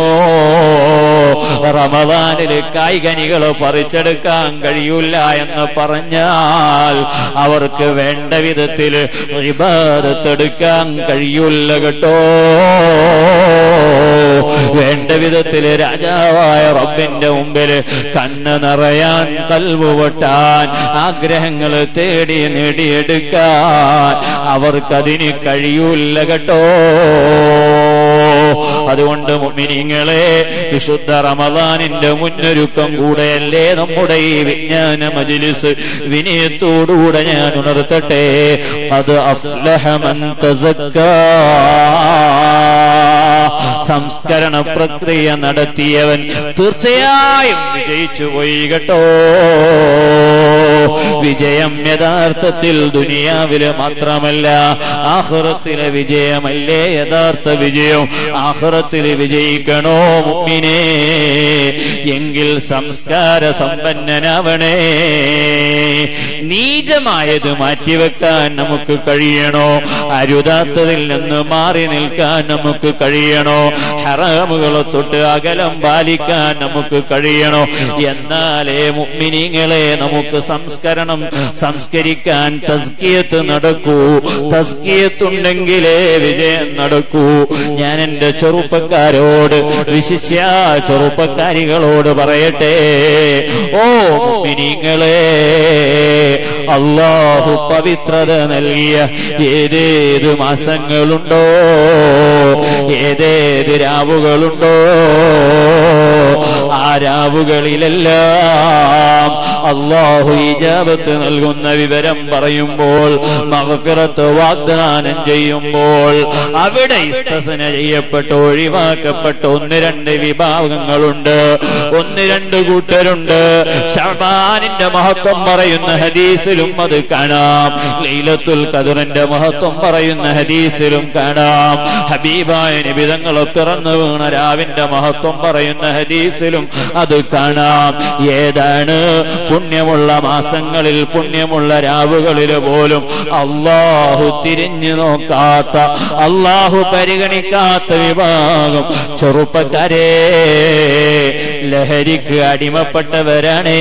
റമദാനിൽ കായികനികൾ പറിച്ചെടുക്കാൻ കഴിയൂല എന്ന് പറഞ്ഞാൽ അവർക്ക് വേണ്ട വിധത്തിൽ ഇബാദത്തെടുക്കാൻ കഴിയൂല കേട്ടോ വേണ്ട വിധത്തിൽ രാജാവായ റബ്ബിന്റെ മുമ്പിൽ കണ്ണ് നിറയാൻ കൽവ് പൊട്ടാൻ ആഗ്രഹങ്ങൾ തേടി നേടിയെടുക്കാൻ അവർക്കതിന് കഴിയൂല കേട്ടോ അത് അതുകൊണ്ട് മുഅ്മിനീങ്ങളെ വിശുദ്ധ റമദാനിന്റെ മുന്നൊരുക്കം കൂടെയല്ലേ നമ്മുടെ ഈ വിജ്ഞാന മജ്ലിസ് വിനയത്തോടുകൂടെ ഞാൻ ഉണർത്തട്ടെ അത് അഫ്ലഹ മൻ തസക്കാ സംസ്കരണ പ്രക്രിയ നടത്തിയവൻ തീർച്ചയായും വിജയിച്ചു പോയി കേട്ടോ വിജയം യഥാർത്ഥത്തിൽ ദുനിയാവില് മാത്രമല്ല ആഹ്റത്തിലെ വിജയമല്ലേ യഥാർത്ഥ വിജയം ആഹ്റത്തിൽ വിജയിക്കണോ മുമ്പിനെ എങ്കിൽ സംസ്കാര സമ്പന്നനാവണേ നീചമായത് മാറ്റിവെക്കാൻ നമുക്ക് കഴിയണോ അരുതാത്തതിൽ നിന്ന് മാറി നിൽക്കാൻ നമുക്ക് കഴിയണോ ഹറാമുകളെ തൊട്ട് അകലം പാലിക്കാൻ നമുക്ക് കഴിയണോ എന്നാലേ മുഗ്മിനിങ്ങളെ നമുക്ക് സംസ്കരണം സംസ്കരിക്കാൻ തസ്കിയത്ത് നടക്കൂ തസ്കിയത്തുണ്ടെങ്കിലേ വിജയം നടക്കൂ ഞാൻ എന്റെ ചെറുപ്പക്കാരോട് വിശിഷ്യ ചെറുപ്പക്കാരികളോട് പറയട്ടെ ഓ മുഗ്മിനിങ്ങളെ അള്ളാഹു പവിത്രത നൽകിയ ഏതേത് മാസങ്ങളുണ്ടോ ഏതേത് രാവുകളുണ്ടോ ആ രാവുകളിലെല്ലാം അള്ളാഹു ഇജാബത്ത് നൽകുന്ന വിവരം പറയുമ്പോൾ മഹഫിറത്ത് വാഗ്ദാനം ചെയ്യുമ്പോൾ അവിടെ ഇസ്തസന ചെയ്യപ്പെട്ട ഒഴിവാക്കപ്പെട്ട ഒന്ന് രണ്ട് വിഭാഗങ്ങളുണ്ട് ഒന്ന് രണ്ട് കൂട്ടരുണ്ട് ഷബാനിന്റെ മഹത്വം പറയുന്ന ഹദീസിലും അത് കാണാം ലൈലത്തുൽ ഖദറിന്റെ മഹത്വം പറയുന്ന ഹദീസിലും കാണാം ഹബീബായ നിബിതങ്ങളെ പിറന്നു വീണ രാവിന്റെ മഹത്വം പറയുന്ന ഹദീസിലും അത് കാണാം ഏതാണ് പുണ്യമുള്ള മാസങ്ങളിൽ പുണ്യമുള്ള രാവുകളിൽ പോലും അള്ളാഹു തിരിഞ്ഞു നോക്കാത്ത അള്ളാഹു പരിഗണിക്കാത്ത വിഭാഗം ചെറുപ്പക്കാരെ ലഹരിക്ക് അടിമപ്പെട്ടവരാണേ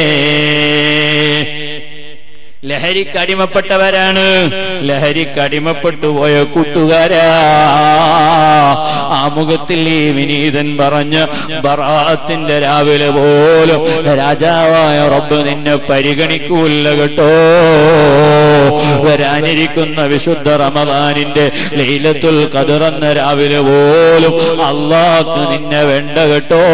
ലഹരിക്ക് അടിമപ്പെട്ടവരാണ് ലഹരിക്ക് അടിമപ്പെട്ടു പോയ കൂട്ടുകാരാ ആ മുഖത്തിൽ ഈ വിനീതൻ പറഞ്ഞ ബറാത്തിന്റെ രാവിലെ പോലും രാജാവായ റബ്ബ് നിന്നെ പരിഗണിക്കൂല്ല കേട്ടോ വരാനിരിക്കുന്ന വിശുദ്ധ റമദാനിന്റെ ലൈലത്തുൽ ഖദറെന്ന രാവിലെ പോലും അള്ളാഹ്ക്ക് നിന്നെ വേണ്ട കേട്ടോ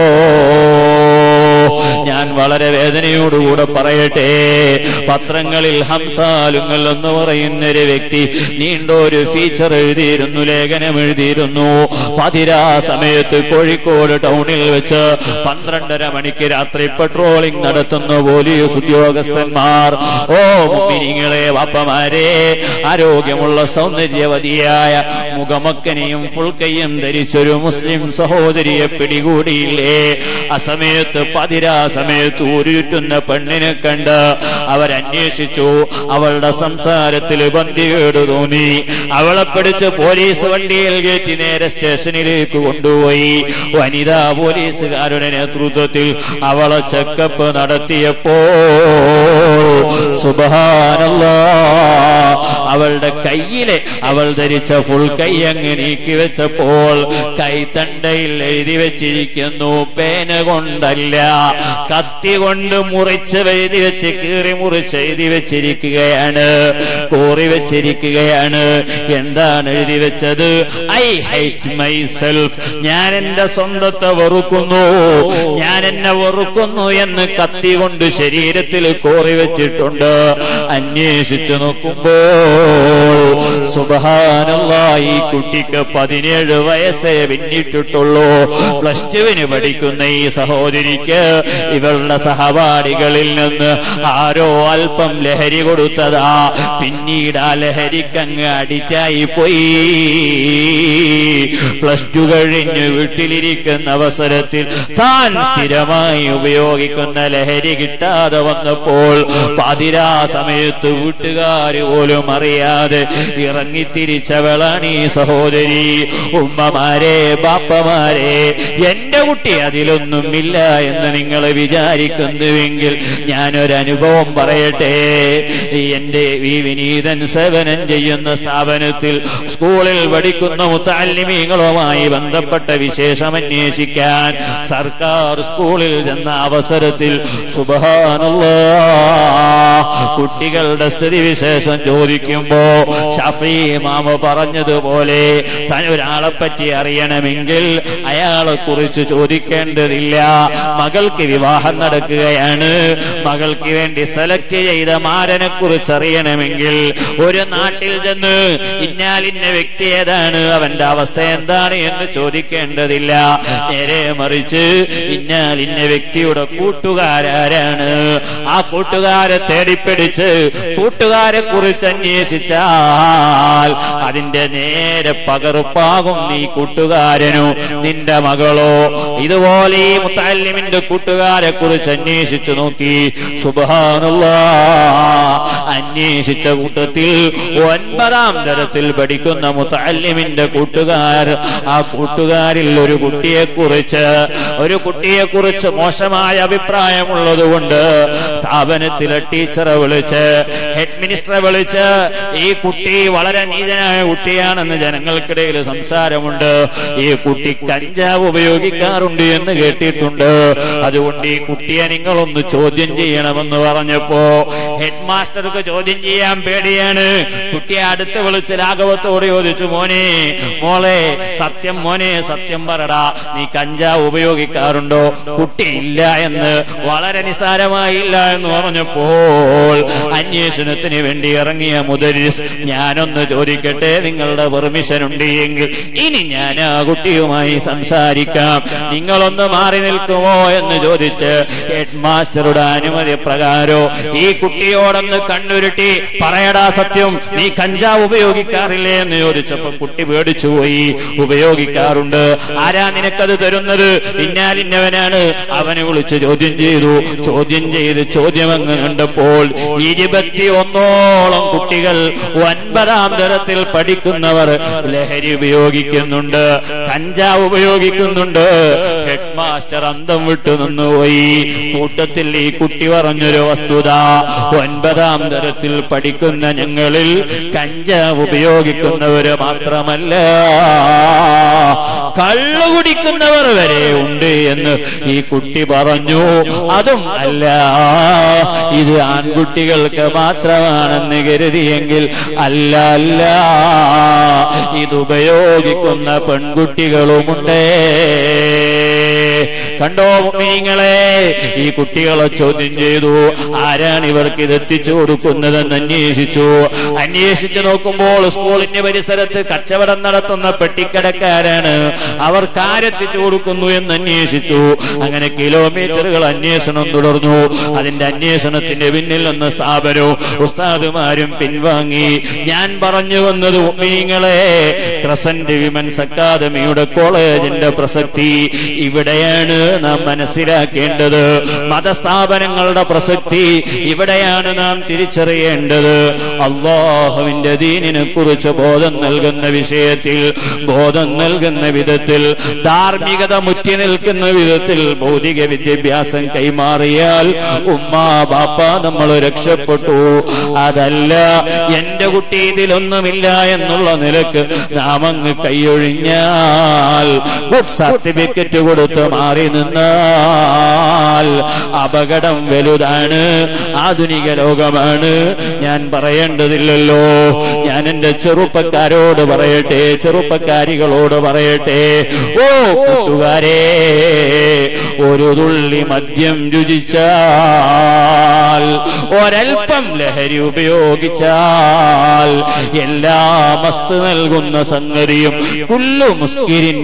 ഞാൻ വളരെ വേദനയോടുകൂടെ പറയട്ടെ പത്രങ്ങളിൽ ഹംസാലുങ്ങൾ എന്ന് പറയുന്ന ഒരു വ്യക്തി നീണ്ട ഒരു ഫീച്ചർ എഴുതിയിരുന്നു ലേഖനം എഴുതിയിരുന്നു പതിരാ സമയത്ത് കോഴിക്കോട് ടൗണിൽ വെച്ച് പന്ത്രണ്ടര മണിക്ക് രാത്രി പെട്രോളിംഗ് നടത്തുന്ന പോലീസ് ഉദ്യോഗസ്ഥന്മാർ ഓ മുമ്പിനിങ്ങളെ വാപ്പമാരെ ആരോഗ്യമുള്ള സൗന്ദര്യവതിയായ മുഖമക്കനെയും ഫുൾക്കയും ധരിച്ചൊരു മുസ്ലിം സഹോദരിയെ പിടികൂടിയില്ലേ ആ സമയത്ത് പതിരാ സമയത്ത് ഉരുട്ടുന്ന പെണ്ണിനെ കണ്ട് അവരന്വേഷിച്ചു അവളുടെ സംസാരത്തിൽ ബന്ധികേട് തോന്നി അവളെ പിടിച്ച് പോലീസ് വണ്ടിയിൽ കയറ്റി നേരെ സ്റ്റേഷനിലേക്ക് കൊണ്ടുപോയി വനിതാ പോലീസുകാരുടെ നേതൃത്വത്തിൽ അവളെ ചെക്കപ്പ് നടത്തിയപ്പോ സുബാനല്ലാ അവളുടെ കയ്യിലെ അവൾ ധരിച്ച ഫുൾ കൈ അങ്ങ് നീക്കി വെച്ചപ്പോൾ കൈത്തണ്ടയിൽ എഴുതി വെച്ചിരിക്കുന്നു പേന കൊണ്ടല്ല കത്തി കൊണ്ട് മുറിച്ച് എഴുതി വെച്ച് കീറി മുറിച്ച് എഴുതി വെച്ചിരിക്കുകയാണ് കോറി വെച്ചിരിക്കുകയാണ് എന്താണ് എഴുതി വെച്ചത് ഐ ഹൈറ്റ് മൈ സെൽഫ് ഞാൻ എന്റെ സ്വന്തത്തെ വെറുക്കുന്നു ഞാൻ എന്നെ വെറുക്കുന്നു എന്ന് കത്തി കൊണ്ട് ശരീരത്തിൽ കോറി വെച്ചിട്ടുണ്ട് അന്വേഷിച്ചു നോക്കുമ്പോൾ സുബഹാനല്ല ഈ കുട്ടിക്ക് പതിനേഴ് വയസ്സേ പിന്നിട്ടിട്ടുള്ളൂ പ്ലസ് ടുവിന് പഠിക്കുന്ന ഈ സഹോദരിക്ക് ഇവളുടെ സഹപാഠികളിൽ നിന്ന് ആരോ അല്പം ലഹരി കൊടുത്തതാ പിന്നീട് ആ ലഹരിക്കങ്ങ് അഡിറ്റായി പോയി പ്ലസ് ടു കഴിഞ്ഞ് വീട്ടിലിരിക്കുന്ന അവസരത്തിൽ താൻ സ്ഥിരമായി ഉപയോഗിക്കുന്ന ലഹരി കിട്ടാതെ വന്നപ്പോൾ പാതിരാ സമയത്ത് വീട്ടുകാര് പോലും അറിയാതെ ഇറങ്ങിത്തിരിച്ചവളാണ് ഈ സഹോദരി ഉമ്മമാരെ ബാപ്പമാരെ എന്റെ കുട്ടി അതിലൊന്നുമില്ല എന്ന് നിങ്ങൾ നിങ്ങൾ വിചാരിക്കുന്നുവെങ്കിൽ ഞാനൊരു അനുഭവം പറയട്ടെ എന്റെ ഈ വിനീതൻ സേവനം ചെയ്യുന്ന സ്ഥാപനത്തിൽ സ്കൂളിൽ പഠിക്കുന്ന മുത്താലിമീങ്ങളുമായി ബന്ധപ്പെട്ട വിശേഷം അന്വേഷിക്കാൻ സർക്കാർ സ്കൂളിൽ ചെന്ന അവസരത്തിൽ സുബഹാനല്ലാ കുട്ടികളുടെ സ്ഥിതിവിശേഷം ചോദിക്കുമ്പോ ഷഫീ മാമ പറഞ്ഞതുപോലെ താൻ ഒരാളെ പറ്റി അറിയണമെങ്കിൽ അയാളെ കുറിച്ച് ചോദിക്കേണ്ടതില്ല മകൾക്ക് വിവാഹം നടക്കുകയാണ് മകൾക്ക് വേണ്ടി സെലക്ട് ചെയ്ത മാരനെ കുറിച്ച് അറിയണമെങ്കിൽ ഒരു നാട്ടിൽ ചെന്ന് ഇന്നാലിന്ന വ്യക്തി ഏതാണ് അവന്റെ അവസ്ഥ എന്താണ് എന്ന് ചോദിക്കേണ്ടതില്ല നേരെ മറിച്ച് ഇന്നാലിന്ന വ്യക്തിയുടെ കൂട്ടുകാരാരാണ് ആ കൂട്ടുകാരെ തേടിപ്പിടിച്ച് കൂട്ടുകാരെ കുറിച്ച് അന്വേഷിച്ചാൽ അതിന്റെ നേരെ പകർപ്പാകും നീ കൂട്ടുകാരനോ നിന്റെ മകളോ ഇതുപോലെ ഈ മുത്താലിമിന്റെ കൂട്ടുകാരെ കുറിച്ച് അന്വേഷിച്ചു നോക്കി സുബാനുള്ള അന്വേഷിച്ച കൂട്ടത്തിൽ ഒൻപതാം തരത്തിൽ പഠിക്കുന്ന മുത്താലിമിന്റെ കൂട്ടുകാർ ആ കൂട്ടുകാരിൽ ഒരു കുട്ടിയെ കുറിച്ച് ഒരു കുട്ടിയെ കുറിച്ച് മോശമായ അഭിപ്രായമുള്ളത് കൊണ്ട് സ്ഥാപനത്തിലെ ടീച്ചറെ വിളിച്ച് ഹെഡ് മിനിസ്റ്ററെ വിളിച്ച് ഈ കുട്ടി വളരെ നീചനായ കുട്ടിയാണെന്ന് ജനങ്ങൾക്കിടയിൽ സംസാരമുണ്ട് ഈ കുട്ടി കഞ്ചാവ് ഉപയോഗിക്കാറുണ്ട് എന്ന് കേട്ടിട്ടുണ്ട് അതുകൊണ്ട് ഈ കുട്ടിയെ നിങ്ങളൊന്ന് ചോദ്യം ചെയ്യണമെന്ന് പറഞ്ഞപ്പോ ഹെഡ് മാസ്റ്റർക്ക് ചോദ്യം ചെയ്യാൻ പേടിയാണ് കുട്ടിയെ അടുത്ത് വിളിച്ച് രാഘവത്തോട് ചോദിച്ചു മോനെ മോളെ സത്യം മോനെ സത്യം പറടാ നീ കഞ്ചാവ് ഉപയോഗിക്കാറുണ്ടോ കുട്ടി ഇല്ല എന്ന് വളരെ നിസാരമായില്ല എന്ന് പറഞ്ഞപ്പോൾ അന്വേഷണത്തിന് വേണ്ടി ഇറങ്ങിയ മുദരിസ് ഞാനൊന്ന് ചോദിക്കട്ടെ നിങ്ങളുടെ പെർമിഷൻ ഉണ്ട് എങ്കിൽ ഇനി ഞാൻ ആ കുട്ടിയുമായി സംസാരിക്കാം നിങ്ങളൊന്ന് മാറി നിൽക്കുമോ എന്ന് ചോദിച്ച് ഹെഡ് മാസ്റ്ററുടെ അനുമതി പ്രകാരോ ഈ കുട്ടിയോടൊന്ന് കണ്ണുരുട്ടി പറയടാ സത്യം നീ കഞ്ചാവ് ഉപയോഗിക്കാറില്ലേ എന്ന് ചോദിച്ചപ്പോ കുട്ടി പേടിച്ചു പോയി ഉപയോഗിക്കാറുണ്ട് ആരാ നിനക്കത് തരുന്നത് ഇന്നാലിന്നവനാണ് അവനെ വിളിച്ച് ചോദ്യം ചെയ്തു ചോദ്യം ചെയ്ത് ചോദ്യം അങ്ങ് കണ്ടപ്പോൾ ഇരുപത്തി ഒന്നോളം കുട്ടികൾ ഒൻപതാം തരത്തിൽ പഠിക്കുന്നവർ ലഹരി ഉപയോഗിക്കുന്നുണ്ട് കഞ്ചാവ് ഉപയോഗിക്കുന്നുണ്ട് ഹെഡ് മാസ്റ്റർ അന്തം വിട്ടു നിന്നുപോയി കൂട്ടത്തിൽ ഈ കുട്ടി പറഞ്ഞൊരു വസ്തുത ഒൻപതാം തരത്തിൽ പഠിക്കുന്ന ഞങ്ങളിൽ കഞ്ചാവ് ഉപയോഗിക്കുന്നവര് മാത്രമല്ല കള്ളു കുടിക്കുന്നവർ വരെ ഉണ്ട് എന്ന് ഈ കുട്ടി പറഞ്ഞു അതും അല്ല ഇത് ആൺകുട്ടികൾക്ക് മാത്രമാണെന്ന് കരുതിയെങ്കിൽ അല്ല അല്ല ഇത് ഉപയോഗിക്കുന്ന പെൺകുട്ടികളുമുണ്ടേ കണ്ടോ മുമ്പിനിങ്ങളെ ഈ കുട്ടികളെ ചോദ്യം ചെയ്തു ആരാണ് ഇവർക്ക് ഇത് എത്തിച്ചു കൊടുക്കുന്നതെന്ന് അന്വേഷിച്ചു അന്വേഷിച്ചു നോക്കുമ്പോൾ സ്കൂളിന്റെ പരിസരത്ത് കച്ചവടം നടത്തുന്ന പെട്ടിക്കടക്കാരാണ് അവർക്ക് ആരെത്തിച്ചു കൊടുക്കുന്നു എന്ന് അന്വേഷിച്ചു അങ്ങനെ കിലോമീറ്ററുകൾ അന്വേഷണം തുടർന്നു അതിന്റെ അന്വേഷണത്തിന്റെ പിന്നിൽ നിന്ന് സ്ഥാപനവും ഉസ്താദുമാരും പിൻവാങ്ങി ഞാൻ പറഞ്ഞു വന്നത് മുമ്പിനിങ്ങളെ ക്രസന്റ് വിമൻസ് അക്കാദമിയുടെ കോളേജിന്റെ പ്രസക്തി ഇവിടെയാണ് നാം മനസ്സിലാക്കേണ്ടത് മതസ്ഥാപനങ്ങളുടെ പ്രസക്തി ഇവിടെയാണ് നാം തിരിച്ചറിയേണ്ടത് അള്ളാഹുവിന്റെ ദീനിനെ കുറിച്ച് ബോധം നൽകുന്ന വിഷയത്തിൽ ബോധം നൽകുന്ന വിധത്തിൽ ധാർമ്മികത മുറ്റി നിൽക്കുന്ന വിധത്തിൽ ഭൗതിക വിദ്യാഭ്യാസം കൈമാറിയാൽ ഉമ്മാ ബാപ്പ നമ്മൾ രക്ഷപ്പെട്ടു അതല്ല എന്റെ കുട്ടി ഇതിലൊന്നുമില്ല എന്നുള്ള നിലക്ക് നാം അങ്ങ് കൈയൊഴിഞ്ഞാൽ ഗുഡ് സർട്ടിഫിക്കറ്റ് കൊടുത്ത് മാറി നിന്നാൽ അപകടം വലുതാണ് ആധുനിക ലോകമാണ് ഞാൻ പറയേണ്ടതില്ലല്ലോ ഞാൻ എന്റെ ചെറുപ്പക്കാരോട് പറയട്ടെ ചെറുപ്പക്കാരികളോട് പറയട്ടെ ഓ കൂട്ടുകാരെ ഒരു തുള്ളി മദ്യം രുചിച്ചാൽ ഒരൽപ്പം ലഹരി ഉപയോഗിച്ചാൽ എല്ലാ മസ്ത് നൽകുന്ന സംഗതിയും കുല്ലു മുസ്കിരിൻ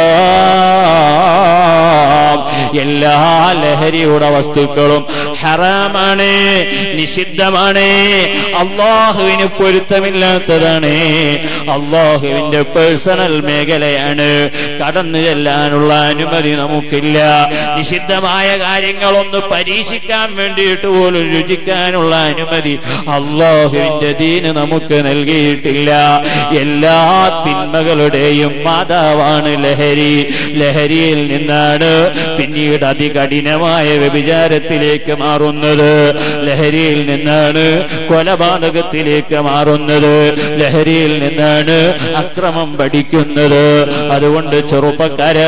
ഹറാം എല്ലാ ലഹരിയുടെ വസ്തുക്കളും ഹറാമാണ് നിഷിദ്ധമാണ് അള്ളാഹുവിന് പൊരുത്തമില്ലാത്തതാണ് അള്ളാഹുവിന്റെ പേഴ്സണൽ മേഖലയാണ് കടന്നു ചെല്ലാനുള്ള അനുമതി നമുക്കില്ല നിഷിദ്ധമായ കാര്യങ്ങളൊന്ന് പരീക്ഷിക്കാൻ വേണ്ടിയിട്ട് പോലും രുചിക്കാനുള്ള അനുമതി അള്ളാഹുവിന്റെ ദീന് നമുക്ക് നൽകിയിട്ടില്ല എല്ലാ തിന്മകളുടെയും മാതാവാണ് ലഹരി ലഹരിയിൽ നിന്നാണ് പിന്നീട് അതികഠിനമായ വ്യഭിചാരത്തിലേക്ക് മാറുന്നത് ലഹരിയിൽ നിന്നാണ് കൊലപാതകത്തിലേക്ക് മാറുന്നത് ലഹരിയിൽ നിന്നാണ് അക്രമം പഠിക്കുന്നത് അതുകൊണ്ട് ചെറുപ്പക്കാരാ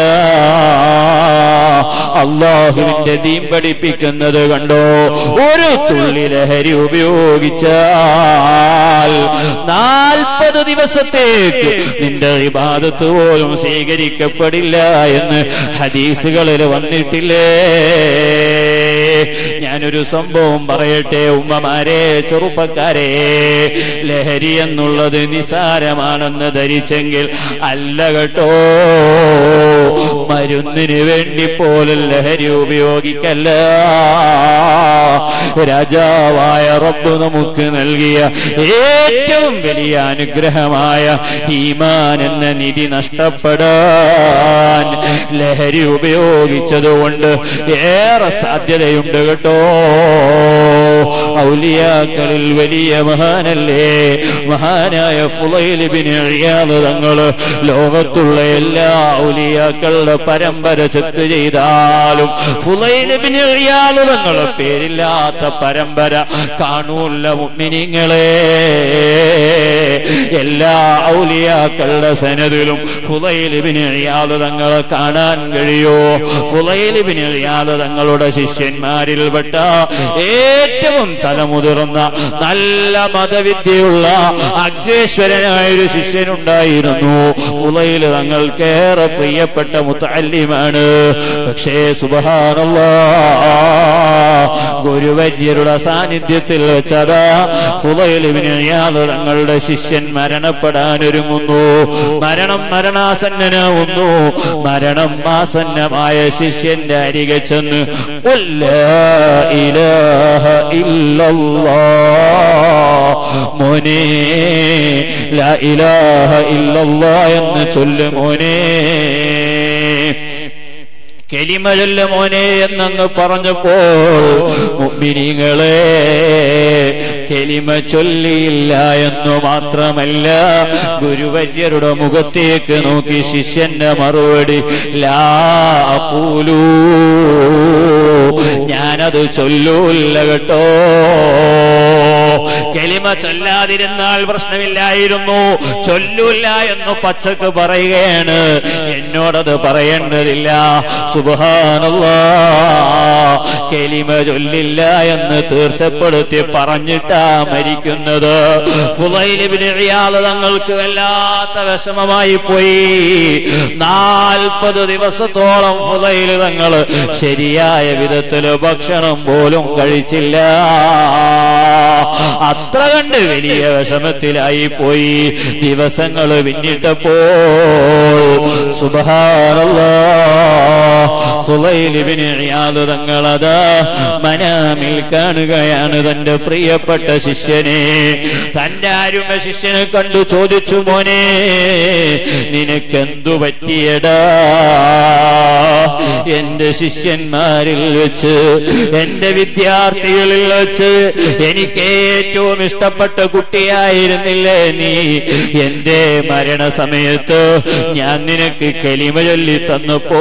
അള്ളാഹുവിന്റെ ദീൻ പഠിപ്പിക്കുന്നത് കണ്ടോ ഒരു തുള്ളി ലഹരി ഉപയോഗിച്ചാൽ നാൽപ്പത് ദിവസത്തേക്ക് നിന്റെ ഇബാദത്ത് പോലും സ്വീകരിക്കപ്പെടില്ല എന്ന് ഹദീസുകളിൽ വന്നിട്ടില്ലേ ഞാനൊരു സംഭവം പറയട്ടെ ഉമ്മമാരെ ചെറുപ്പക്കാരെ ലഹരി എന്നുള്ളത് നിസാരമാണെന്ന് ധരിച്ചെങ്കിൽ അല്ല കേട്ടോ മരുന്നിന് വേണ്ടി പോലും ലഹരി ഉപയോഗിക്കല്ല രാജാവായ റബ്ബ് നമുക്ക് നൽകിയ ഏറ്റവും വലിയ അനുഗ്രഹമായ ഈമാൻ എന്ന നിധി നഷ്ടപ്പെടാൻ ലഹരി ഉപയോഗിച്ചതുകൊണ്ട് ഏറെ സാധ്യതയുണ്ട് കേട്ടോ ഔലിയാക്കളിൽ വലിയ മഹാനല്ലേ മഹാനായ ഫുലൈലിബിന് അഴിയാതെ തങ്ങള് ലോകത്തുള്ള എല്ലാ ഔലിയാക്കളുടെ പരമ്പര ചെക്ക് ചെയ്താലും ഫുലൈലിബിന് അഴിയാതെ തങ്ങളെ പേരില്ലാത്ത പരമ്പര കാണൂല്ല മുഗ്മിനിങ്ങളെ എല്ലാ ഔലിയാക്കളുടെ സനദിലും ഫുലൈലിബിന് അഴിയാതെ തങ്ങളെ കാണാൻ കഴിയോ ഫുലൈലിബിന് അഴിയാതെ തങ്ങളുടെ ശിഷ്യന്മാരിൽപ്പെട്ട ഏറ്റവും തലമുതിർന്ന നല്ല മതവിദ്യയുള്ള അഗ്നേശ്വരനായ ഒരു ശിഷ്യനുണ്ടായിരുന്നു ഫുലയിൽ തങ്ങൾക്കേറെ പ്രിയപ്പെട്ട മുത്തല്ലിമാണ് പക്ഷേ സുബഹാനല്ല ഗുരുവര്യരുടെ സാന്നിധ്യത്തിൽ വെച്ചത് ഫുലയിലിവിന് യാത് തങ്ങളുടെ ശിഷ്യൻ മരണപ്പെടാൻ ഒരുങ്ങുന്നു മരണം മരണാസന്നനാവുന്നു മരണം ആസന്നമായ ശിഷ്യന്റെ അരികെ ചെന്ന് ഇലാഹ ഇല്ലല്ലാ മോനെ ലാ ഇലാഹ ഇല്ലല്ലാ എന്ന് ചൊല്ലു മോനെ കെലിമഴല്ല മോനെ എന്നങ്ങ് പറഞ്ഞപ്പോൾ മുമ്പിനിങ്ങളെ കെലിമ ചൊല്ലിയില്ല എന്നു മാത്രമല്ല ഗുരുവര്യരുടെ മുഖത്തേക്ക് നോക്കി ശിഷ്യന്റെ മറുപടി ലാ പൂലൂ ഞാനത് ചൊല്ലൂല്ല കേട്ടോ കെലിമ ചൊല്ലാതിരുന്നാൽ പ്രശ്നമില്ലായിരുന്നു ചൊല്ലൂല്ല എന്ന് പച്ചക്ക് പറയുകയാണ് എന്നോടത് പറയേണ്ടതില്ല സുബാനല്ല കെലിമ ചൊല്ലില്ല എന്ന് തീർച്ചപ്പെടുത്തി പറഞ്ഞിട്ടാ മരിക്കുന്നത് ഫുലൈലിബിനിയാള് തങ്ങൾക്ക് വല്ലാത്ത വിഷമമായി പോയി നാൽപ്പത് ദിവസത്തോളം ഫുലൈൽ തങ്ങൾ ശരിയായ വിധത്തില് ഭക്ഷണം പോലും കഴിച്ചില്ല അത്ര കണ്ട് വലിയ വിഷമത്തിലായി പോയി ദിവസങ്ങൾ പിന്നിട്ടപ്പോൾ സുബഹാനല്ലാഹുലൈലിബിന് തങ്ങളത് മനാമിൽ കാണുകയാണ് തന്റെ പ്രിയപ്പെട്ട ശിഷ്യനെ തന്റെ ആരുമ ശിഷ്യനെ കണ്ടു ചോദിച്ചു മോനെ നിനക്കെന്തു പറ്റിയടാ എന്റെ ശിഷ്യന്മാരിൽ വെച്ച് എന്റെ വിദ്യാർത്ഥികളിൽ വെച്ച് എനിക്ക് ഏറ്റവും ഇഷ്ടപ്പെട്ട കുട്ടിയായിരുന്നില്ലേ നീ എന്റെ മരണസമയത്ത് ഞാൻ നിനക്ക് കലിമ ചൊല്ലി തന്നപ്പോൾ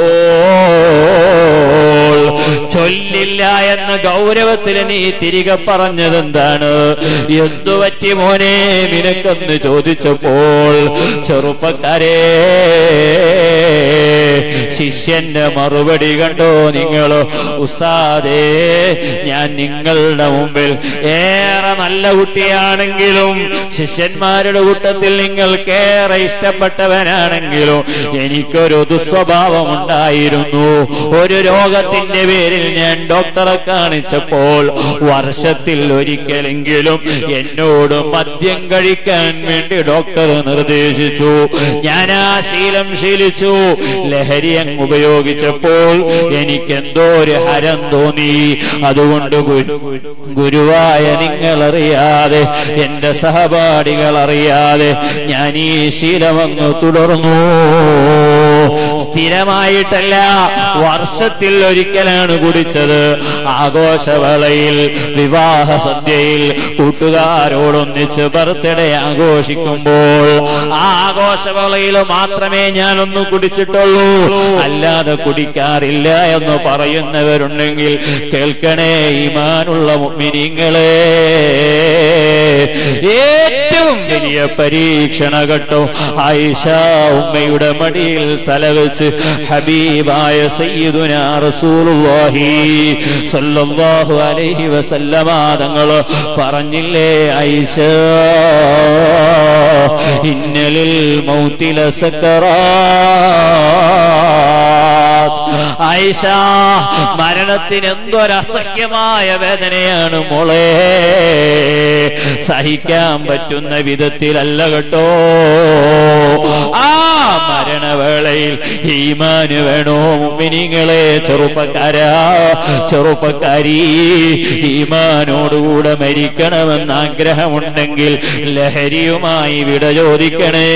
ചൊല്ലില്ല എന്ന ഗൗരവത്തിൽ നീ തിരികെ പറഞ്ഞതെന്താണ് എന്തു പറ്റി മോനെ നിനക്കെന്ന് ചോദിച്ചപ്പോൾ ചെറുപ്പക്കാരെ ശിഷ്യന്റെ മറുപടി കണ്ടോ നിങ്ങൾ ഉസ്താദേ ഞാൻ നിങ്ങളുടെ മുമ്പിൽ ഏറെ നല്ല കുട്ടിയാണെങ്കിലും ശിഷ്യന്മാരുടെ കൂട്ടത്തിൽ നിങ്ങൾക്കേറെ ഇഷ്ടപ്പെട്ടവനാണെങ്കിലും എനിക്കൊരു ദുസ്വഭാവം ഉണ്ടായിരുന്നു ഒരു രോഗത്തിന്റെ പേരിൽ ഞാൻ ഡോക്ടറെ കാണിച്ചപ്പോൾ വർഷത്തിൽ ഒരിക്കലെങ്കിലും എന്നോട് മദ്യം കഴിക്കാൻ വേണ്ടി ഡോക്ടർ നിർദ്ദേശിച്ചു ഞാൻ ആ ശീലം ശീലിച്ചു ലഹരി അങ്ങ് ഉപയോഗിച്ചപ്പോൾ എനിക്കെന്തോ ഒരു ഹരം തോന്നി അതുകൊണ്ട് ഗുരു- ഗുരുവായ നിങ്ങൾ അറിയാതെ എന്റെ സഹപാഠികൾ അറിയാതെ ഞാൻ ഈ ശീലമങ്ങ് തുടർന്നു സ്ഥിരമായിട്ടല്ല വർഷത്തിൽ ഒരിക്കലാണ് കുടിച്ചത് ആഘോഷവേളയിൽ വിവാഹ സദ്യയിൽ കൂട്ടുകാരോടൊന്നിച്ച് ബർത്ത്ഡേ ആഘോഷിക്കുമ്പോൾ ആ ആഘോഷവേളയിൽ മാത്രമേ ഞാനൊന്ന് കുടിച്ചിട്ടുള്ളൂ അല്ലാതെ കുടിക്കാറില്ല എന്ന് പറയുന്നവരുണ്ടെങ്കിൽ കേൾക്കണേ ഈമാനുള്ള മുഅ്മിനീങ്ങളെ ഏറ്റവും വലിയ പരീക്ഷണ ഘട്ടം ആയിഷ ഉമ്മയുടെ മടിയിൽ തലവെച്ച് ഹബീബായ സയ്യിദുന റസൂലുള്ളാഹി സല്ലല്ലാഹു അലൈഹി വസല്ലമ തങ്ങൾ പറഞ്ഞില്ലേ ആയിഷ ഇന്നലിൽ മൗത്തില സക്കറാത്ത് ആയിഷ മരണത്തിന് എന്തൊരസഹ്യമായ വേദനയാണ് മോളെ സഹിക്കാൻ പറ്റുന്ന വിധത്തിലല്ല കേട്ടോ ആ മരണവേളയിൽ ഈമാന് വേണോ മുമ്പിനിങ്ങളെ ചെറുപ്പക്കാരാ ചെറുപ്പക്കാരി ഈമാനോടുകൂടെ മരിക്കണമെന്ന് ആഗ്രഹമുണ്ടെങ്കിൽ ലഹരിയുമായി വിട ചോദിക്കണേ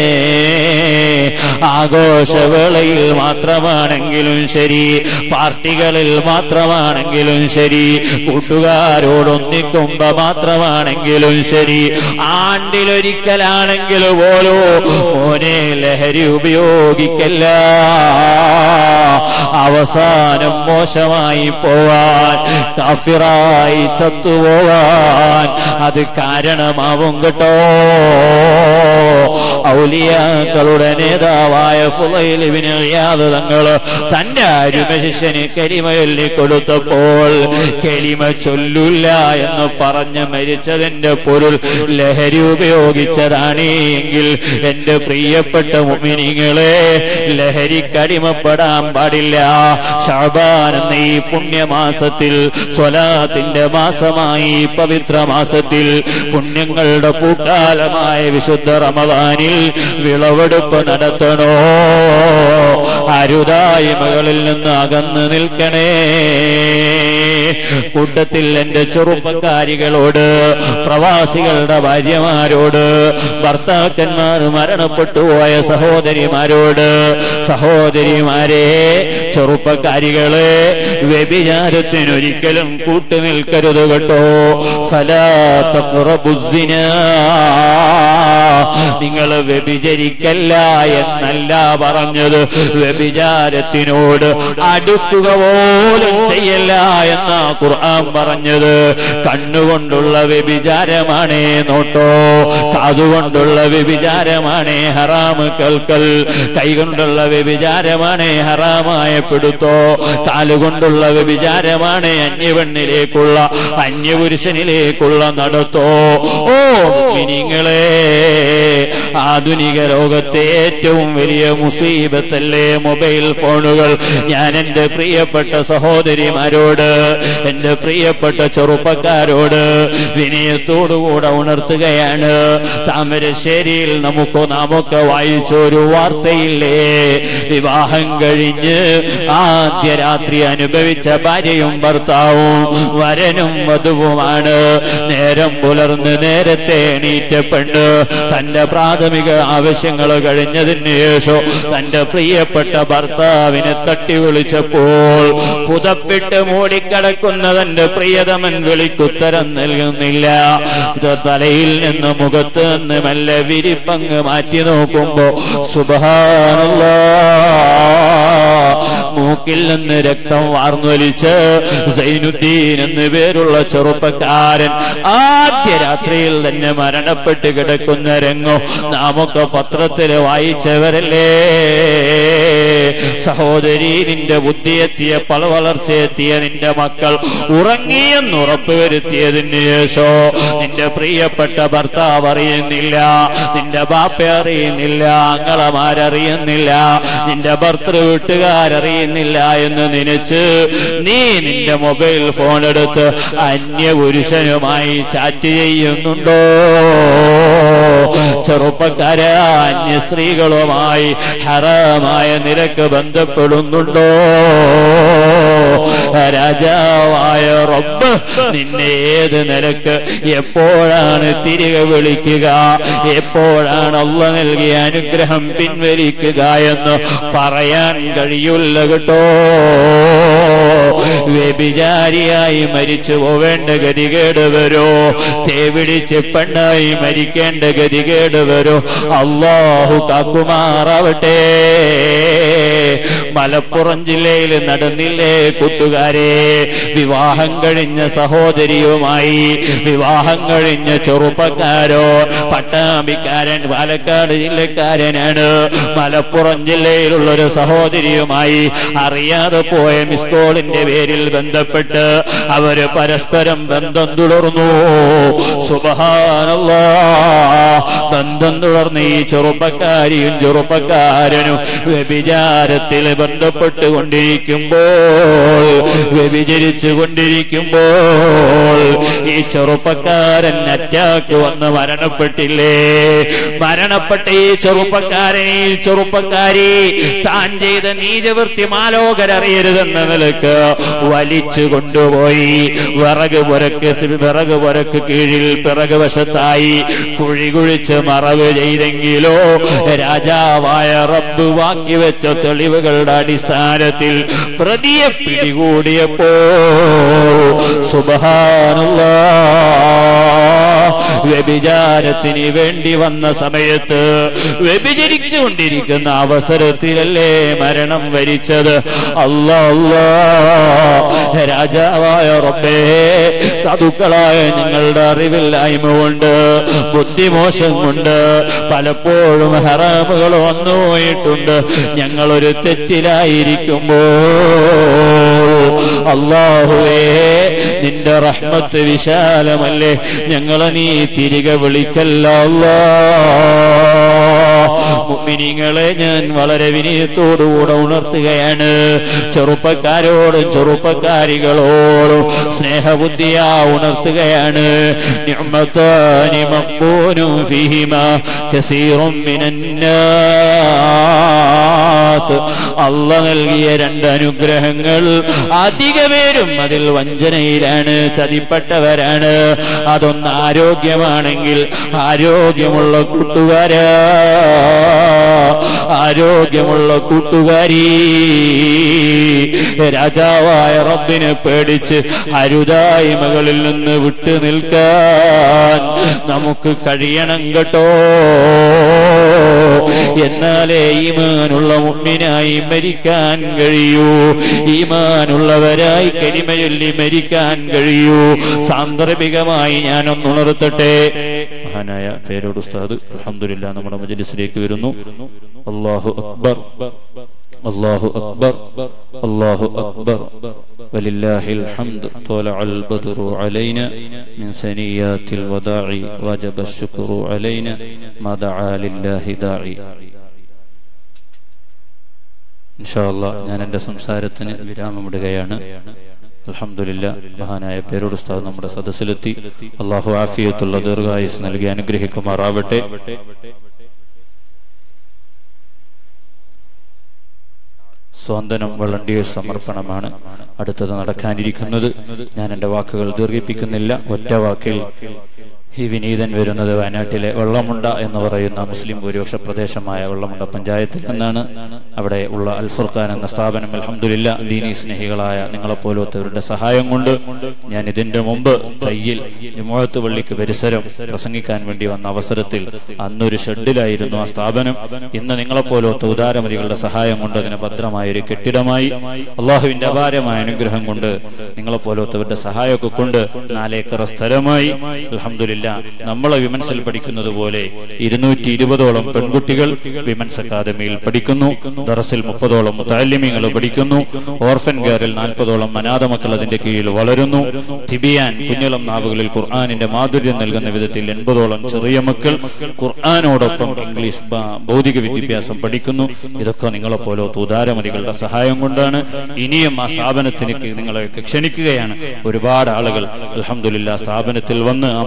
ആഘോഷവേളയിൽ മാത്രമാണെങ്കിലും ശരി പാർട്ടികളിൽ മാത്രമാണെങ്കിലും ശരി കൂട്ടുകാരോടൊന്നിക്കുമ്പോ മാത്രമാണെങ്കിലും ശരി ആണ്ടിലൊരിക്കലാണെങ്കിൽ പോലോ മോനെ ലഹരി ഉപയോഗിക്കല്ല അവസാനം മോശമായി പോവാൻ കാഫിറായി ചത്തുപോവാൻ അത് കാരണമാവും കേട്ടോ ഔലിയാക്കളുടെ നേതാവായ ഫുലൈലിബിന് തങ്ങൾ തന്റെ അരുമ ശിഷ്യന് കരിമ ചൊല്ലി കൊടുത്തപ്പോൾ കരിമ ചൊല്ലില്ല എന്ന് പറഞ്ഞ് മരിച്ചതിന്റെ പൊരുൾ ലഹരി ഉപയോഗിച്ചതാണ് എങ്കിൽ എന്റെ പ്രിയപ്പെട്ട മുമിനിങ്ങളെ ലഹരിക്കടിമപ്പെടാൻ പാടില്ല ഷാബാൻ എന്ന ഈ പുണ്യമാസത്തിൽ സ്വലാത്തിന്റെ മാസമായി ഈ പവിത്ര മാസത്തിൽ പുണ്യങ്ങളുടെ പൂക്കാലമായ വിശുദ്ധ റമദാനിൽ വിളവെടുപ്പ് നടത്തണോ അരുതായ്മകളിൽ നിന്ന് അകന്ന് നിൽക്കണേ കൂട്ടത്തിൽ എന്റെ ചെറുപ്പക്കാരികളോട് പ്രവാസികളുടെ ഭാര്യമാരോട് ഭർത്താക്കന്മാർ മരണപ്പെട്ടു പോയ സഹോദരിമാരോട് സഹോദരിമാരെ ചെറുപ്പക്കാരികളെ വ്യഭിചാരത്തിനൊരിക്കലും കൂട്ടുനിൽക്കരുത് കേട്ടോ ഫലാത്തറബുസിന നിങ്ങൾ വ്യഭിചരിക്കല്ല എന്നല്ല പറഞ്ഞത് വ്യഭിചാരത്തിനോട് അടുക്കുക പോലും ചെയ്യല്ല എന്ന ഖുർആൻ പറഞ്ഞത് കണ്ണുകൊണ്ടുള്ള വ്യഭിചാരമാണേ നോട്ടോ കാതുകൊണ്ടുള്ള വ്യഭിചാരമാണേ ഹറാമ് കേൾക്കൽ കൈകൊണ്ടുള്ള വ്യഭിചാരമാണേ ഹറാമായ പിടുത്തോ കാലുകൊണ്ടുള്ള വ്യഭിചാരമാണ് അന്യപെണ്ണിലേക്കുള്ള അന്യപുരുഷനിലേക്കുള്ള നടത്തോ ഓ നിങ്ങളെ ആധുനിക ലോകത്തെ ഏറ്റവും വലിയ മുസീബത്തല്ലേ മൊബൈൽ ഫോണുകൾ ഞാൻ എന്റെ പ്രിയപ്പെട്ട സഹോദരിമാരോട് എന്റെ പ്രിയപ്പെട്ട ചെറുപ്പക്കാരോട് വിനയത്തോടുകൂടെ ഉണർത്തുകയാണ് താമരശ്ശേരിയിൽ നമുക്ക് നാമൊക്കെ വായിച്ചൊരു വാർത്തയില്ലേ വിവാഹം കഴിഞ്ഞ് ആദ്യ രാത്രി അനുഭവിച്ച ഭാര്യയും ഭർത്താവും വരനും വധുവുമാണ് നേരം പുലർന്ന് നേരത്തെ എണീറ്റ പെണ്ണ് തന്റെ പ്രാഥമിക ആവശ്യങ്ങൾ കഴിഞ്ഞതിന് ശേഷം തന്റെ പ്രിയപ്പെട്ട ഭർത്താവിനെ തട്ടി വിളിച്ചപ്പോൾ പുതപ്പിട്ട് മൂടിക്കിടക്കുന്ന തന്റെ പ്രിയതമൻ വിളിക്കുത്തരം നൽകുന്നില്ല ഇത് തലയിൽ നിന്ന് മുഖത്ത് നിന്ന് മെല്ലെ വിരിപ്പങ്ങ് മാറ്റി നോക്കുമ്പോ സുബഹാനല്ലാ മൂക്കിൽ നിന്ന് രക്തം വാർന്നൊലിച്ച് സൈനുദ്ദീൻ എന്ന് പേരുള്ള ചെറുപ്പക്കാരൻ ആദ്യ രാത്രിയിൽ തന്നെ മരണപ്പെട്ട് കിടക്കുന്ന രംഗം നാമൊക്കെ പത്രത്തിൽ വായിച്ചവരല്ലേ സഹോദരി നിന്റെ ബുദ്ധിയെത്തിയ പല വളർച്ചയെത്തിയ നിന്റെ മക്കൾ ഉറങ്ങിയെന്ന് ഉറപ്പുവരുത്തിയതിന് ശേഷോ നിന്റെ പ്രിയപ്പെട്ട ഭർത്താവ് അറിയുന്നില്ല നിന്റെ ബാപ്പ അറിയുന്നില്ല അങ്ങളമാരറിയുന്നില്ല നിന്റെ ഭർത്തൃ വീട്ടുകാരറിയുന്നില്ല എന്ന് നനച്ച് നീ നിന്റെ മൊബൈൽ ഫോൺ എടുത്ത് അന്യപുരുഷനുമായി ചാറ്റ് ചെയ്യുന്നുണ്ടോ ചെറുപ്പക്കാരെ അന്യ സ്ത്രീകളുമായി ഹറമായ നിരക്ക് ബന്ധം ബന്ധപ്പെടുന്നുണ്ടോ രാജാവായ റബ്ബ് നിന്നെ ഏത് നിലക്ക് എപ്പോഴാണ് തിരികെ വിളിക്കുക എപ്പോഴാണ് അള്ള നൽകിയ അനുഗ്രഹം പിൻവലിക്കുക എന്ന് പറയാൻ കഴിയില്ല കേട്ടോ വ്യഭിചാരിയായി മരിച്ചു പോവേണ്ട ഗതികേട് വരോ തേവിടിച്ച് പെണ്ണായി മരിക്കേണ്ട ഗതികേട് വരോ അള്ളാഹു കാക്കുമാറാവട്ടെ മലപ്പുറം ജില്ലയിൽ നടന്നില്ലേ കൂട്ടുകാരെ വിവാഹം കഴിഞ്ഞ സഹോദരിയുമായി വിവാഹം കഴിഞ്ഞ ചെറുപ്പക്കാരോ പട്ടാമ്പിക്കാരൻ പാലക്കാട് ജില്ലക്കാരനാണ് മലപ്പുറം ജില്ലയിലുള്ള ഒരു സഹോദരിയുമായി അറിയാതെ പോയ മിസ് കോളിന്റെ പേരിൽ ബന്ധപ്പെട്ട് അവര് പരസ്പരം ബന്ധം തുടർന്നു സുബഹാനല്ലാ ബന്ധം തുടർന്ന് ഈ ചെറുപ്പക്കാരിയും ചെറുപ്പക്കാരനും വ്യഭിചാരത്തിൽ ബന്ധപ്പെട്ട് കൊണ്ടിരിക്കുമ്പോൾ വ്യഭിചരിച്ചു കൊണ്ടിരിക്കുമ്പോൾ ഈ ചെറുപ്പക്കാരൻ അറ്റാക്ക് വന്ന് മരണപ്പെട്ടില്ലേ മരണപ്പെട്ട ഈ ചെറുപ്പക്കാരൻ ഈ ചെറുപ്പക്കാരി താൻ ചെയ്ത നീചവൃത്തി മാലോകരറിയരുതെന്ന നിലക്ക് വലിച്ചു കൊണ്ടുപോയി വിറക് പുരക്ക് വിറക് പുരക്ക് കീഴിൽ പിറക് വശത്തായി കുഴി കുഴിച്ച് മറവ് ചെയ്തെങ്കിലോ രാജാവായ റബ്ബ് വാക്കി വെച്ച തെളിവുകളുടെ അടിസ്ഥാനത്തിൽ പ്രതിയെ പിടികൂടിയപ്പോ സുബഹാനല്ലാ വ്യഭിചാരത്തിന് വേണ്ടി വന്ന സമയത്ത് വ്യഭിചരിച്ചു കൊണ്ടിരിക്കുന്ന അവസരത്തിലല്ലേ മരണം വരിച്ചത് അല്ലാ അല്ലാ രാജാവായ റബ്ബേ സാധുക്കളായ ഞങ്ങളുടെ അറിവില്ലായ്മ കൊണ്ട് ബുദ്ധിമോശം കൊണ്ട് പലപ്പോഴും ഹറാമുകൾ വന്നുപോയിട്ടുണ്ട് ഞങ്ങളൊരു തെറ്റിലായിരിക്കുമ്പോൾ അള്ളാഹുവേ നിന്റെ റഹ്മത്ത് വിശാലമല്ലേ ഞങ്ങളെ നീ തിരികെ വിളിക്കല്ലോ അല്ലാ മുഅ്മിനീങ്ങളെ ഞാൻ വളരെ വിനയത്തോടുകൂടെ ഉണർത്തുകയാണ് ചെറുപ്പക്കാരോടും ചെറുപ്പക്കാരികളോടും സ്നേഹബുദ്ധിയാ ഉണർത്തുകയാണ് നിഅ്മത്താനി മഖ്ബൂനും ഫീഹിമാ കസീറും മിനന്നാസ് അല്ല നൽകിയ രണ്ട് അനുഗ്രഹങ്ങൾ അധിക പേരും അതിൽ വഞ്ചനയിലാണ് ചതിപ്പെട്ടവരാണ് അതൊന്ന് ആരോഗ്യമാണെങ്കിൽ ആരോഗ്യമുള്ള കൂട്ടുകാരാ ആരോഗ്യമുള്ള കൂട്ടുകാരി രാജാവായ റബ്ബിനെ പേടിച്ച് അരുതായ്മകളിൽ നിന്ന് വിട്ടു നിൽക്കാൻ നമുക്ക് കഴിയണം കേട്ടോ എന്നാലേ ഈമാനുള്ള മുമ്മിനായി മരിക്കാൻ കഴിയൂ ഈമാനുള്ളവരായി കരിമയൊല്ലി മരിക്കാൻ കഴിയൂ സാന്ദർഭികമായി ഞാനൊന്ന് ഉണർത്തട്ടെ മഹാനായ പേരോട് ഉസ്താദ് അൽഹംദുലില്ലാ നമ്മുടെ മജലിസിലേക്ക് വരുന്നു അല്ലാഹു അക്ബർ അല്ലാഹു അക്ബർ അല്ലാഹു അക്ബർ ولله الحمد طلع البدر علينا من ثنيات الوداع وجب الشكر علينا ما دعا لله داعي ഇൻഷാല്ല ഞാൻ എൻ്റെ സംസാരത്തിന് വിരാമമിടുകയാണ് അലഹമില്ല മഹാനായ പേരോട് ഉസ്താദ് നമ്മുടെ സദസ്സിലെത്തി അള്ളാഹു ആഫിയത്തുള്ള ദീർഘായുസ് നൽകി അനുഗ്രഹിക്കുമാറാവട്ടെ സ്വാന്തനം വളണ്ടിയേഴ്സ് സമർപ്പണമാണ് അടുത്തത് നടക്കാനിരിക്കുന്നത് ഞാൻ എൻ്റെ വാക്കുകൾ ദീർഘിപ്പിക്കുന്നില്ല ഒറ്റ വാക്കിൽ ഈ വിനീതൻ വരുന്നത് വയനാട്ടിലെ വെള്ളമുണ്ട എന്ന് പറയുന്ന മുസ്ലിം ഭൂരിപക്ഷ പ്രദേശമായ വെള്ളമുണ്ട പഞ്ചായത്തിൽ നിന്നാണ് അവിടെ ഉള്ള അൽഫുർഖാൻ എന്ന സ്ഥാപനം അലഹമുല്ല ദീനി സ്നേഹികളായ നിങ്ങളെപ്പോലത്തവരുടെ സഹായം കൊണ്ട് ഞാൻ ഇതിന്റെ മുമ്പ് തയ്യിൽ ജുമുഴത്ത് പള്ളിക്ക് പരിസരം പ്രസംഗിക്കാൻ വേണ്ടി വന്ന അവസരത്തിൽ അന്നൊരു ഷെഡിലായിരുന്നു ആ സ്ഥാപനം ഇന്ന് നിങ്ങളെപ്പോലത്തെ ഉദാരമതികളുടെ സഹായം കൊണ്ട് അതിന് ഭദ്രമായ ഒരു കെട്ടിടമായി അള്ളാഹുവിന്റെ അപാരമായ അനുഗ്രഹം കൊണ്ട് നിങ്ങളെപ്പോലത്തവരുടെ സഹായമൊക്കെ കൊണ്ട് നാലേക്കറ സ്ഥലമായി അലഹമുല്ല നമ്മളെ വിമൻസിൽ പഠിക്കുന്നത് പോലെ ഇരുന്നൂറ്റി ഇരുപതോളം പെൺകുട്ടികൾ വിമൻസ് അക്കാദമിയിൽ പഠിക്കുന്നു ദറസിൽ മുപ്പതോളം മുത്താലിമ്യങ്ങൾ പഠിക്കുന്നു ഓർഫൻ കെയറിൽ നാൽപ്പതോളം അനാഥ മക്കൾ അതിന്റെ കീഴിൽ വളരുന്നു തിബിയാൻ കുഞ്ഞളം നാവുകളിൽ ഖുർആാനിന്റെ മാധുര്യം നൽകുന്ന വിധത്തിൽ എൺപതോളം ചെറിയ മക്കൾ ഖുർആാനോടൊപ്പം ഇംഗ്ലീഷ് ബ- ഭൗതിക വിദ്യാഭ്യാസം പഠിക്കുന്നു ഇതൊക്കെ നിങ്ങളെ പോലെ ഉദാരമതികളുടെ സഹായം കൊണ്ടാണ് ഇനിയും ആ സ്ഥാപനത്തിലേക്ക് നിങ്ങളെ ക്ഷണിക്കുകയാണ് ഒരുപാട് ആളുകൾ അലഹമില്ല സ്ഥാപനത്തിൽ വന്ന് ആ മക്കളെ വെച്ച്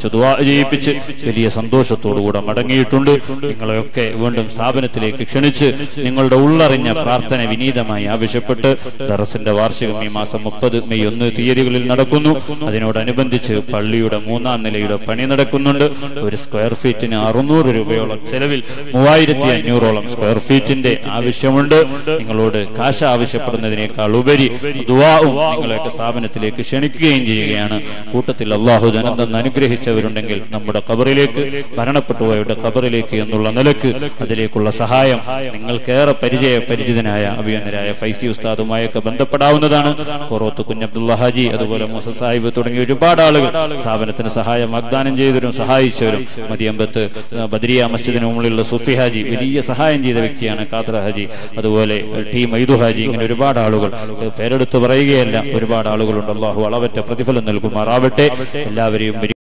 പ്രാർത്ഥിച്ച് ദുആ ചെയ്യിപ്പിച്ച് വലിയ സന്തോഷത്തോടുകൂടെ മടങ്ങിയിട്ടുണ്ട് നിങ്ങളെയൊക്കെ വീണ്ടും സ്ഥാപനത്തിലേക്ക് ക്ഷണിച്ച് നിങ്ങളുടെ ഉള്ളറിഞ്ഞ പ്രാർത്ഥന വിനീതമായി ആവശ്യപ്പെട്ട് ദറസിന്റെ വാർഷികം ഈ മാസം മുപ്പത് മെയ് ഒന്ന് തീയതികളിൽ നടക്കുന്നു അതിനോടനുബന്ധിച്ച് പള്ളിയുടെ മൂന്നാം നിലയുടെ പണി നടക്കുന്നുണ്ട് ഒരു സ്ക്വയർ ഫീറ്റിന് അറുന്നൂറ് രൂപയോളം ചെലവിൽ മൂവായിരത്തി അഞ്ഞൂറോളം സ്ക്വയർ ഫീറ്റിന്റെ ആവശ്യമുണ്ട് നിങ്ങളോട് കാശ് ആവശ്യപ്പെടുന്നതിനേക്കാൾ ഉപരി ദുവാവും നിങ്ങളെയൊക്കെ സ്ഥാപനത്തിലേക്ക് ക്ഷണിക്കുകയും ചെയ്യുകയാണ് കൂട്ടത്തിൽ അള്ളാഹു ജനന്തെന്ന് അനുഗ്രഹിച്ചവരുണ്ടെങ്കിൽ നമ്മുടെ കബറിലേക്ക് മരണപ്പെട്ടുപോയവരുടെ കബറിലേക്ക് എന്നുള്ള നിലക്ക് അതിലേക്കുള്ള സഹായം നിങ്ങൾക്കേറെ പരിചയ പരിചിതനായ അഭിയന്നരായ ഫൈസി ഉസ്താദുമായൊക്കെ ബന്ധപ്പെടാവുന്നതാണ് കൊറോത്ത് കുഞ്ഞബ്ദുള്ള ഹാജി അതുപോലെ മൂസ സാഹിബ് തുടങ്ങിയ ഒരുപാട് ആളുകൾ സ്ഥാപനത്തിന് സഹായം വാഗ്ദാനം ചെയ്തവരും സഹായിച്ചവരും മതിയമ്പത്ത് ബദരിയ മസ്ജിദിന് മുകളിലുള്ള സുഫി ഹാജി വലിയ സഹായം ചെയ്ത വ്യക്തിയാണ് കാത്ര ഹാജി അതുപോലെ ടി മൈദു ഹാജി ഇങ്ങനെ ഒരുപാട് ആളുകൾ പേരെടുത്ത് പറയുകയല്ല ഒരുപാട് ആളുകളുണ്ട് അള്ളാഹു അളവറ്റ പ്രതിഫലം നൽകുമാറാവട്ടെ എല്ലാവരെയും